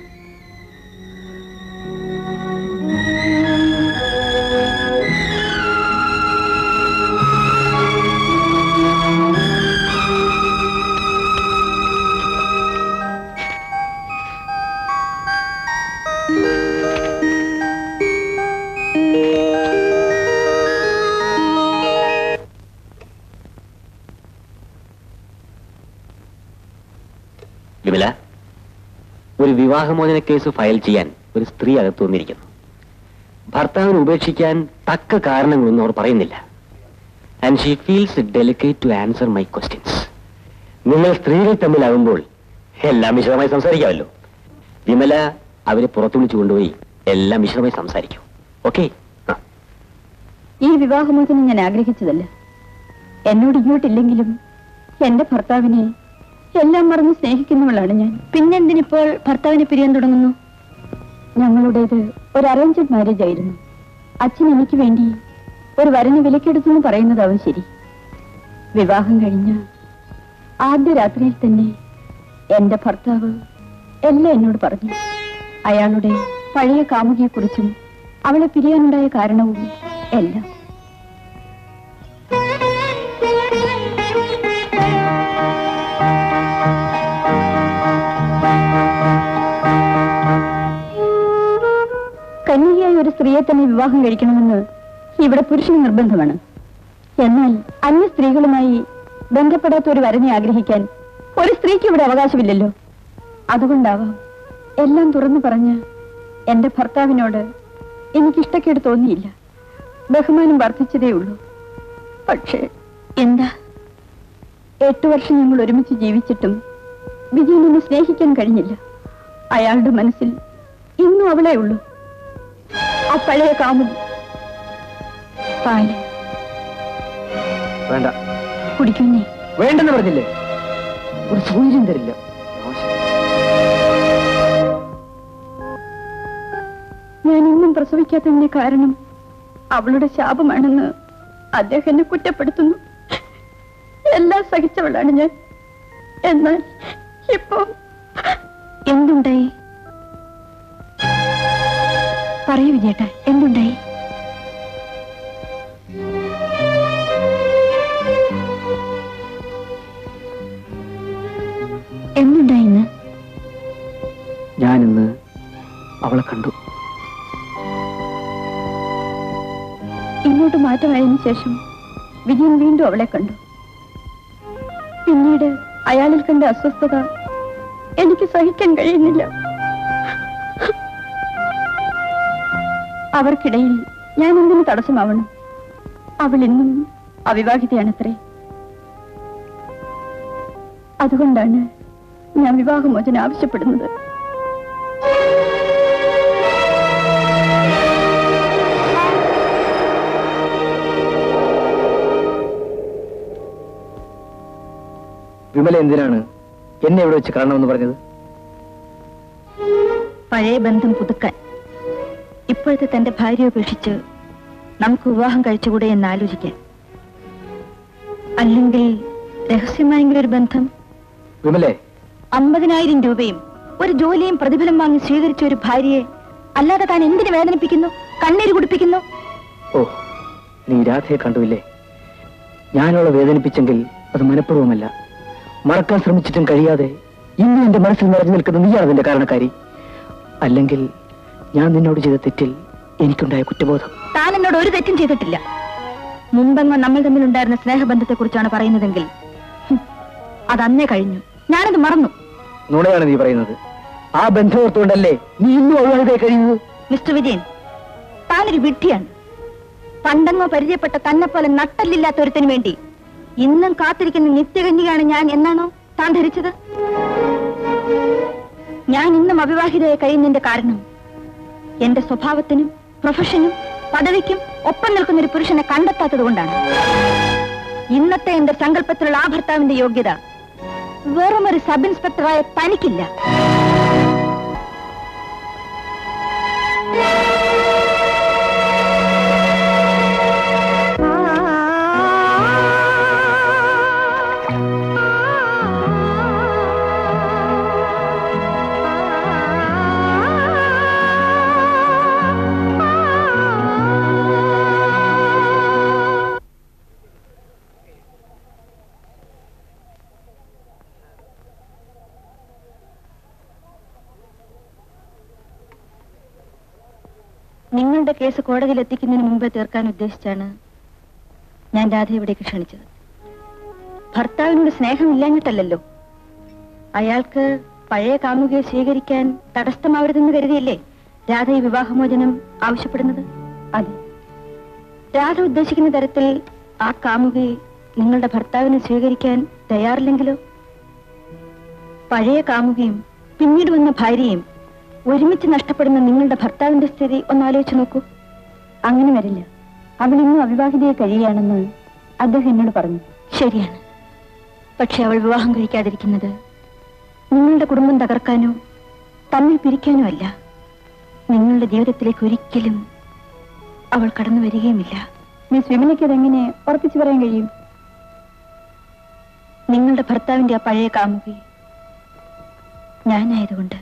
വിമല ഒരു വിവാഹമോചന കേസ് ഫയൽ ചെയ്യാൻ ഒരു സ്ത്രീ അകത്തു വന്നിരിക്കുന്നു ഭർത്താവിനെ ഉപേക്ഷിക്കാൻ തക്ക കാരണങ്ങളൊന്നും അവർ പറയുന്നില്ല and she feels delicate to answer my questions നിങ്ങൾ സ്ത്രീകൾ തമ്മിലാകുമ്പോൾ എല്ലാം വിശദമായി സംസാരിക്കാമല്ലോ വിമല അവരെ പുറത്തു വിളിച്ചു കൊണ്ടുപോയി എല്ലാം വിശദമായി സംസാരിക്കും ഓക്കെ ഈ വിവാഹമോചനം ഞാൻ ആഗ്രഹിച്ചതല്ല എന്നോട് ഇങ്ങോട്ടില്ലെങ്കിലും എന്റെ ഭർത്താവിനെ എല്ലാം മറന്ന് സ്നേഹിക്കുന്നവളാണ് ഞാൻ പിന്നെന്തിനിപ്പോൾ ഭർത്താവിനെ പിരിയാൻ തുടങ്ങുന്നു ഞങ്ങളുടേത് ഒരു അറേഞ്ച്ഡ് മാരേജ് ആയിരുന്നു അച്ഛൻ എനിക്ക് വേണ്ടി ഒരു വരനെ വിലക്കെടുത്തു എന്ന് പറയുന്നതാവും ശരി വിവാഹം കഴിഞ്ഞ് ആദ്യ രാത്രിയിൽ തന്നെ എന്റെ ഭർത്താവ് എല്ലാം എന്നോട് പറഞ്ഞു അയാളുടെ പഴയ കാമുകിയെക്കുറിച്ചും അവളെ പിരിയാനുണ്ടായ കാരണവും എല്ലാം കന്യകയായ ഒരു സ്ത്രീയെ തന്നെ വിവാഹം കഴിക്കണമെന്ന് ഇവിടെ പുരുഷന് നിർബന്ധമാണ് എന്നാൽ അന്യ സ്ത്രീകളുമായി ബന്ധപ്പെടാത്ത ഒരു വരനെ ആഗ്രഹിക്കാൻ ഒരു സ്ത്രീക്ക് ഇവിടെ അവകാശമില്ലല്ലോ അതുകൊണ്ടാവാം എല്ലാം തുറന്നു പറഞ്ഞ് എന്റെ ഭർത്താവിനോട് എനിക്കിഷ്ടക്കേട് തോന്നിയില്ല ബഹുമാനം വർദ്ധിച്ചതേ ഉള്ളൂ പക്ഷേ എന്താ എട്ടു വർഷം ഞങ്ങൾ ഒരുമിച്ച് ജീവിച്ചിട്ടും വിജയൻ എന്നെ സ്നേഹിക്കാൻ കഴിഞ്ഞില്ല അയാളുടെ മനസ്സിൽ ഇന്നും അവളേ ഉള്ളൂ ആ പഴയ കാമുകി പാല് വേണ്ട കുടിക്കുന്നേ വേണ്ടെന്ന് പറഞ്ഞില്ലേ ഒരു സൂര്യം തരില്ല ഞാൻ ഇന്നും പ്രസവിക്കാത്തതിന്റെ കാരണം അവളുടെ ശാപമാണെന്ന് അദ്ദേഹം എന്നെ കുറ്റപ്പെടുത്തുന്നു എല്ലാം സഹിച്ചവളാണ് ഞാൻ എന്നാൽ ഇപ്പോ എന്തുണ്ടായി പറയൂ വിജയേട്ട എന്തുണ്ടായി എന്തുണ്ടായി ഇന്ന് ഞാനിന്ന് അവളെ കണ്ടു ഇങ്ങോട്ട് മാറ്റമായതിനു ശേഷം വിജയൻ വീണ്ടും അവളെ കണ്ടു പിന്നീട് അയാളിൽ കണ്ട അസ്വസ്ഥത എനിക്ക് സഹിക്കാൻ കഴിയുന്നില്ല അവർക്കിടയിൽ ഞാൻ എന്തിനു തടസ്സമാവണം അവൾ ഇന്നും അവിവാഹിതയാണത്രേ അതുകൊണ്ടാണ് ഞാൻ വിവാഹമോചനം ആവശ്യപ്പെടുന്നത് വിമല എന്തിനാണ് എന്നെ ഇവിടെ വെച്ച് കാണണമെന്ന് പറഞ്ഞത് പഴയ ബന്ധം പുതുക്കാൻ ഇപ്പോഴത്തെ തന്റെ ഭാര്യ ഉപേക്ഷിച്ച് നമുക്ക് വിവാഹം കഴിച്ചുകൂടെ എന്ന് ആലോചിക്കാൻ അല്ലെങ്കിൽ രഹസ്യമായെങ്കിലും ഒരു ബന്ധം വിമലേ അമ്പതിനായിരം രൂപയും ഒരു ജോലിയും പ്രതിഫലം വാങ്ങി സ്വീകരിച്ച ഒരു ഭാര്യയെ അല്ലാതെ താൻ എന്തിനു വേദനിപ്പിക്കുന്നു കണ്ണീര് കുടിപ്പിക്കുന്നു ഓ നീ രാധയെ കണ്ടുമില്ലേ ഞാനവളെ വേദനിപ്പിച്ചെങ്കിൽ അത് മനഃപൂർവ്വമല്ല മറക്കാൻ ശ്രമിച്ചിട്ടും കഴിയാതെ ഇന്നും എന്റെ മനസ്സിൽ നിറഞ്ഞു നിൽക്കുന്ന നീയാണ് അതിന്റെ കാരണക്കാരി അല്ലെങ്കിൽ ഞാൻ നിന്നോട് ചെയ്ത തെറ്റിൽ എനിക്കുണ്ടായ കുറ്റബോധം താൻ എന്നോട് ഒരു തെറ്റും ചെയ്തിട്ടില്ല മുമ്പെങ്ങോ നമ്മൾ തമ്മിലുണ്ടായിരുന്ന സ്നേഹബന്ധത്തെ കുറിച്ചാണ് പറയുന്നതെങ്കിൽ ഹും, അത് അന്നേ കഴിഞ്ഞു ഞാനത് മറന്നു നുണയാണ് നീ പറയുന്നത് ആ ബന്ധം ഓർത്തുകൊണ്ടല്ലേ നീ ഇന്നും അവിവാഹിതമായി കഴിയുന്നത് മിസ്റ്റർ വിജയൻ താനൊരു വിഡ്ഢിയാണ് പണ്ടെങ്ങോ പരിചയപ്പെട്ട തന്നെ പോലെ നട്ടല്ലില്ലാത്ത ഒരുത്തിന് വേണ്ടി ഇന്നും കാത്തിരിക്കുന്ന നിത്യകന്യകയാണ് ഞാൻ എന്നാണോ താൻ ധരിച്ചത് ഞാൻ ഇന്നും അവിവാഹിതയായി കഴിയുന്നതിന്റെ കാരണം എന്റെ സ്വഭാവത്തിനും പ്രൊഫഷനും പദവിക്കും ഒപ്പം നിൽക്കുന്ന ഒരു പുരുഷനെ കണ്ടെത്താത്തത് കൊണ്ടാണ് ഇന്നത്തെ എന്റെ സങ്കല്പത്തിലുള്ള ആ ഭർത്താവിന്റെ യോഗ്യത വെറും ഒരു സബ് ഇൻസ്പെക്ടറായ തനിക്കില്ല നിങ്ങളുടെ കേസ് കോടതിയിൽ എത്തിക്കുന്നതിന് മുമ്പേ തീർക്കാൻ ഉദ്ദേശിച്ചാണ് ഞാൻ രാധ ഇവിടേക്ക് ക്ഷണിച്ചത് ഭർത്താവിനോട് സ്നേഹമില്ലാഞ്ഞിട്ടല്ലല്ലോ അയാൾക്ക് പഴയ കാമുകയെ സ്വീകരിക്കാൻ തടസ്സമാവരുതെന്ന് കരുതിയല്ലേ രാധ ഈ വിവാഹമോചനം ആവശ്യപ്പെടുന്നത് അതെ രാധ ഉദ്ദേശിക്കുന്ന തരത്തിൽ ആ കാമുകയെ നിങ്ങളുടെ ഭർത്താവിനെ സ്വീകരിക്കാൻ തയ്യാറില്ലെങ്കിലോ പഴയ കാമുകയും പിന്നീട് വന്ന ഭാര്യയും ഒരുമിച്ച് നഷ്ടപ്പെടുന്ന നിങ്ങളുടെ ഭർത്താവിന്റെ സ്ഥിതി ഒന്ന് ആലോചിച്ച് നോക്കൂ അങ്ങനെ വരില്ല അവൾ ഇന്നും അവിവാഹിതയെ കഴിയുകയാണെന്ന് അദ്ദേഹം എന്നോട് പറഞ്ഞു ശരിയാണ് പക്ഷെ അവൾ വിവാഹം കഴിക്കാതിരിക്കുന്നത് നിങ്ങളുടെ കുടുംബം തകർക്കാനോ തമ്മിൽ പിരിക്കാനോ അല്ല നിങ്ങളുടെ ജീവിതത്തിലേക്ക് ഒരിക്കലും അവൾ കടന്നു വരികയുമില്ല മിസ് വിമലയ്ക്ക് അതെങ്ങനെ ഉറപ്പിച്ചു പറയാൻ കഴിയും നിങ്ങളുടെ ഭർത്താവിന്റെ ആ പഴയ കാമുകി ഞാനായതുകൊണ്ട്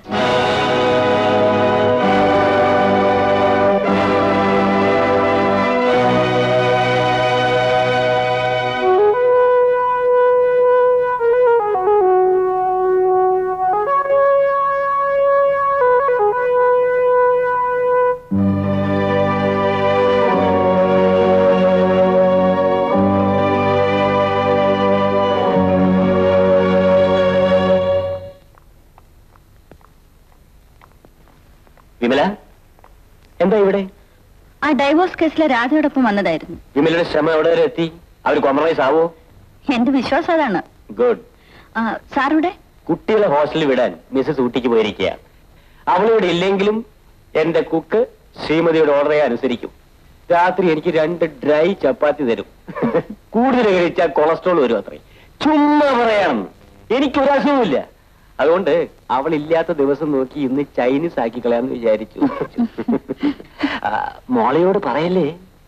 വിമല എന്താ ഇവിടെ ആ ഡൈവോഴ്സ് കേസിലെ രാധയോടൊപ്പം വന്നതായിരുന്നു വിമലയുടെ ശ്രമം എവിടെ വരെ എത്തി അവർ കോംപ്രമൈസ് ആവോ എന്റെ വിശ്വാസം അതാണ് ഗുഡ് ആ, സാറുടെ കുട്ടികളെ ഹോസ്റ്റലിൽ വിടാൻ മിസ്സസ് ഊട്ടിക്ക് പോയിരിക്കുക അവളിവിടെ ഇല്ലെങ്കിലും എന്റെ കുക്ക് ശ്രീമതിയുടെ ഓർഡറെ അനുസരിക്കും രാത്രി എനിക്ക് രണ്ട് ഡ്രൈ ചപ്പാത്തി തരും കൂടുതൽ കഴിച്ചാൽ കൊളസ്ട്രോൾ വരും അത്രേ ചുമ്മാ പറയണം എനിക്കൊരു അസുഖമില്ല അതുകൊണ്ട് അവൾ ഇല്ലാത്ത ദിവസം നോക്കി ഇന്ന് ചൈനീസ് ആക്കി കളയാന്ന് വിചാരിച്ചു ആ, മോളയോട് പറയല്ലേ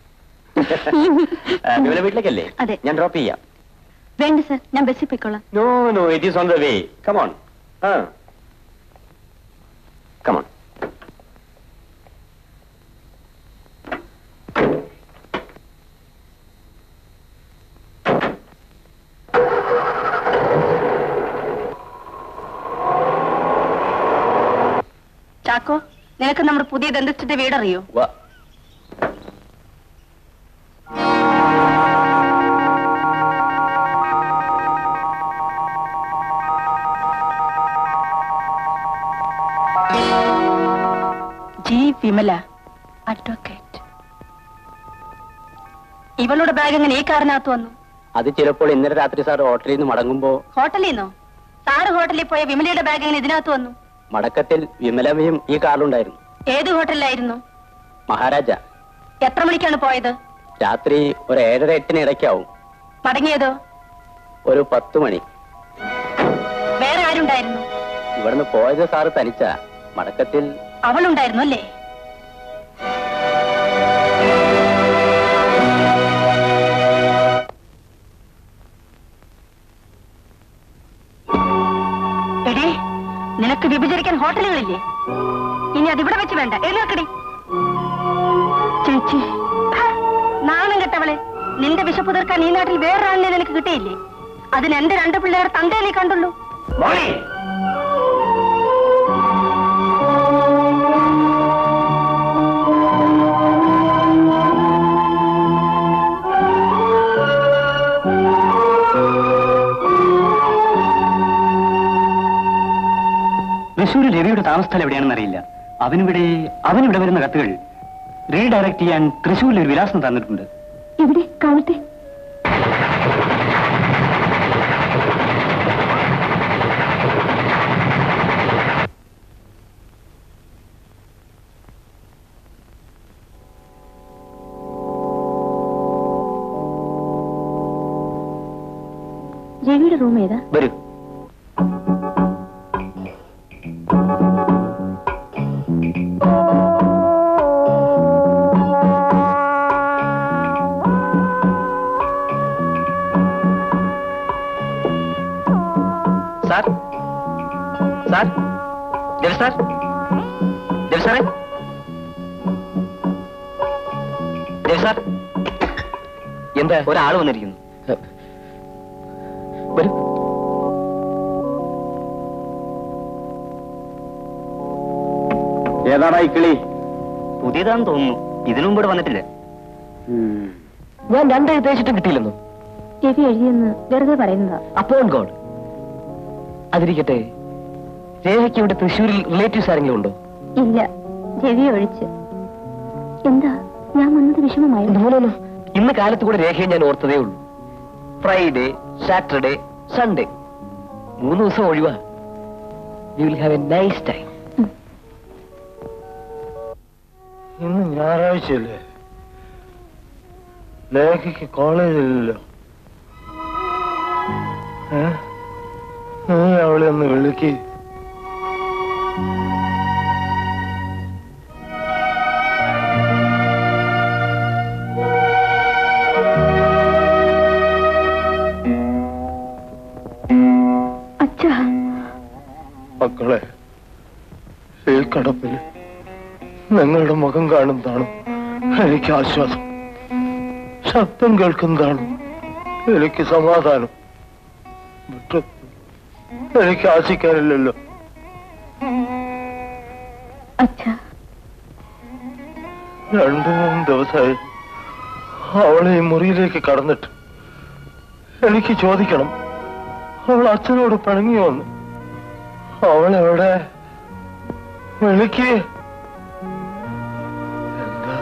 ആ, വിമല വീട്ടിലേക്കല്ലേ അതെ. ഞാൻ ഡ്രോപ്പ് ചെയ്യാം വേണ്ട സർ ഞാൻ ബസ്സിൽ പോയിക്കോളാം No, no, it is on the way. Come on. Ah. Come on. Chacko നിനക്ക് നമ്മുടെ പുതിയ ദന്തസ്ഥിന്റെ വീടറിയോ വാ ജി വിമല അഡ്വക്കേറ്റ് ഇവളുടെ ബാഗ് എങ്ങനെ ഈ കാറിനകത്ത് വന്നു അത് ചിലപ്പോൾ ഇന്നലെ രാത്രി സാർ ഹോട്ടലിൽ നിന്ന് മടങ്ങുമ്പോ ഹോട്ടലിൽ നിന്നോ സാറ് ഹോട്ടലിൽ പോയ വിമലയുടെ ബാഗ് എങ്ങനെ ഇതിനകത്ത് വന്നു മടക്കത്തിൽ വിമലമയും ഈ കാറിലുണ്ടായിരുന്നു ഏത് ഹോട്ടലിലായിരുന്നു മഹാരാജ എത്ര മണിക്കാണ് പോയത് രാത്രി ഒരു ഏഴര എട്ടിന് ഇടയ്ക്കാവും മടങ്ങിയതോ ഒരു പത്ത് മണി വേറെ ആരുണ്ടായിരുന്നു ഇവിടുന്ന് പോയത് സാറ് തനിച്ച മടക്കത്തിൽ അവളുണ്ടായിരുന്നു അല്ലേ എടേ നിനക്ക് വിഭജിക്കാൻ ഹോട്ടലുകളില്ലേ ഇനി അതിവിടെ വെച്ച് വേണ്ട എഴുന്നേക്കടി ചേച്ചി ഹാ, നാണം കെട്ടവളെ നിന്റെ വിശപ്പ് തീർക്കാൻ ഈ നാട്ടിൽ വേറൊരാളിനെ നിനക്ക് കിട്ടിയില്ലേ അതിന് എന്റെ രണ്ട് പിള്ളേർ തന്തേ നീ കണ്ടുള്ളൂ തൃശ്ശൂരിൽ രവിയുടെ താമസസ്ഥലം എവിടെയാണെന്ന് അറിയില്ല അവനിവിടെ അവനിവിടെ വരുന്ന കത്തുകൾ റീഡയറക്ട് ചെയ്യാൻ തൃശ്ശൂരിൽ ഒരു വിലാസം തന്നിട്ടുണ്ട് എവിടെ കാണട്ടെ രവിയുടെ റൂം ഏതാ വരൂ sir sir Ravi sir Ravi സാറേ രവി സാർ എന്താ ഒരാൾ വന്നിരിക്കുന്നു വരൂ ഏതാടാ ഈ കിളി പുതിയതാന്ന് തോന്നുന്നു ഇതിനു മുമ്പ് ഇവിടെ വന്നിട്ടില്ല ഞാൻ രണ്ടെഴുത്ത് അയച്ചിട്ടും കിട്ടിയില്ലെന്നു രവി എഴുതിയെന്ന് വെറുതെ പറയുന്നതാ അപ്പോൺ ഗോഡ് അതിരിക്കട്ടെ രേഖയ്ക്ക് ഇവിടെ തൃശ്ശൂരിൽ റിലേറ്റീവ്സ് ആരെങ്കിലും ഉണ്ടോ ഇല്ല രവി ഒഴിച്ച് എന്താ ഞാൻ വന്നത് വിഷമമായിരുന്നു ഇന്ന് കാലത്ത് കൂടെ രേഖയെ ഞാൻ ഓർത്തതേ ഉള്ളൂ ഫ്രൈഡേ സാറ്റർഡേ സൺഡേ മൂന്ന് ദിവസം ഒഴിവാ you will have a nice time ഇന്ന് ഞായറാഴ്ചയല്ലേ ലേഖയ്ക്ക് കോളേജില്ലല്ലോ ഏ? നീ അവളെ ഒന്ന് വിളിക്ക് മക്കളെ ഈ കടപ്പിൽ നിങ്ങളുടെ മുഖം കാണുന്നതാണ് എനിക്ക് ആശ്വാസം ശബ്ദം കേൾക്കുന്നതാണ് എനിക്ക് സമാധാനം വിട്ടു എനിക്ക് ആശിക്കാനില്ലല്ലോ അച്ഛാ രണ്ടു മൂന്ന് ദിവസമായി അവളെ ഈ മുറിയിലേക്ക് കടന്നിട്ട് എനിക്ക് ചോദിക്കണം അവൾ അച്ഛനോട് പിണങ്ങിയോന്ന് അവളെവിടെ വിളിക്ക് എന്താ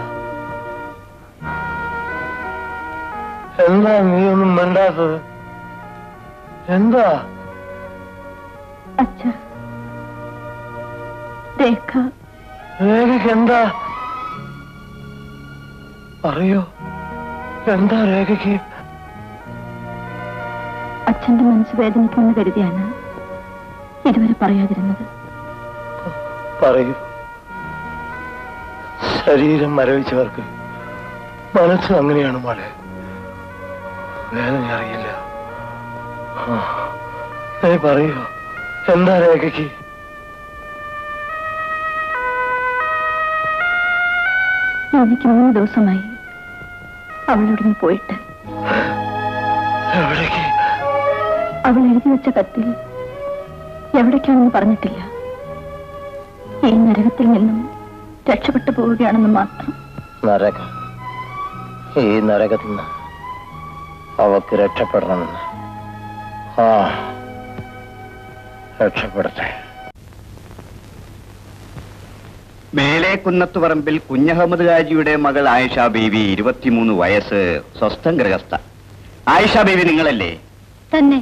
എന്താ നീ ഒന്നും മിണ്ടാത്തത് എന്താ അച്ഛാ രേഖ രേഖയ്ക്ക് എന്താ അറിയോ എന്താ രേഖയ്ക്ക് അച്ഛന്റെ മനസ്സ് വേദനിക്കുമെന്ന് കരുതിയാണ് ഇതുവരെ പറയാതിരുന്നത് പറയൂ ശരീരം മരവിച്ചവർക്ക് മനസ്സ് അങ്ങനെയാണ് മോളെ വേദന അറിയില്ല ആ, നീ പറയൂ എന്താ രേഖയ്ക്ക് എനിക്ക് മൂന്ന് ദിവസമായി അവളോടൊന്ന് പോയിട്ട് എവിടേക്ക് അവൾ എഴുതി വെച്ച കത്തിൽ എവിടേക്കാണെന്ന് പറഞ്ഞിട്ടില്ല ഈ നരകത്തിൽ നിന്നും രക്ഷപ്പെട്ടു പോവുകയാണെന്ന് മാത്രം നരകം ഈ നരകത്തിൽ നിന്ന് അവക്ക് രക്ഷപ്പെടണമെന്ന് ആ രക്ഷപ്പെടട്ടെ മേലെ കുന്നത്തുപറമ്പിൽ കുഞ്ഞഹമ്മദ് ഹാജിയുടെ മകൾ ആയിഷ ബീവി ഇരുപത്തിമൂന്ന് വയസ്സ് സ്വസ്ഥം ഗൃഹസ്ഥ ആയിഷ ബീവി നിങ്ങളല്ലേ തന്നെ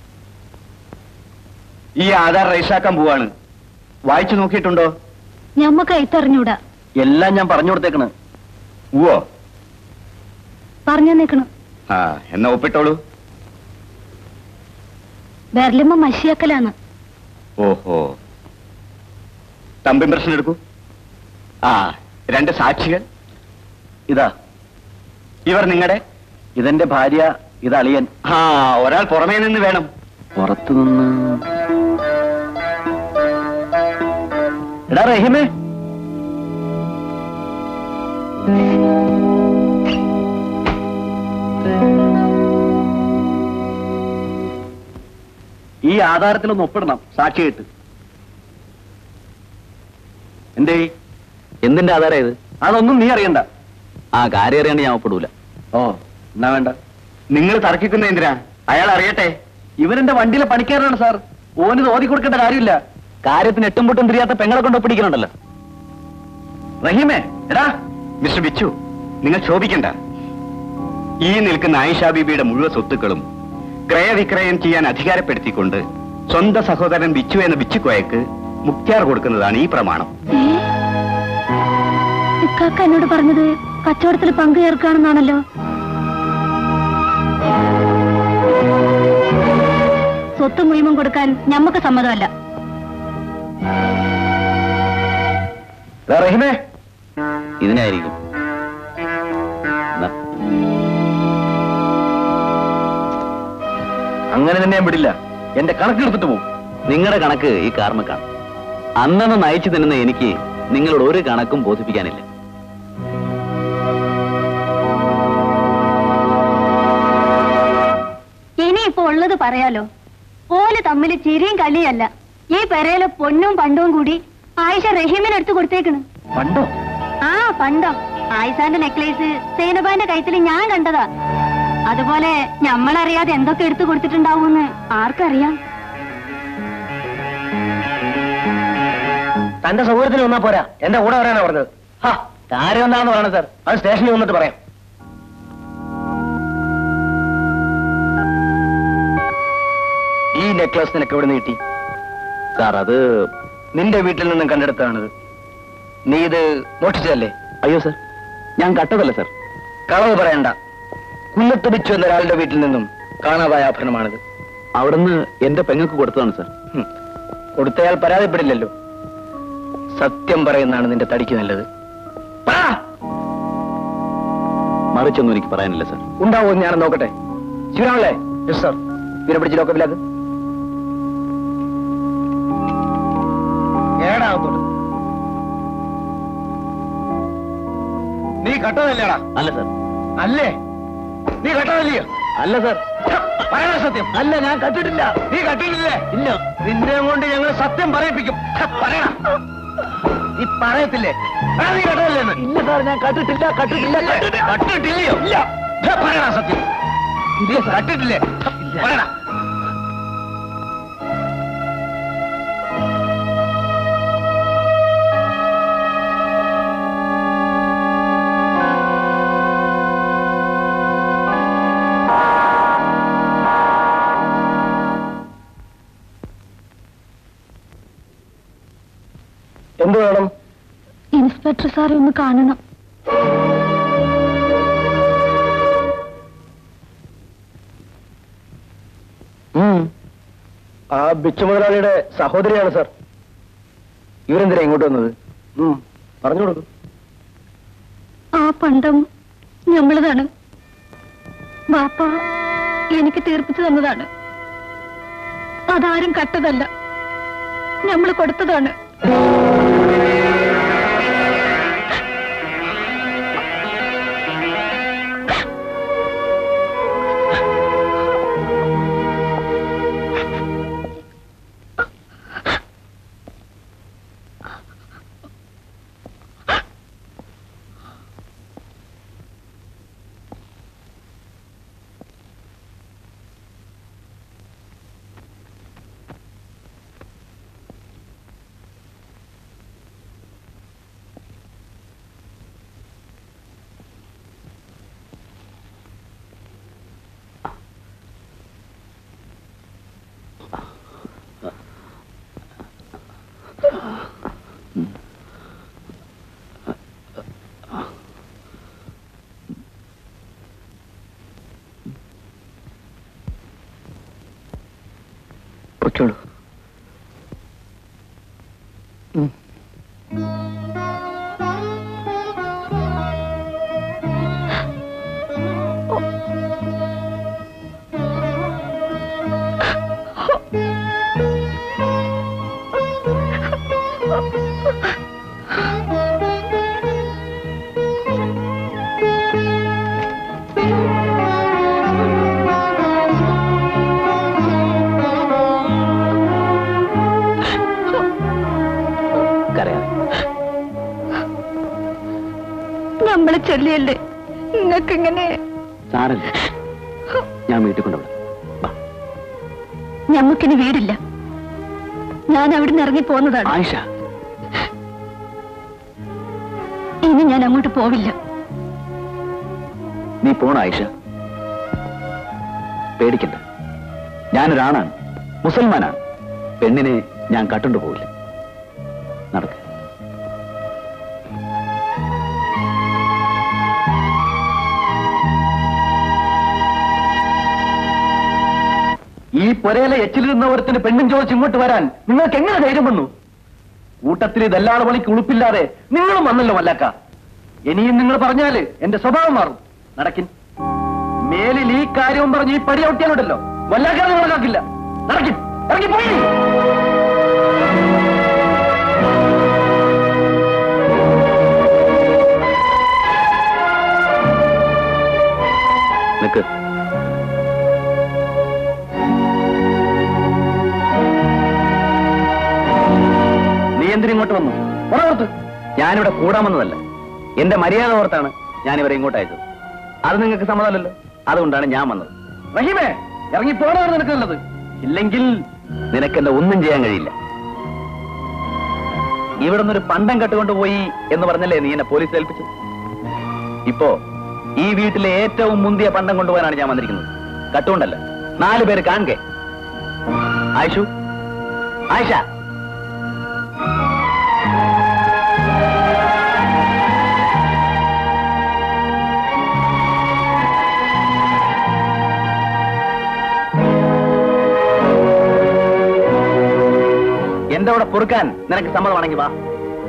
ഈ ആധാർ റൈസാക്കാൻ പോവാണ് വായിച്ചു നോക്കിയിട്ടുണ്ടോ ഞമ്മക്ക് അയത്തറിഞ്ഞൂടാ എല്ലാം ഞാൻ പറഞ്ഞു കൊടുത്തേക്കണ് ഉവോ പറഞ്ഞു നിൽക്കണം ആ എന്നാ ഒപ്പിട്ടോളൂ ബെർലിമ്മ മഷിയാക്കലാണ് ഓഹോ തമ്പ് ഇംപ്രഷൻ എടുക്കൂ ആ രണ്ട് സാക്ഷികൾ ഇതാ ഇവർ നിങ്ങളുടെ ഇതെന്റെ ഭാര്യ ഇത് അളിയൻ ആ ഒരാൾ പുറമേ നിന്ന് വേണം പുറത്തു നിന്ന് എടാ റഹീമേ ഈ ആധാരത്തിലൊന്ന് ഒപ്പിടണം സാക്ഷിയായിട്ട് എന്തേ എന്തിന്റെ ആധാരം ഇത് അതൊന്നും നീ അറിയണ്ട ആ കാര്യം അറിയാണ്ട് ഞാൻ ഒപ്പിടൂല ഓ എന്നാ വേണ്ട നിങ്ങൾ തർക്കിക്കുന്ന എന്തിനാ അയാൾ അറിയട്ടെ ഇവരെന്റെ വണ്ടിയിലെ പണിക്കാരനാണ് സാർ ഓനിത് ഓതി കൊടുക്കേണ്ട കാര്യമില്ല കാര്യത്തിന് എട്ടും പൊട്ടും തിരിയാത്ത പെങ്ങളെ കൊണ്ട് ഒപ്പിടിക്കണുണ്ടല്ലോ റഹീമേ എടാ മിസ്റ്റർ ബിച്ചു നിങ്ങൾ ശോഭിക്കണ്ട ഈ നിൽക്കുന്ന ആയിഷ ബീബിയുടെ മുഴുവൻ സ്വത്തുക്കളും ക്രയവിക്രയം ചെയ്യാൻ അധികാരപ്പെടുത്തിക്കൊണ്ട് സ്വന്തം സഹോദരൻ ബിച്ചു എന്ന ബിച്ചുക്കോയക്ക് മുക്തിയാർ കൊടുക്കുന്നതാണ് ഈ പ്രമാണം ഇക്കാക്ക എന്നോട് പറഞ്ഞത് കച്ചവടത്തിൽ പങ്കു ചേർക്കാണെന്നാണല്ലോ സ്വത്ത് മുഴുവൻ കൊടുക്കാൻ ഞമ്മക്ക് സമ്മതമല്ല എടാ റഹീമേ ഇതിനായിരിക്കും എന്നാ, അങ്ങനെ തന്നെ ഞാൻ വിടില്ല എന്റെ കണക്കെടുത്തിട്ട് പോകും നിങ്ങളുടെ കണക്ക് ഈ കാർമക്കാണ് അന്നന്ന് നയിച്ചു തിന്നുന്ന എനിക്ക് നിങ്ങളോട് ഒരു കണക്കും ബോധിപ്പിക്കാനില്ല ഇനിയിപ്പോ ഉള്ളത് പറയാലോ ഓല് തമ്മിൽ ചിരിയും കളിയല്ല ഈ പെരയിലെ പൊന്നും പണ്ടവും കൂടി ആയിഷ റഹീമിന് എടുത്തു കൊടുത്തേക്കണ് പണ്ടോ ആ പണ്ടോ ആയിഷാന്റെ നെക്ലേസ് സൈനബാന്റെ കഴുത്തിൽ ഞാൻ കണ്ടതാ അതുപോലെ ഞമ്മളറിയാതെ എന്തൊക്കെ എടുത്തു കൊടുത്തിട്ടുണ്ടാവുമെന്ന് ആർക്കറിയാം തന്റെ സൗകര്യത്തിന് വന്നാ പോരാ എന്റെ കൂടെ വരാനാ പറഞ്ഞത് ഹാ കാര്യം എന്താണെന്ന് പറയണം സാർ അത് സ്റ്റേഷനിൽ വന്നിട്ട് പറയാം ഈ നെക്ലസ് നിനക്ക് എവിടെ നിന്ന് കിട്ടി സാർ അത് നിന്റെ വീട്ടിൽ നിന്നും കണ്ടെടുത്താണിത് നീ ഇത് മോഷ്ടിച്ചതല്ലേ അയ്യോ സാർ ഞാൻ കട്ടതല്ല സാർ കളവ് പറയണ്ട കുന്നത്ത് ബിച്ചു എന്ന ഒരാളുടെ വീട്ടിൽ നിന്നും കാണാതായ ആഭരണമാണിത് അവിടുന്ന് എന്റെ പെങ്ങൾക്ക് കൊടുത്തതാണ് സാർ ഹും. കൊടുത്തയാൾ പരാതിപ്പെടില്ലല്ലോ സത്യം പറയുന്നതാണ് നിന്റെ തടിക്ക് നല്ലത് പറ! മറിച്ചൊന്നും എനിക്ക് പറയാനില്ല സാർ ഉണ്ടാവോ എന്ന് ഞാനൊന്ന് നോക്കട്ടെ ശിവരാമല്ലേ യെസ് സാർ ഇവരെ പിടിച്ച് ലോക്കപ്പിലാക്ക് കട്ടതല്ലേടാ അല്ല സർ അല്ലേ നീ കട്ടതല്ലയോ അല്ല സർ പറയണ സത്യം അല്ല ഞാൻ കണ്ടിട്ടില്ല നീ കട്ടിട്ടില്ലേ ഇല്ല നിന്നെ കൊണ്ട് ഞങ്ങൾ സത്യം പറയിപ്പിക്കും ഹ, പറയണ നീ പറയത്തില്ലേ എടാ, നീ കട്ടതല്ലേന്ന് ഇല്ല സാർ ഞാൻ കണ്ടിട്ടില്ല കണ്ടിട്ടില്ല കണ്ടിട്ടില്ല കട്ടിട്ടില്ലയോ ഇല്ല പറയണ സത്യം ഇല്ല കട്ടിട്ടില്ലേ പറയണ എന്ത് വേണം ഇൻസ്പെക്ടർ സാറെ ഒന്ന് കാണണം ആ ബിച്ചു മുതലാളിയുടെ സഹോദരിയാണ് സാർ ഇവരെന്തിനാ ഇങ്ങോട്ട് വന്നത് പറഞ്ഞു കൊടുക്കും ആ പണ്ടം ഞമ്മളതാണ് ബാപ്പ എനിക്ക് തീർപ്പിച്ചു തന്നതാണ് അതാരും കട്ടതല്ല നമ്മൾ കൊടുത്തതാണ് പൊയ്ക്കോളൂ കരയാം നമ്മളെ ചൊല്ലിയല്ലേ നിങ്ങൾക്കിങ്ങനെ സാറല്ലേ ഞാൻ വീട്ടിൽ കൊണ്ടുപോകാം ഞമ്മക്കിനി വീടില്ല ഞാൻ അവിടുന്ന് ഇറങ്ങി പോന്നതാണ് ആയിഷ ഇനി ഞാൻ അങ്ങോട്ട് പോവില്ല നീ പോണ ആയിഷ പേടിക്കണ്ട ഞാനൊരാണാണ് മുസൽമാനാണ് പെണ്ണിനെ ഞാൻ കട്ടുണ്ടു പോവില്ല നടക്ക ഈ പൊരയിലെ എച്ചിലിരുന്ന ഒരുത്തിന് പെണ്ണും ചോദിച്ച് ഇങ്ങോട്ട് വരാൻ നിങ്ങൾക്ക് എങ്ങനെ ധൈര്യം വന്നു കൂട്ടത്തിൽ ഇതെല്ലാളെ പണിക്ക് ഉളുപ്പില്ലാതെ നിങ്ങളും വന്നല്ലോ മല്ലാക്ക ഇനിയും നിങ്ങൾ പറഞ്ഞാല് എന്റെ സ്വഭാവം മാറും നടക്കിൻ മേലിൽ ഈ കാര്യവും പറഞ്ഞ് ഈ പടി ഔട്ടിയാലുണ്ടല്ലോ വല്ലാക്കാതെ നിങ്ങളാക്കില്ല നടക്കിൻ ഇറങ്ങി പോയി നിക്ക് നീ എന്തിനിങ്ങോട്ട് വന്നു പുറത്ത് ഞാനിവിടെ കൂടാൻ വന്നതല്ല എന്റെ മര്യാദ ഓർത്താണ് ഞാൻ ഇവരെ ഇങ്ങോട്ട് അയച്ചത് അത് നിങ്ങൾക്ക് സമ്മതമല്ലല്ലോ അതുകൊണ്ടാണ് ഞാൻ വന്നത് റഹീമേ ഇറങ്ങി പോണതാണ് നിനക്ക് നല്ലത് ഇല്ലെങ്കിൽ നിനക്കെന്നെ ഒന്നും ചെയ്യാൻ കഴിയില്ല ഇവിടെ നിന്നൊരു പണ്ടം കെട്ടുകൊണ്ടുപോയി എന്ന് പറഞ്ഞല്ലേ നീ എന്നെ പോലീസ് ഏൽപ്പിച്ചത് ഇപ്പോ ഈ വീട്ടിലെ ഏറ്റവും മുന്തിയ പണ്ടം കൊണ്ടുപോകാനാണ് ഞാൻ വന്നിരിക്കുന്നത് കട്ടുകൊണ്ടല്ല നാല് പേര് കാണുക ആയിഷു ആയിഷ എന്റെ കൂടെ പൊറുക്കാൻ നിനക്ക് സമ്മതമാണെങ്കിൽ വാ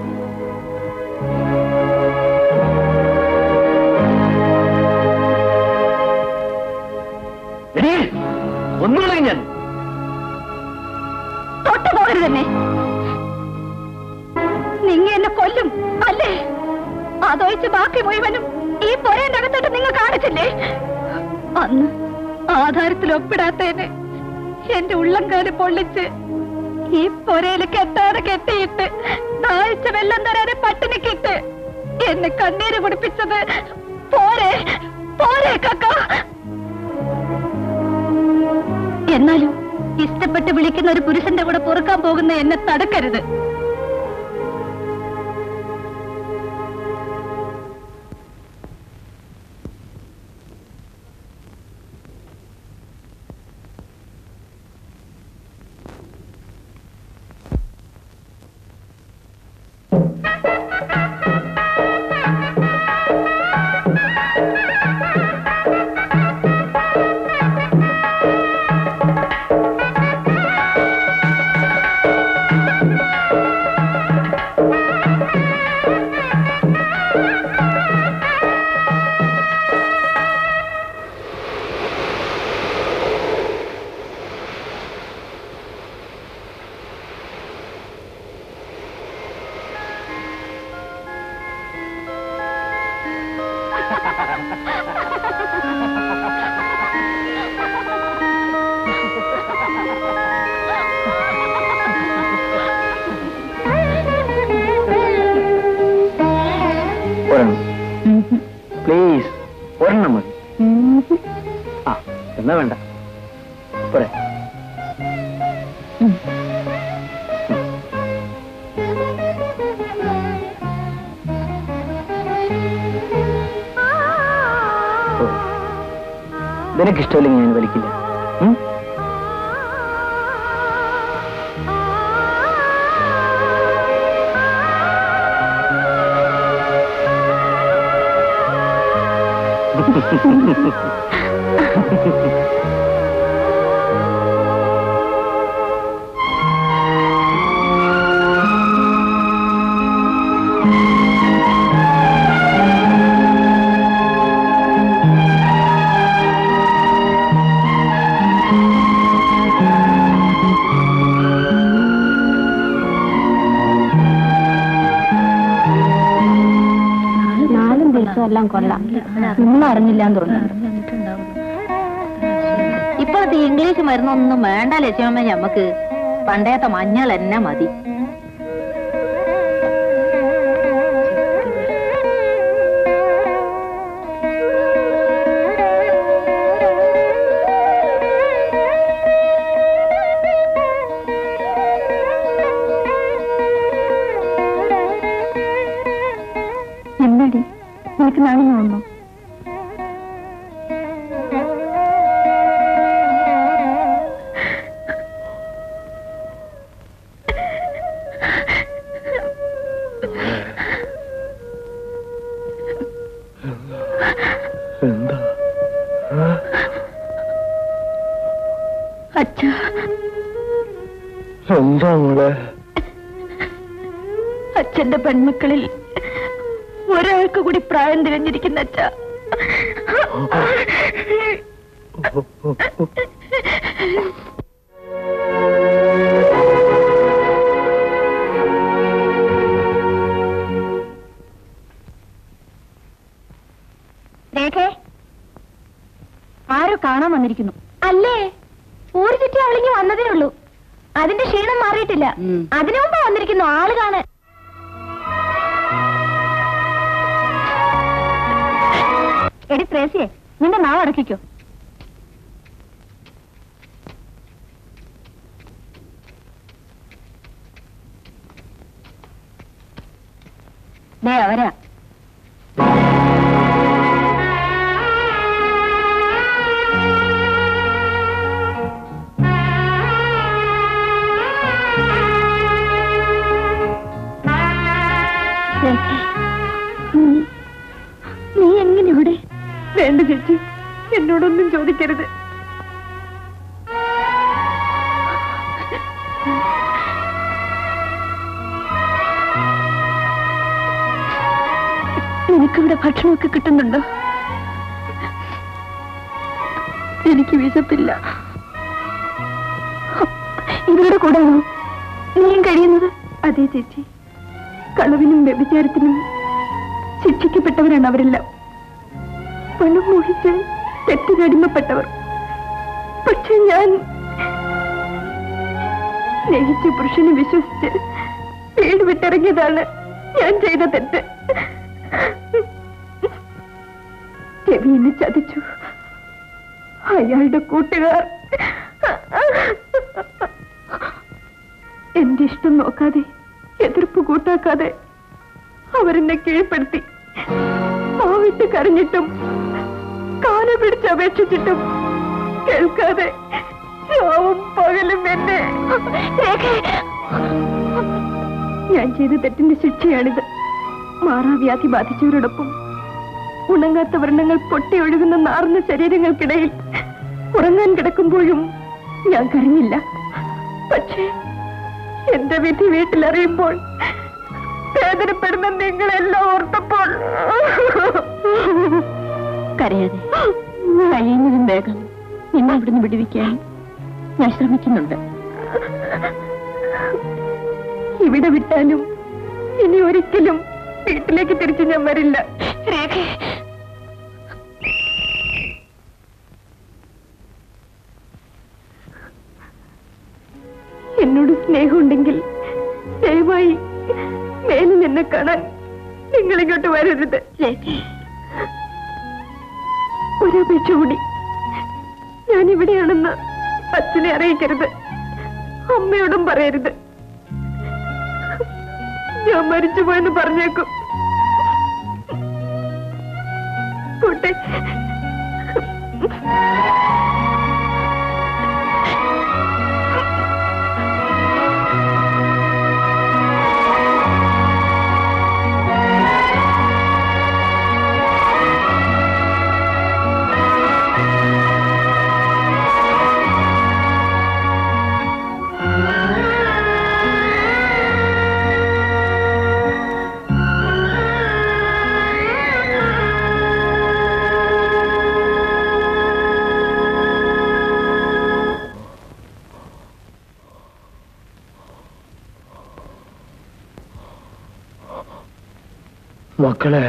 എടീ, ഒന്നുമില്ലെങ്കിൽ ഞാൻ തൊട്ടു പോകരുത് തന്നെ നിങ്ങ എന്നെ കൊല്ലും അല്ലേ അതൊഴിച്ച് ബാക്കി മുഴുവനും ഈ പൊരേന്റെ അകത്തോട്ട് നിങ്ങൾ കാണിച്ചില്ലേ അന്ന് ആധാരത്തിൽ ഒപ്പിടാത്തതിന് എന്റെ ഉള്ളംകാല് പൊള്ളിച്ച് ഈ പൊരയിൽ കെട്ടാതെ കെട്ടിയിട്ട് ദാഹിച്ച വെള്ളം തരാതെ പട്ടിണിക്കിട്ട് എന്നെ കണ്ണീര് കുടിപ്പിച്ചത് പോരെ പോരെ കക്ക എന്നാലും ഇഷ്ടപ്പെട്ട് വിളിക്കുന്ന ഒരു പുരുഷന്റെ കൂടെ പൊറുക്കാൻ പോകുന്ന എന്നെ തടുക്കരുത് ഒരെണ്ണം പ്ലീസ് ഒരെണ്ണം മതി ആ എന്നാ വേണ്ട പോരെ നിനക്കിഷ്ടമില്ലെങ്കിൽ ഞാൻ വലിക്കില്ല ഉം? നാലും ദിവസം എല്ലാം കൊള്ളാം നിങ്ങൾ അറിഞ്ഞില്ലാന്ന് തോന്നുന്നു ഇപ്പോഴത്തെ ഇംഗ്ലീഷ് മരുന്നൊന്നും വേണ്ട ലക്ഷ്മമ്മ ഞമ്മക്ക് പണ്ടേത്തെ മഞ്ഞൾ എന്നെ മതി എന്താടി നിനക്ക് നാളെ തോന്നുന്നു എന്താ അച്ഛ എന്താ മോളെ അച്ഛന്റെ പെൺമക്കളിൽ ഒരാൾക്ക് കൂടി പ്രായം തികഞ്ഞിരിക്കുന്ന അച്ഛ രേഖേ ആരോ കാണാൻ വന്നിരിക്കുന്നു അല്ലേ ഊര് ചുറ്റി അവളിങ്ങി വന്നതേ ഉള്ളൂ അതിന്റെ ക്ഷീണം മാറിയിട്ടില്ല അതിനു മുമ്പ് വന്നിരിക്കുന്നു ആള് കാണാൻ എടി ത്രേസിയെ നിന്റെ നാവ് അടക്കിക്കോ ദേ അവരാ നീ- നീ എങ്ങനെ ഇവിടെ വേണ്ട ചേച്ചി എന്നോടൊന്നും ചോദിക്കരുത് നിനക്കിവിടെ ഭക്ഷണമൊക്കെ കിട്ടുന്നുണ്ടോ എനിക്ക് വിശപ്പില്ല ഇവരുടെ കൂടെയാണോ നീയും കഴിയുന്നത് അതെ ചേച്ചി കളവിനും വ്യഭിചാരത്തിനും ശിക്ഷിക്കപ്പെട്ടവരാണ് അവരെല്ലാം പണം മോഹിച്ച് തെറ്റിനടിമപ്പെട്ടവർ പക്ഷെ ഞാൻ സ്നേഹിച്ച പുരുഷനെ വിശ്വസിച്ച് വീട് വിട്ടിറങ്ങിയതാണ് ഞാൻ ചെയ്ത തെറ്റ് രവി എന്നെ ചതിച്ചു അയാളുടെ കൂട്ടുകാർ എന്റെ ഇഷ്ടം നോക്കാതെ എതിർപ്പ് കൂട്ടാക്കാതെ അവരെന്നെ കീഴ്പ്പെടുത്തി ആവിട്ട് കരഞ്ഞിട്ടും കാല പിടിച്ച് അപേക്ഷിച്ചിട്ടും കേൾക്കാതെ രാവും പകലും എന്നെ ഞാൻ ചെയ്ത തെറ്റിന്റെ ശിക്ഷയാണിത് മാറാവ്യാധി ബാധിച്ചവരോടൊപ്പം ഉണങ്ങാത്ത വ്രണങ്ങൾ പൊട്ടിയൊഴുകുന്ന നാർന്ന ശരീരങ്ങൾക്കിടയിൽ ഉറങ്ങാൻ കിടക്കുമ്പോഴും ഞാൻ കരഞ്ഞില്ല പക്ഷേ എന്റെ വിധി വീട്ടിലറിയുമ്പോൾ വേദനപ്പെടുന്ന നിങ്ങളെല്ലാം ഓർത്തപ്പോൾ കരയാതെ കഴിയുന്നതും വേഗം നിന്നെ ഇവിടുന്ന് വിടുവിക്കാൻ ഞാൻ ശ്രമിക്കുന്നുണ്ട് ഇവിടെ വിട്ടാലും ഇനി ഒരിക്കലും വീട്ടിലേക്ക് തിരിച്ചു ഞാൻ വരില്ല രേഖ എന്നോട് സ്നേഹമുണ്ടെങ്കിൽ ദയവായി മേലിൽ എന്നെ കാണാൻ നിങ്ങൾ ഇങ്ങോട്ട് വരരുത് ഒരപേക്ഷ കൂടി ഞാൻ ഇവിടെയാണെന്ന് അച്ഛനെ അറിയിക്കരുത് അമ്മയോടും പറയരുത് ഞാൻ മരിച്ചുപോയെന്ന് പറഞ്ഞേക്കും കൂട്ടെ മക്കളെ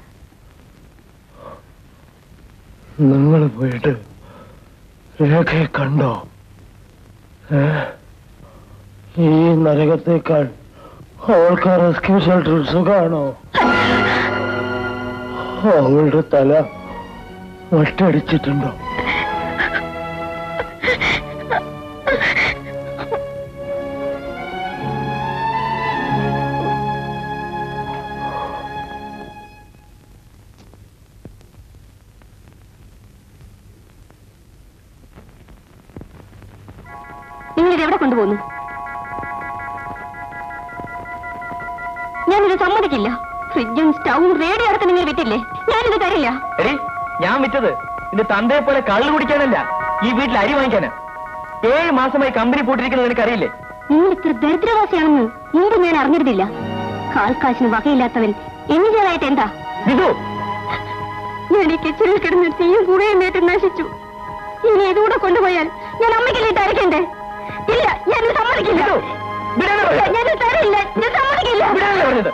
നിങ്ങൾ പോയിട്ട് രേഖയെ കണ്ടോ ഏ? ഈ നരകത്തേക്കാൾ അവൾക്ക് റെസ്ക്യൂ ഷെൽട്ടർ സുഖാണോ അവളുടെ തല ഒറ്റടിച്ചിട്ടുണ്ടോ നിങ്ങളിത് എവിടെ കൊണ്ടുപോകുന്നു ഞാനിത് സമ്മതിക്കില്ല ഫ്രിഡ്ജും സ്റ്റൗവും റേഡിയോ അടക്കം നിങ്ങൾ വിറ്റില്ലേ ഞാനിത് തരില്ല എടി ഞാൻ വിറ്റത് നിന്റെ തന്തയെ പോലെ കള്ളു കുടിക്കാനല്ല ഈ വീട്ടിൽ അരി വാങ്ങിക്കാനാ ഏഴ് മാസമായി കമ്പനി പൂട്ടിരിക്കുന്നത് നിനക്കറിയില്ലേ നിങ്ങൾ ഇത്ര ദരിദ്രവാസിയാണെന്ന് മുമ്പ് ഞാൻ അറിഞ്ഞിരുന്നില്ല കാൽക്കാശിന് വകയില്ലാത്തവൻ എന്ന് ചെയ്തായിട്ട് എന്താ വിധു ഞാൻ ഈ കിച്ചണിൽ കിടന്ന് തീയും കുറിയും നേട്ട് നശിച്ചു ഇനി ഇതുകൂടെ കൊണ്ടുപോയാൽ ഞാൻ അമ്മയ്ക്കില്ലിട്ട് അരക്കണ്ടേ ഇല്ല ഞാൻ സമ്മതിക്കില്ല ഇല്ല, ഞാൻ തരില്ല ഞാൻ സമ്മതിക്കില്ല വിടാനല്ലേ പറഞ്ഞത്?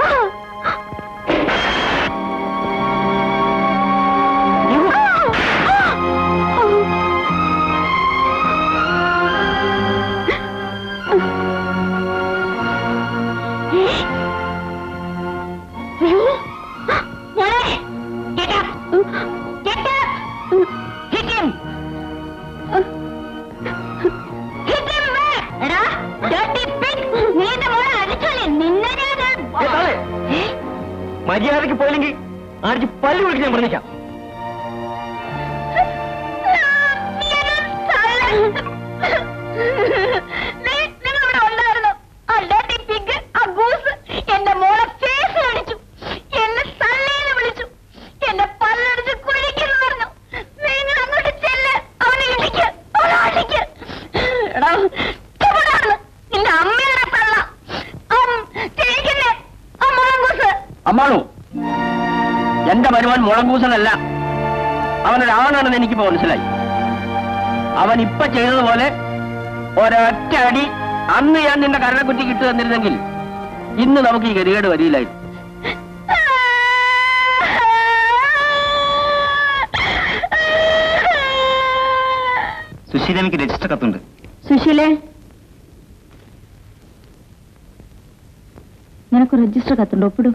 മോളെ get up. Get up. Hit him. Hit him back. എടാ, dirty pig. നീ എന്റെ മോളെ അടിച്ചോളെ. നിന്നെ ഞാൻ- ഏ, തള്ളേ. മര്യാദക്ക് പോയില്ലെങ്കിൽ ആർക്ക് പല്ല് വിളിച്ച് ഞാൻ പറഞ്ഞേക്കാം നീ- നിങ്ങളിവിടെ ഉണ്ടായിരുന്നോ? ആ dirty pig, ആ goose എന്റെ മോളെ face കാണിച്ചു. എന്നെ തള്ളേന്ന് വിളിച്ചു. എന്നെ പല്ലടിച്ച് കുഴിക്കുന്നു പറഞ്ഞു. നിങ്ങൾ അങ്ങോട്ട് ചെല്ല്. അവനെ ഇടിക്ക്. അവനെ അടിക്ക്. എടാ, ചുവടാണ്. നിന്റെ അമ്മയുടെ തള്ള. അം, ജയിക്കുന്നേ. ആ മുളങ്കൂസ്. അമ്മാണു എന്റെ മരുമോൻ മുളങ്കൂസനല്ല അവനൊരാണാണെന്ന് എനിക്കിപ്പോ മനസ്സിലായി അവൻ ഇപ്പൊ ചെയ്തതുപോലെ ഒരൊറ്റ അടി അന്ന് ഞാൻ നിന്റെ കരണക്കുറ്റി കിട്ടു തന്നിരുന്നെങ്കിൽ ഇന്ന് നമുക്ക് ഈ ഗതികേട് വരിയില്ലായിരുന്നു സുശീലമ്മയ്ക്ക് രജിസ്റ്റർ കത്തുണ്ട് സുശീലേ നിനക്ക് രജിസ്റ്റർ കത്തുണ്ട് ഒപ്പിടൂ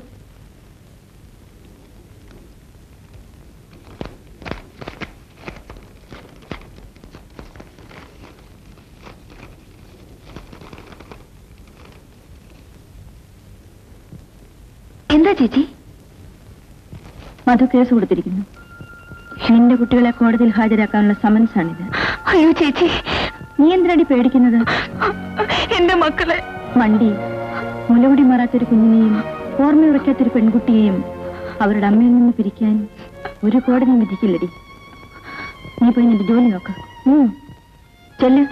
എന്താ ചേച്ചി മധു കേസ് കൊടുത്തിരിക്കുന്നു നിന്റെ കുട്ടികളെ കോടതിയിൽ ഹാജരാക്കാനുള്ള സമൻസ് ആണിത് അയ്യോ ചേച്ചി നീ എന്തിനടി പേടിക്കുന്നത് എന്റെ മക്കളെ മണ്ടി മുലകുടി മാറാത്തൊരു കുഞ്ഞിനെയും ഓർമ്മയുറക്കാത്തൊരു പെൺകുട്ടിയെയും അവരുടെ അമ്മയിൽ നിന്ന് പിരിക്കാൻ ഒരു കോടതി വിധിക്കില്ലടി നീ പോയി നിന്റെ ജോലി നോക്ക ചെല്ല്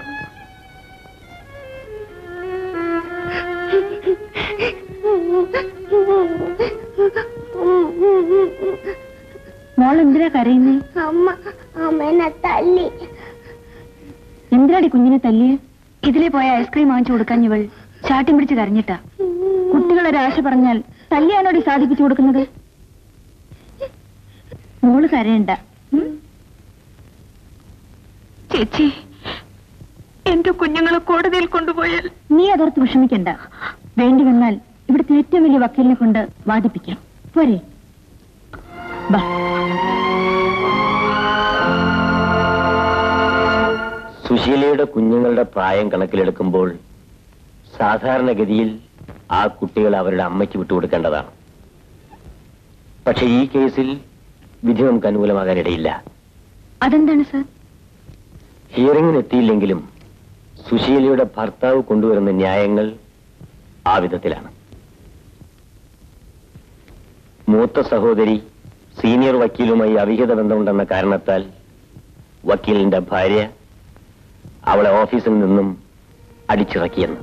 മോൾ എന്തിനാ കരയുന്നേ അമ്മ അമ്മേനെ തല്ലി എന്തിനാടി കുഞ്ഞിനെ തല്ലിയേ ഇതിലെ പോയ ഐസ്ക്രീം വാങ്ങിച്ചു കൊടുക്കാൻ ഇവൾ ചാട്ടിൻ പിടിച്ച് കരഞ്ഞിട്ടാ കുട്ടികളൊരു ആശ പറഞ്ഞാൽ തല്ലിയാണോടി സാധിപ്പിച്ചു കൊടുക്കുന്നത് മോള് കരയണ്ട ഉം? ചേച്ചി എന്റെ കുഞ്ഞുങ്ങളെ കോടതിയിൽ കൊണ്ടുപോയാൽ നീ അതോർത്ത് വിഷമിക്കണ്ട വേണ്ടി വന്നാൽ ഇവിടുത്തെ ഏറ്റവും വലിയ വക്കീലിനെ കൊണ്ട് വാദിപ്പിക്കാം പോരെ ബാ സുശീലയുടെ കുഞ്ഞുങ്ങളുടെ പ്രായം കണക്കിലെടുക്കുമ്പോൾ സാധാരണഗതിയിൽ ആ കുട്ടികൾ അവരുടെ അമ്മയ്ക്ക് വിട്ടുകൊടുക്കേണ്ടതാണ് പക്ഷെ ഈ കേസിൽ വിധി നമുക്ക് അനുകൂലമാകാനിടയില്ല അതെന്താണ് സർ ഹിയറിംഗിന് എത്തിയില്ലെങ്കിലും സുശീലയുടെ ഭർത്താവ് കൊണ്ടുവരുന്ന ന്യായങ്ങൾ ആ വിധത്തിലാണ് മൂത്ത സഹോദരി സീനിയർ വക്കീലുമായി അവിഹിത ബന്ധമുണ്ടെന്ന കാരണത്താൽ വക്കീലിന്റെ ഭാര്യ അവളെ ഓഫീസിൽ നിന്നും അടിച്ചിറക്കിയെന്ന്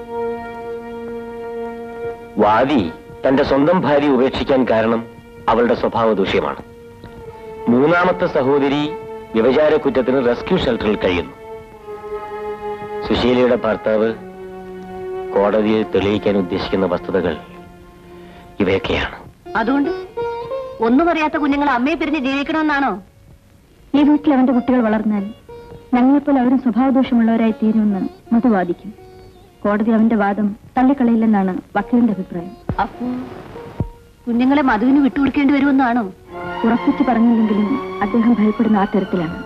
വാദി തന്റെ സ്വന്തം ഭാര്യ ഉപേക്ഷിക്കാൻ കാരണം അവളുടെ സ്വഭാവ ദൂഷ്യമാണ് മൂന്നാമത്തെ സഹോദരി വ്യഭിചാര കുറ്റത്തിന് റെസ്ക്യൂ ഷെൽട്ടറിൽ കഴിയുന്നു സുശീലയുടെ ഭർത്താവ് കോടതിയിൽ തെളിയിക്കാൻ ഉദ്ദേശിക്കുന്ന വസ്തുതകൾ ഇവയൊക്കെയാണ് അതുകൊണ്ട് ഒന്നും അറിയാത്ത കുഞ്ഞുങ്ങൾ അമ്മയെ പിരിഞ്ഞ് ജീവിക്കണമെന്നാണോ ഈ വീട്ടിൽ അവന്റെ കുട്ടികൾ വളർന്നാൽ ഞങ്ങളെപ്പോലെ അവരും സ്വഭാവദോഷമുള്ളവരായി തീരുമെന്ന് മധു വാദിക്കും കോടതി അവന്റെ വാദം തള്ളിക്കളയില്ലെന്നാണ് വക്കീലിന്റെ അഭിപ്രായം അപ്പോ കുഞ്ഞുങ്ങളെ മധുവിന് വിട്ടുകൊടുക്കേണ്ടി വരുമെന്നാണോ ഉറപ്പിച്ച് പറഞ്ഞില്ലെങ്കിലും അദ്ദേഹം ഭയപ്പെടുന്ന ആ തരത്തിലാണ്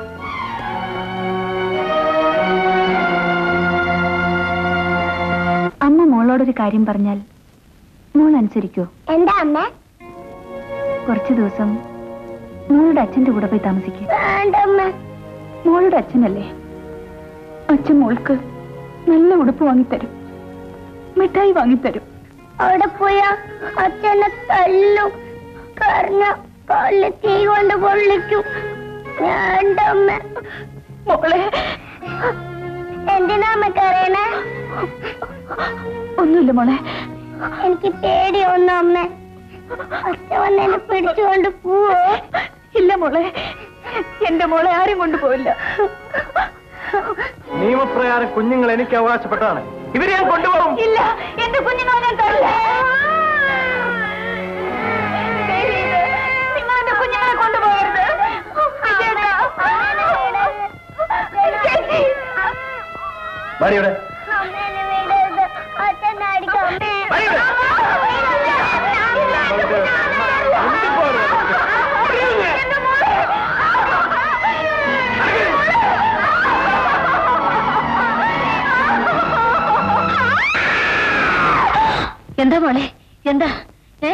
അമ്മ മോളോടൊരു കാര്യം പറഞ്ഞാൽ മോൾ അനുസരിക്കോ എന്താ അമ്മ കുറച്ചു ദിവസം മോളുടെ അച്ഛന്റെ കൂടെ പോയി താമസിക്കുക വേണ്ടമ്മ മോളുടെ അച്ഛനല്ലേ അച്ഛൻ മോൾക്ക് നല്ല ഉടുപ്പ് വാങ്ങിത്തരും മിഠായി വാങ്ങിത്തരും അവിടെ പോയാ അച്ഛനെ തല്ലും കറിഞ്ഞ കല്ല് തീ കൊണ്ട് പൊള്ളിക്കും വേണ്ടമ്മ മോളെ എന്തിനാ അമ്മ കരയണേ ഒന്നുമില്ല മോളെ എനിക്ക് പേടിയൊന്നും അമ്മ അച്ഛൻ വന്ന് എന്നെ പിടിച്ചുകൊണ്ട് പോവോ ഇല്ല മോളെ എന്റെ മോളെ ആരും കൊണ്ടുപോയില്ല നിയമപ്രകാരം കുഞ്ഞുങ്ങൾ എനിക്ക് അവകാശപ്പെട്ടതാണ് ഇവരെ ഞാൻ കൊണ്ടുപോകും ഇല്ല എന്റെ കുഞ്ഞുങ്ങളെ ഞാൻ തരില്ല നിങ്ങൾ എന്റെ കുഞ്ഞുങ്ങളെ കൊണ്ടുപോകരുത് ചേച്ചി ഭാര്യയുടെ അമ്മേനെ വിടരുത് അച്ഛനെ അടിക്കാം എന്താ മോളെ എന്താ ഏ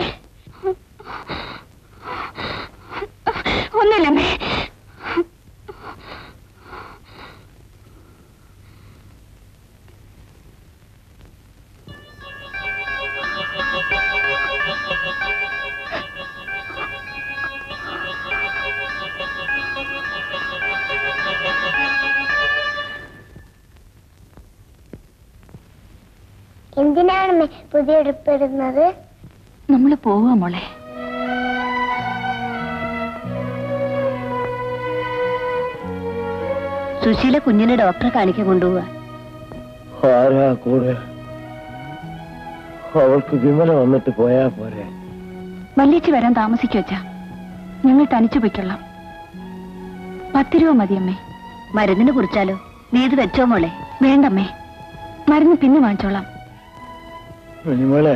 ഒന്നുമില്ലമ്മേ എന്തിനാണ് അമ്മേ പുതിയ ഉടുപ്പിടുന്നത് നമ്മൾ പോവാ മോളെ സുശീല കുഞ്ഞിനെ ഡോക്ടറെ കാണിക്കാൻ കൊണ്ടുപോവാ ആരാ കൂടെ അവൾക്ക് വിമല വന്നിട്ട് പോയാ പോരെ വല്യച്ചി വരാൻ താമസിക്കു വച്ചാ ഞങ്ങൾ തനിച്ചു പൊയ്ക്കൊള്ളാം പത്ത് രൂപ മതിയമ്മേ മരുന്നിന് കുറിച്ചാലോ നീ ഇത് വെച്ചോ മോളെ വേണ്ടമ്മേ മരുന്ന് പിന്നെ വാങ്ങിച്ചോളാം മിനിമോളെ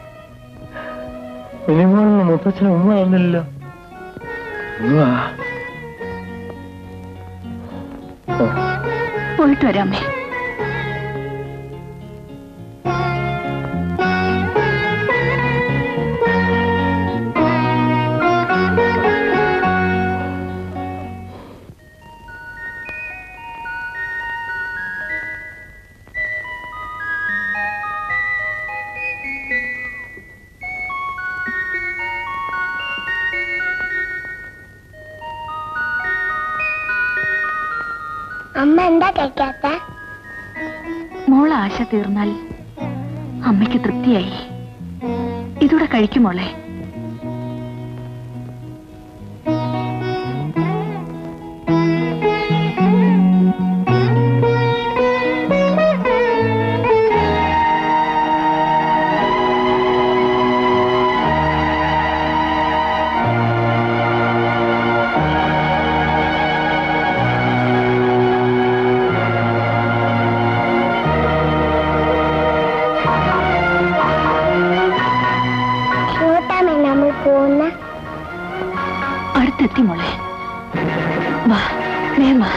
മിനിമോളിന് മുത്തച്ഛന് ഉമ്മ തന്നില്ലല്ലോ ഉമ്മ പോയിട്ട് വരാമേ അമ്മ എന്താ കഴിക്കാത്ത മോൾ ആശ തീർന്നാൽ അമ്മയ്ക്ക് തൃപ്തിയായി ഇതൂടെ കഴിക്കുമോളെ എങ്ങോട്ടാണ് നമ്മൾ പോകുന്ന അടുത്തെത്തി മോളെ വാ വേഗം വാ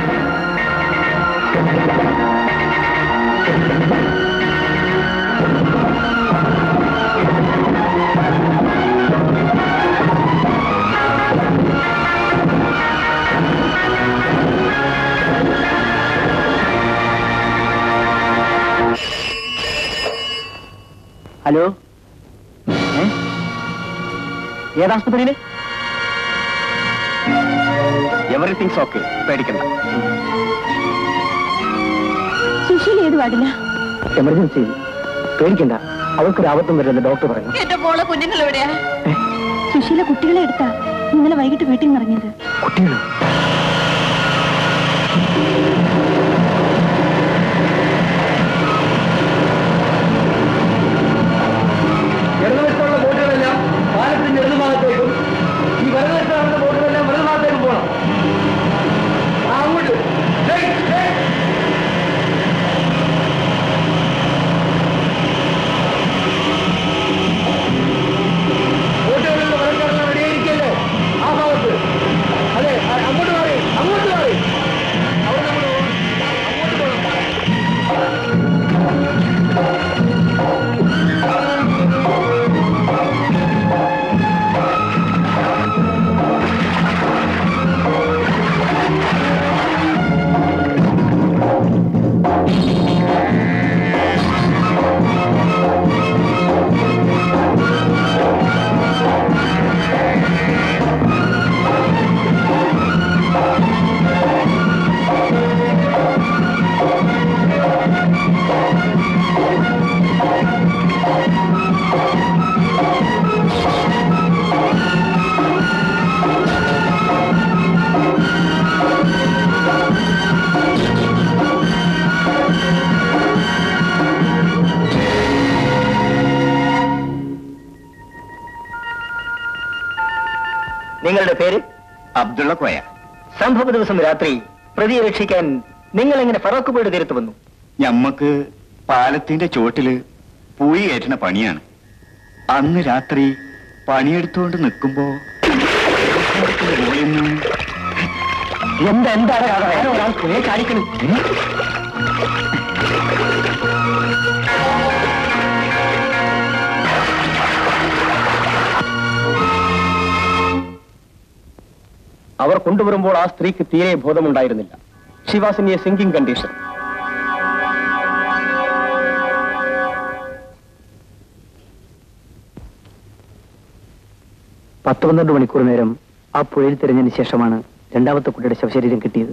ഹലോ ഏ? ഏതാസ്പത്രിയില് എവറിത്തിങ്സ് ഓക്കെ പേടിക്കണ്ട സുശീൽ ഏത് പാടില്ല എമർജൻസി പേടിക്കണ്ട അവൾക്കൊരു ആപത്തും വരുന്നത് ഡോക്ടർ പറഞ്ഞു എന്റെ മോളെ കുഞ്ഞുങ്ങൾ എവിടെയാ സുശീല കുട്ടികളെ എടുത്താ ഇന്നലെ വൈകിട്ട് വീട്ടിൽ നിന്ന് ഇറങ്ങിയത് കുട്ടികളോ ഇടതുവശത്തുള്ള ബോട്ടുകളെല്ലാം പാലത്തിന്റെ ഇടതുഭാഗത്തേക്കും ഈ വലതുവശത്തുള്ള ബോട്ടുകളെല്ലാം വലതുഭാഗത്തേക്കും പോകണം ആ, അങ്ങോട്ട് Straight, straight. ബോട്ടുകളിലുള്ള വലക്കാരെല്ലാം റെഡിയായിരിക്കല്ലേ ആ ഭാഗത്ത് അതെ അ- അങ്ങോട്ട് മാറി അങ്ങോട്ട് മാറി അവിടെ നമ്മൾ അങ്ങോട്ട് പോകണം നിങ്ങളുടെ പേര് അബ്ദുള്ള കോയ സംഭവ ദിവസം രാത്രി പ്രതിയെ രക്ഷിക്കാൻ നിങ്ങൾ എങ്ങനെ ഫറോക്ക് പോയിട്ട് തീരത്ത് വന്നു ഞമ്മക്ക് പാലത്തിന്റെ ചോട്ടില് പൂയി കയറ്റുന്ന പണിയാണ് അന്ന് രാത്രി പണിയെടുത്തുകൊണ്ട് നിൽക്കുമ്പോ മുകളിൽ നിന്ന് എന്താ എന്താണ് ആരോ ഒരാൾ കുറെ കാണിക്കണം അവർ കൊണ്ടുവരുമ്പോൾ ആ സ്ത്രീക്ക് തീരെ ബോധമുണ്ടായിരുന്നില്ല she was in a sinking condition പത്ത് പന്ത്രണ്ട് മണിക്കൂർ നേരം ആ പുഴയിൽ തിരഞ്ഞതിന് ശേഷമാണ് രണ്ടാമത്തെ കുട്ടിയുടെ ശവശരീരം കിട്ടിയത്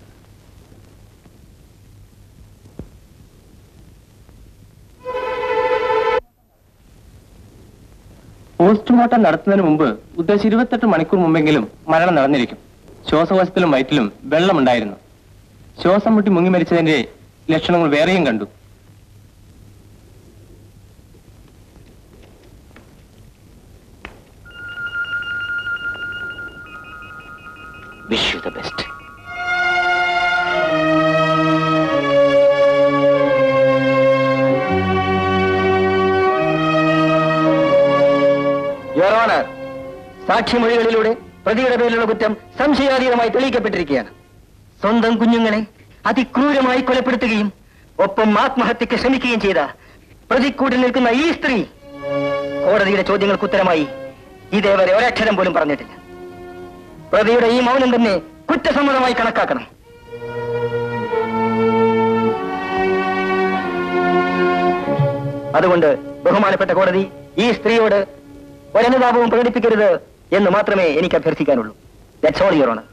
പോസ്റ്റ്മോർട്ടം നടത്തുന്നതിന് മുമ്പ് ഉദ്ദേശിച്ച് ഇരുപത്തെട്ട് മണിക്കൂർ മുമ്പെങ്കിലും മരണം നടന്നിരിക്കും ശ്വാസകോശത്തിലും വയറ്റിലും വെള്ളമുണ്ടായിരുന്നു ശ്വാസം മുട്ടി മുങ്ങി മരിച്ചതിന്റെ ലക്ഷണങ്ങൾ വേറെയും കണ്ടു വിഷ് യു ദ ബെസ്റ്റ് സാക്ഷിമൊഴികളിലൂടെ പ്രതിയുടെ പേരിലുള്ള കുറ്റം സംശയാതീതമായി തെളിയിക്കപ്പെട്ടിരിക്കുകയാണ് സ്വന്തം കുഞ്ഞുങ്ങളെ അതിക്രൂരമായി കൊലപ്പെടുത്തുകയും ഒപ്പം ആത്മഹത്യക്ക് ശ്രമിക്കുകയും ചെയ്ത പ്രതിക്കൂട്ടിൽ നിൽക്കുന്ന ഈ സ്ത്രീ കോടതിയുടെ ചോദ്യങ്ങൾക്ക് ഉത്തരമായി ഇതേവരെ ഒരക്ഷരം പോലും പറഞ്ഞിട്ടില്ല പ്രതിയുടെ ഈ മൗനം തന്നെ കുറ്റസമ്മതമായി കണക്കാക്കണം അതുകൊണ്ട് ബഹുമാനപ്പെട്ട കോടതി ഈ സ്ത്രീയോട് ഒരനുതാപവും പ്രകടിപ്പിക്കരുത് എന്ന് മാത്രമേ എനിക്ക് അഭ്യർത്ഥിക്കാനുള്ളൂ that's all your honour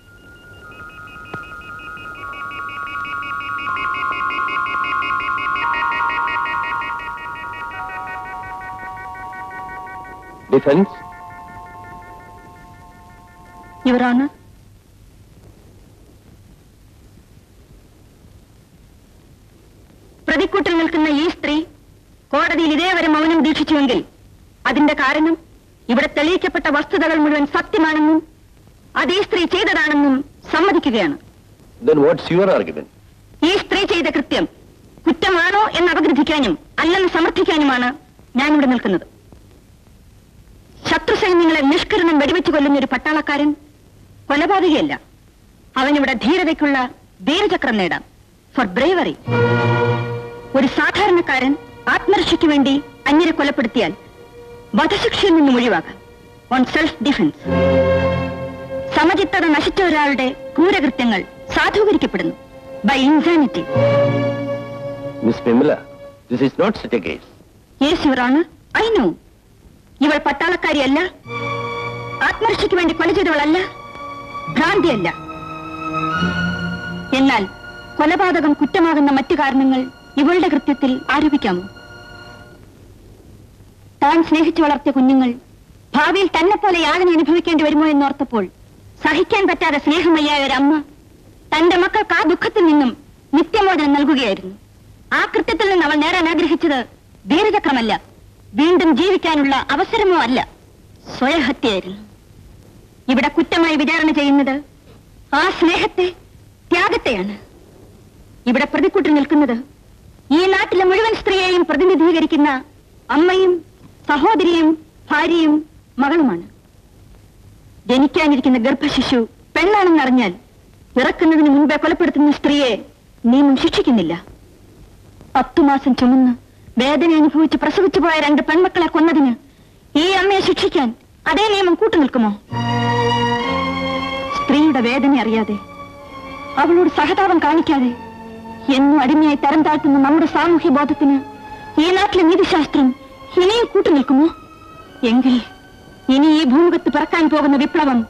defence your honour പ്രതിക്കൂട്ടിൽ നിൽക്കുന്ന ഈ സ്ത്രീ കോടതിയിൽ ഇതേവരെ മൗനം ദീക്ഷിച്ചുവെങ്കിൽ അതിന്റെ കാരണം ഇവിടെ തെളിയിക്കപ്പെട്ട വസ്തുതകൾ മുഴുവൻ സത്യമാണെന്നും അത് ഈ സ്ത്രീ ചെയ്തതാണെന്നും സമ്മതിക്കുകയാണ് ദെൻ വാട്ട്സ് യുവർ ആർഗ്യുമെന്റ് ഈ സ്ത്രീ ചെയ്ത കൃത്യം കുറ്റമാണോ എന്ന് അപഗ്രഥിക്കാനും അല്ലെന്ന് സമർത്ഥിക്കാനുമാണ് ഞാനിവിടെ നിൽക്കുന്നത് ശത്രു സൈന്യങ്ങളെ നിഷ്കരണം വെടിവെച്ച് കൊല്ലുന്ന ഒരു പട്ടാളക്കാരൻ കൊലപാതകയല്ല അവനിവിടെ ധീരതയ്ക്കുള്ള ധീരചക്രം നേടാം ഫോർ ബ്രേവറി ഒരു സാധാരണക്കാരൻ ആത്മരക്ഷയ്ക്ക് വേണ്ടി അന്യരെ കൊലപ്പെടുത്തിയാൽ വധശിക്ഷയിൽ നിന്നും ഒഴിവാക്കാം ഓൺ സെൽഫ് ഡിഫൻസ് സമചിത്തത നശിച്ച ഒരാളുടെ ക്രൂരകൃത്യങ്ങൾ സാധൂകരിക്കപ്പെടുന്നു by insanity miss Vimala this is not set a case yes your honour I know ഇവൾ പട്ടാളക്കാരിയല്ല ആത്മരക്ഷയ്ക്ക് വേണ്ടി കൊല ചെയ്തവളല്ല ഭ്രാന്തിയല്ല എന്നാൽ കൊലപാതകം കുറ്റമാകുന്ന മറ്റു കാരണങ്ങൾ ഇവളുടെ കൃത്യത്തിൽ ആരോപിക്കാമോ താൻ സ്നേഹിച്ചു വളർത്തിയ കുഞ്ഞുങ്ങൾ ഭാവിയിൽ തന്നെ പോലെ യാതന അനുഭവിക്കേണ്ടി വരുമോ എന്നോർത്തപ്പോൾ സഹിക്കാൻ പറ്റാതെ സ്നേഹമയ്യായ ഒരമ്മ തന്റെ മക്കൾക്ക് ആ ദുഃഖത്തിൽ നിന്നും നിത്യമോചനം നൽകുകയായിരുന്നു ആ കൃത്യത്തിൽ നിന്ന് അവൾ നേടാൻ ആഗ്രഹിച്ചത് ധീരചക്രമല്ല വീണ്ടും ജീവിക്കാനുള്ള അവസരമോ അല്ല സ്വയഹത്യയായിരുന്നു ഇവിടെ കുറ്റമായി വിചാരണ ചെയ്യുന്നത് ആ സ്നേഹത്തെ ത്യാഗത്തെയാണ് ഇവിടെ പ്രതിക്കൂട്ടിൽ നിൽക്കുന്നത് ഈ നാട്ടിലെ മുഴുവൻ സ്ത്രീയെയും പ്രതിനിധീകരിക്കുന്ന അമ്മയും സഹോദരിയും ഭാര്യയും മകളുമാണ് ജനിക്കാനിരിക്കുന്ന ഗർഭശിശു പെണ്ണാണെന്നറിഞ്ഞാൽ പിറക്കുന്നതിന് മുൻപേ കൊലപ്പെടുത്തുന്ന സ്ത്രീയെ നിയമം ശിക്ഷിക്കുന്നില്ല പത്തു മാസം ചുമന്ന് വേദന അനുഭവിച്ച് പ്രസവിച്ചു പോയ രണ്ട് പെൺമക്കളെ കൊന്നതിന് ഈ അമ്മയെ ശിക്ഷിക്കാൻ അതേ നിയമം കൂട്ടുനിൽക്കുമോ സ്ത്രീയുടെ വേദന അറിയാതെ അവളോട് സഹതാപം കാണിക്കാതെ എന്നും അടിമയായി തരം താഴ്ത്തുന്ന നമ്മുടെ സാമൂഹ്യ ബോധത്തിന് ഈ നാട്ടിലെ നീതിശാസ്ത്രം ഇനിയും കൂട്ടുനിൽക്കുമോ എങ്കിൽ ഇനി ഈ ഭൂമുഖത്ത് പിറക്കാൻ പോകുന്ന വിപ്ലവം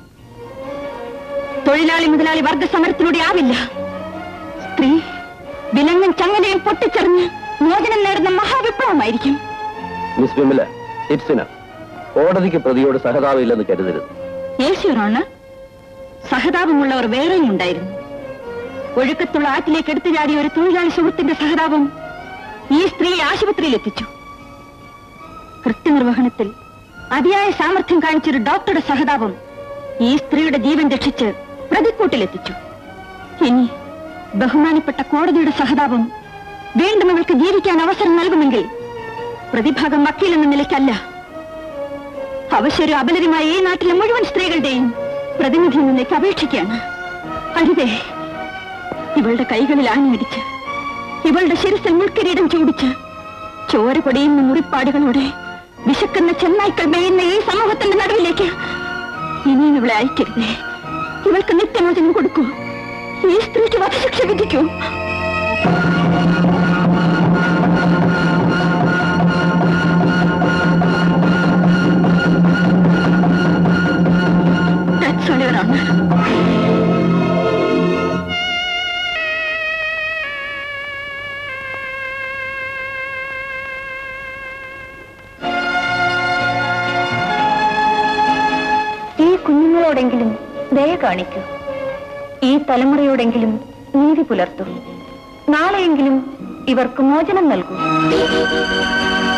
തൊഴിലാളി മുതലാളി വർഗ സമരത്തിലൂടെ ആവില്ല സ്ത്രീ വിലങ്ങും ചങ്ങലയും പൊട്ടിച്ചെറിഞ്ഞ് മോചനം നേടുന്ന മഹാവിപ്ലവമായിരിക്കും മിസ് വിമല ഇറ്റ്സ് ഇനഫ് കോടതിക്ക് പ്രതിയോട് സഹതാപമില്ലെന്ന് കരുതരുത് യേശുറാണ് സഹതാപമുള്ളവർ വേറെയും ഉണ്ടായിരുന്നു ഒഴുക്കത്തുള്ള ആറ്റിലേക്ക് എടുത്തു ചാടിയ ഒരു തൊഴിലാളി സുഹൃത്തിന്റെ സഹതാപം ഈ സ്ത്രീയെ ആശുപത്രിയിൽ എത്തിച്ചു കൃത്യനിർവഹണത്തിൽ അതിയായ സാമർഥ്യം കാണിച്ചൊരു ഡോക്ടറുടെ സഹതാപം ഈ സ്ത്രീയുടെ ജീവൻ രക്ഷിച്ച് പ്രതിക്കൂട്ടിലെത്തിച്ചു ഇനി ബഹുമാനപ്പെട്ട കോടതിയുടെ സഹതാപം വീണ്ടും അവൾക്ക് ജീവിക്കാൻ അവസരം നൽകുമെങ്കിൽ പ്രതിഭാഗം വക്കീൽ എന്ന നിലയ്ക്കല്ല അവശരും അബലരുമായ ഈ നാട്ടിലെ മുഴുവൻ സ്ത്രീകളുടെയും പ്രതിനിധി നിന്നേക്ക് അപേക്ഷിക്കുകയാണ് അരുതേ ഇവളുടെ കൈകളിൽ ആണിയടിച്ച് ഇവളുടെ ശിരസിൽ മുൾക്കിരീടം ചൂടിച്ച് ചോര പൊടിയുന്ന മുറിപ്പാടുകളോടെ വിശക്കുന്ന ചെന്നായ്ക്കൾ മേയുന്ന ഈ സമൂഹത്തിന്റെ നടുവിലേക്ക് ഇനിയും ഇവളെ അയക്കരുതേ ഇവൾക്ക് നിത്യമോചനം കൊടുക്കൂ ഈ സ്ത്രീക്ക് വധശിക്ഷ വിധിക്കൂ That's all, Your Honor. ഈ കുഞ്ഞുങ്ങളോടെങ്കിലും ദയ കാണിക്കൂ ഈ തലമുറയോടെങ്കിലും നീതി പുലർത്തൂ നാളെയെങ്കിലും ഇവർക്ക് മോചനം നൽകൂ